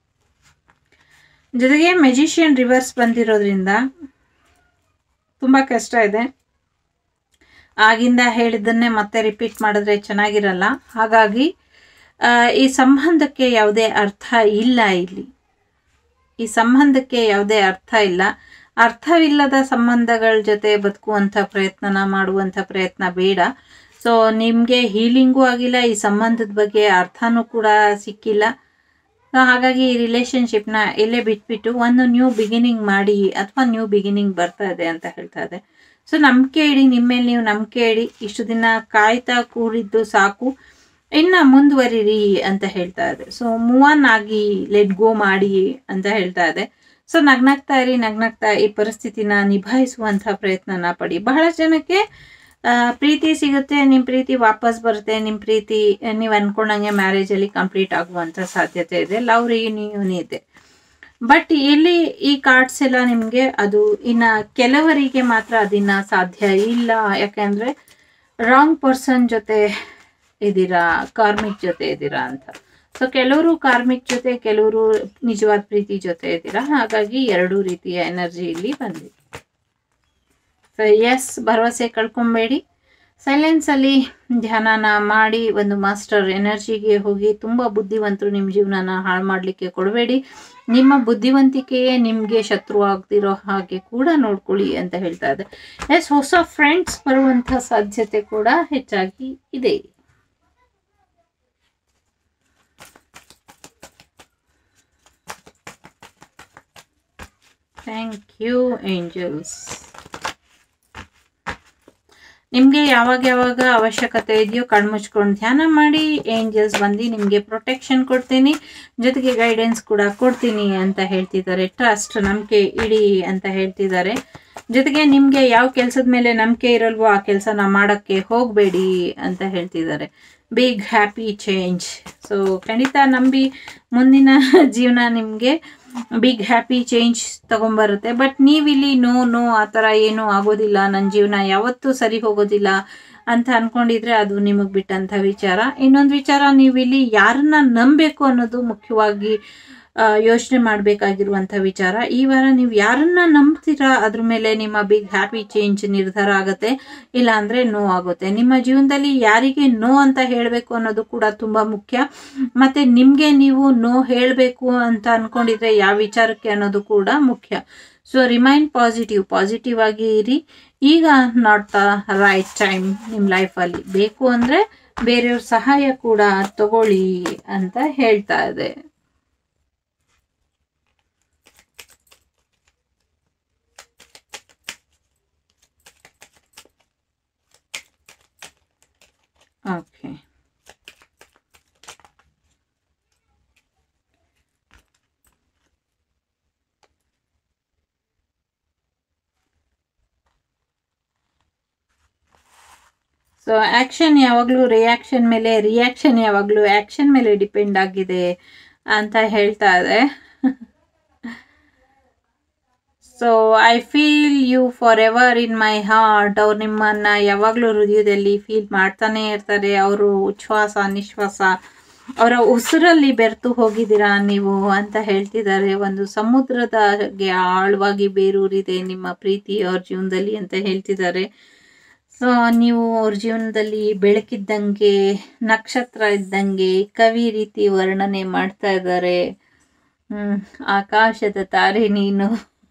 ಜೊತೆಗೆ ಮೆಜಿಷಿಯನ್ ರಿವರ್ಸ್ ಬಂದಿರೋದ್ರಿಂದ ತುಂಬಾ ಕಷ್ಟ ಇದೆ ಆಗಿಂದ ಹೇಳಿದ್ದನ್ನೇ ಮತ್ತೆ ರಿಪೀಟ್ ಮಾಡಿದ್ರೆ ಚೆನ್ನಾಗಿರಲ್ಲ ಹಾಗಾಗಿ ಆ, ಈ ಸಂಬಂಧಕ್ಕೆ ಯಾವುದೇ ಅರ್ಥ ಇಲ್ಲ ಇಲ್ಲಿ ಈ ಸಂಬಂಧಕ್ಕೆ ಯಾವುದೇ ಅರ್ಥ ಇಲ್ಲ ಅರ್ಥವಿಲ್ಲದ ಸಂಬಂಧಗಳ ಜೊತೆ ಬದುಕುವಂಥ ಪ್ರಯತ್ನನ ಮಾಡುವಂಥ ಪ್ರಯತ್ನ ಬೇಡ ಸೊ ನಿಮಗೆ ಹೀಲಿಂಗೂ ಆಗಿಲ್ಲ ಈ ಸಂಬಂಧದ ಬಗ್ಗೆ ಅರ್ಥನೂ ಕೂಡ ಸಿಕ್ಕಿಲ್ಲ ಸೊ ಹಾಗಾಗಿ ಈ ರಿಲೇಶನ್ಶಿಪ್ನ ಇಲ್ಲೇ ಬಿಟ್ಬಿಟ್ಟು ಒಂದು ನ್ಯೂ ಬಿಗಿನಿಂಗ್ ಮಾಡಿ ಅಥವಾ ನ್ಯೂ ಬಿಗಿನಿಂಗ್ ಬರ್ತಾ ಇದೆ ಅಂತ ಹೇಳ್ತಾ ಇದೆ ಸೊ ನಂಬಿಕೆ ಇಡಿ ನಿಮ್ಮ ಮೇಲೆ ನೀವು ನಂಬಿಕೆ ಇಡಿ ಇಷ್ಟು ದಿನ ಕಾಯ್ತಾ ಕೂರಿದ್ದು ಸಾಕು ಇನ್ನ ಮುಂದುವರಿರಿ ಅಂತ ಹೇಳ್ತಾ ಇದೆ ಸೊ ಮೂವ್ ಆನ್ ಆಗಿ ಲೆಟ್ ಗೋ ಮಾಡಿ ಅಂತ ಹೇಳ್ತಾ ಇದೆ ಸೊ ನಗ್ನಗ್ತಾ ಇರಿ ನಗ್ನಗ್ತಾ ಈ ಪರಿಸ್ಥಿತಿನ ನಿಭಾಯಿಸುವಂತ ಪ್ರಯತ್ನನ ಪಡಿ ಬಹಳ ಜನಕ್ಕೆ ಆ, ಪ್ರೀತಿ ಸಿಗುತ್ತೆ ನಿಮ್ಮ ಪ್ರೀತಿ ವಾಪಸ್ ಬರುತ್ತೆ ನಿಮ್ಮ ಪ್ರೀತಿ ನೀವು ಅನ್ಕೊಂಡಂಗೆ ಮ್ಯಾರೇಜ್ ಅಲ್ಲಿ ಕಂಪ್ಲೀಟ್ ಆಗುವಂತ ಸಾಧ್ಯತೆ ಇದೆ ಲವ್ ರಿಯೂನಿಯನ್ ಇದೆ ಬಟ್ ಇಲ್ಲಿ ಈ ಕಾರ್ಡ್ಸ್ ಎಲ್ಲ ನಿಮಗೆ ಅದು ಇನ್ನ ಕೆಲವರಿಗೆ ಮಾತ್ರ ಅದಿನ್ನ ಸಾಧ್ಯ ಇಲ್ಲ ಯಾಕೆಂದ್ರೆ ರಾಂಗ್ ಪರ್ಸನ್ ಜೊತೆ ಇದ್ದೀರಾ ಕಾರ್ಮಿಕ್ ಜೊತೆ ಇದ್ದೀರಾ ಅಂತ ಸೊ ಕೆಲವರು ಕಾರ್ಮಿಕ್ ಜೊತೆ ಕೆಲವರು ನಿಜವಾದ ಪ್ರೀತಿ ಜೊತೆ ಇದ್ದೀರಾ ಹಾಗಾಗಿ ಎರಡೂ ರೀತಿಯ ಎನರ್ಜಿ ಇಲ್ಲಿ ಬಂದಿದೆ ಸೊ ಎಸ್ ಭರವಸೆ ಕಳ್ಕೊಬೇಡಿ ಸೈಲೆನ್ಸ್ ಅಲ್ಲಿ ಧ್ಯಾನನ ಮಾಡಿ ಒಂದು ಮಾಸ್ಟರ್ ಎನರ್ಜಿಗೆ ಹೋಗಿ ತುಂಬಾ ಬುದ್ಧಿವಂತರು ನಿಮ್ಮ ಜೀವನನ ಹಾಳು ಮಾಡಲಿಕ್ಕೆ ಕೊಡಬೇಡಿ ನಿಮ್ಮ ಬುದ್ಧಿವಂತಿಕೆಯೇ ನಿಮಗೆ ಶತ್ರು ಆಗ್ದಿರೋ ಹಾಗೆ ಕೂಡ ನೋಡ್ಕೊಳ್ಳಿ ಅಂತ ಹೇಳ್ತಾ ಇದೆ ಎಸ್ ಹೊಸ ಫ್ರೆಂಡ್ಸ್ ಬರುವಂತ ಸಾಧ್ಯತೆ ಕೂಡ ಹೆಚ್ಚಾಗಿ ಇದೆ ಥ್ಯಾಂಕ್ ಯು ಏಂಜಲ್ಸ್ ನಿಮಗೆ ಯಾವಾಗ ಯಾವಾಗ ಅವಶ್ಯಕತೆ ಇದೆಯೋ ಕಣ್ಮುಚ್ಕೊಂಡು ಧ್ಯಾನ ಮಾಡಿ ಏಂಜಲ್ಸ್ ಬಂದು ನಿಮಗೆ ಪ್ರೊಟೆಕ್ಷನ್ ಕೊಡ್ತೀನಿ ಜೊತೆಗೆ ಗೈಡೆನ್ಸ್ ಕೂಡ ಕೊಡ್ತೀನಿ ಅಂತ ಹೇಳ್ತಿದ್ದಾರೆ ಟ್ರಸ್ಟ್ ನಂಬಿಕೆ ಇಡಿ ಅಂತ ಹೇಳ್ತಿದ್ದಾರೆ ಜೊತೆಗೆ ನಿಮಗೆ ಯಾವ ಕೆಲಸದ ಮೇಲೆ ನಂಬಿಕೆ ಇರಲ್ವೋ ಆ ಕೆಲಸನ ಮಾಡೋಕ್ಕೆ ಹೋಗಬೇಡಿ ಅಂತ ಹೇಳ್ತಿದ್ದಾರೆ ಬಿಗ್ ಹ್ಯಾಪಿ ಚೇಂಜ್ ಸೊ ಖಂಡಿತ ನಂಬಿ ಮುಂದಿನ ಜೀವನ ನಿಮಗೆ ಬಿಗ್ ಹ್ಯಾಪಿ ಚೇಂಜ್ ತಗೊಂಬರುತ್ತೆ ಬಟ್ ನೀವಿಲ್ಲಿ ನೋ ನೋ ಆ ಥರ ಏನೂ ಆಗೋದಿಲ್ಲ ನನ್ನ ಜೀವನ ಯಾವತ್ತೂ ಸರಿ ಹೋಗೋದಿಲ್ಲ ಅಂತ ಅನ್ಕೊಂಡಿದ್ರೆ ಅದು ನಿಮಗೆ ಬಿಟ್ಟಂಥ ವಿಚಾರ ಇನ್ನೊಂದು ವಿಚಾರ ನೀವಿಲ್ಲಿ ಯಾರನ್ನ ನಂಬಬೇಕು ಅನ್ನೋದು ಮುಖ್ಯವಾಗಿ ಯೋಚನೆ ಮಾಡಬೇಕಾಗಿರುವಂಥ ವಿಚಾರ ಈ ವಾರ ನೀವು ಯಾರನ್ನ ನಂಬ್ತೀರಾ ಅದ್ರ ಮೇಲೆ ನಿಮ್ಮ ಬಿಗ್ ಹ್ಯಾಪಿ ಚೇಂಜ್ ನಿರ್ಧಾರ ಆಗುತ್ತೆ ಇಲ್ಲ ಅಂದರೆ ನೋ ಆಗುತ್ತೆ ನಿಮ್ಮ ಜೀವನದಲ್ಲಿ ಯಾರಿಗೆ ನೋ ಅಂತ ಹೇಳಬೇಕು ಅನ್ನೋದು ಕೂಡ ತುಂಬ ಮುಖ್ಯ ಮತ್ತು ನಿಮಗೆ ನೀವು ನೋ ಹೇಳಬೇಕು ಅಂತ ಅಂದ್ಕೊಂಡಿದ್ರೆ ಯಾವ ವಿಚಾರಕ್ಕೆ ಅನ್ನೋದು ಕೂಡ ಮುಖ್ಯ ಸೊ ರಿಮೈನ್ ಪಾಸಿಟಿವ್ ಪಾಸಿಟಿವ್ ಆಗಿ ಇರಿ ಈಗ ನಾಟ್ ದ ರೈಟ್ ಟೈಮ್ ನಿಮ್ಮ ಲೈಫಲ್ಲಿ ಬೇಕು ಅಂದರೆ ಬೇರೆಯವ್ರ ಸಹಾಯ ಕೂಡ ತಗೊಳ್ಳಿ ಅಂತ ಹೇಳ್ತಾ ಇದೆ ಓಕೆ ಸೊ ಆ್ಯಕ್ಷನ್ ಯಾವಾಗಲೂ ರಿಯಾಕ್ಷನ್ ಮೇಲೆ ರಿಯಾಕ್ಷನ್ ಯಾವಾಗಲೂ ಆ್ಯಕ್ಷನ್ ಮೇಲೆ ಡಿಪೆಂಡ್ ಆಗಿದೆ ಅಂತ ಹೇಳ್ತಾ ಇದೆ so I feel you forever in my heart ಅವ್ರು ನಿಮ್ಮನ್ನು ಯಾವಾಗಲೂ ಹೃದಯದಲ್ಲಿ ಫೀಲ್ ಮಾಡ್ತಾನೆ ಇರ್ತಾರೆ ಅವರು ಉಚ್ಛ್ವಾಸ ನಿಶ್ವಾಸ ಅವರ ಉಸಿರಲ್ಲಿ ಬೆರೆತು ಹೋಗಿದ್ದೀರಾ ನೀವು ಅಂತ ಹೇಳ್ತಿದ್ದಾರೆ ಒಂದು ಸಮುದ್ರದಾಗೆ ಆಳವಾಗಿ ಬೇರೂರಿದೆ ನಿಮ್ಮ ಪ್ರೀತಿ ಅವ್ರ ಜೀವನದಲ್ಲಿ ಅಂತ ಹೇಳ್ತಿದ್ದಾರೆ ಸೊ ನೀವು ಅವ್ರ ಜೀವನದಲ್ಲಿ ಬೆಳಕಿದ್ದಂಗೆ ನಕ್ಷತ್ರ ಇದ್ದಂಗೆ ಕವಿ ರೀತಿ ವರ್ಣನೆ ಮಾಡ್ತಾ ಇದ್ದಾರೆ ಹ್ಮ್ ಆಕಾಶದ ತಾರೆ ನೀನು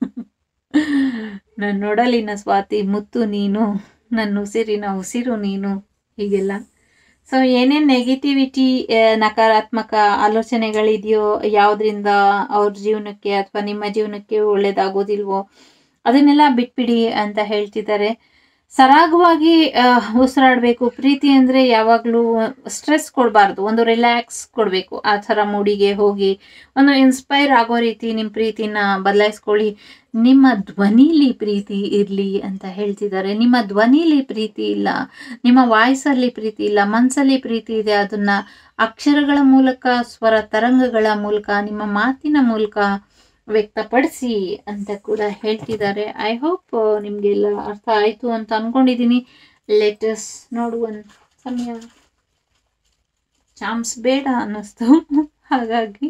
ನನ್ನ ನೊಡಲಿನ ಸ್ವಾತಿ ಮುತ್ತು ನೀನು ನನ್ನ ಉಸಿರಿನ ಉಸಿರು ನೀನು ಹೀಗೆಲ್ಲ ಸೊ ಏನೇನು ನೆಗೆಟಿವಿಟಿ ನಕಾರಾತ್ಮಕ ಆಲೋಚನೆಗಳಿದೆಯೋ ಯಾವುದರಿಂದ ಅವ್ರ ಜೀವನಕ್ಕೆ ಅಥವಾ ನಿಮ್ಮ ಜೀವನಕ್ಕೆ ಒಳ್ಳೇದಾಗೋದಿಲ್ವೋ ಅದನ್ನೆಲ್ಲ ಬಿಟ್ಬಿಡಿ ಅಂತ ಹೇಳ್ತಿದ್ದಾರೆ ಸರಾಗವಾಗಿ ಉಸಿರಾಡಬೇಕು ಪ್ರೀತಿ ಅಂದರೆ ಯಾವಾಗಲೂ ಸ್ಟ್ರೆಸ್ ಕೊಡಬಾರ್ದು ಒಂದು ರಿಲ್ಯಾಕ್ಸ್ ಕೊಡಬೇಕು ಆ ಥರ ಮೂಡಿಗೆ ಹೋಗಿ ಒಂದು ಇನ್ಸ್ಪೈರ್ ಆಗೋ ರೀತಿ ನಿಮ್ಮ ಪ್ರೀತಿನ ಬದಲಾಯಿಸ್ಕೊಳ್ಳಿ ನಿಮ್ಮ ಧ್ವನಿಲಿ ಪ್ರೀತಿ ಇರಲಿ ಅಂತ ಹೇಳ್ತಿದ್ದಾರೆ ನಿಮ್ಮ ಧ್ವನಿಲಿ ಪ್ರೀತಿ ಇಲ್ಲ ನಿಮ್ಮ ವಾಯ್ಸಲ್ಲಿ ಪ್ರೀತಿ ಇಲ್ಲ ಮನಸ್ಸಲ್ಲಿ ಪ್ರೀತಿ ಇದೆ ಅದನ್ನು ಅಕ್ಷರಗಳ ಮೂಲಕ ಸ್ವರ ತರಂಗಗಳ ಮೂಲಕ ನಿಮ್ಮ ಮಾತಿನ ಮೂಲಕ ವ್ಯಕ್ತಪಡಿಸಿ ಅಂತ ಕೂಡ ಹೇಳ್ತಿದ್ದಾರೆ ಐ ಹೋಪ್ ನಿಮಗೆಲ್ಲ ಅರ್ಥ ಆಯಿತು ಅಂತ ಅಂದ್ಕೊಂಡಿದ್ದೀನಿ ಲೇಟಸ್ ನೋಡುವ ಸಮಯ ಚಾನ್ಸ್ ಬೇಡ ಅನ್ನಿಸ್ತು ಹಾಗಾಗಿ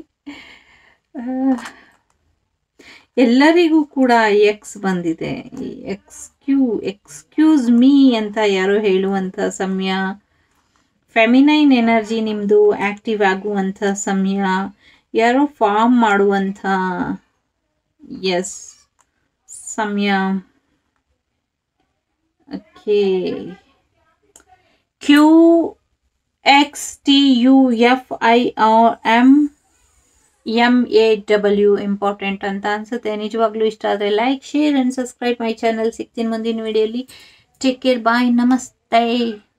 ಎಲ್ಲರಿಗೂ ಕೂಡ ಎಕ್ಸ್ ಬಂದಿದೆ ಎಕ್ಸ್ಕ್ಯೂ ಎಕ್ಸ್ಕ್ಯೂಸ್ ಮೀ ಅಂತ ಯಾರೋ ಹೇಳುವಂಥ ಸಮಯ ಫೆಮಿನೈನ್ ಎನರ್ಜಿ ನಿಮ್ಮದು ಆ್ಯಕ್ಟಿವ್ ಆಗುವಂಥ ಸಮಯ ಯಾರೋ ಫಾರ್ಮ್ ಮಾಡುವಂಥ ಎಸ್ ಸಮಯ okay Q X T U F I R M M A W important ಅಂತ ಅನ್ಸುತ್ತೆ ನಿಜವಾಗ್ಲೂ ಇಷ್ಟ ಆದರೆ like share and subscribe my channel ಸಿಗ್ತೀನಿ ಮುಂದಿನ ವಿಡಿಯೋಲಿ ಟೇಕ್ ಕೇರ್ ಬಾಯ್ ನಮಸ್ತೆ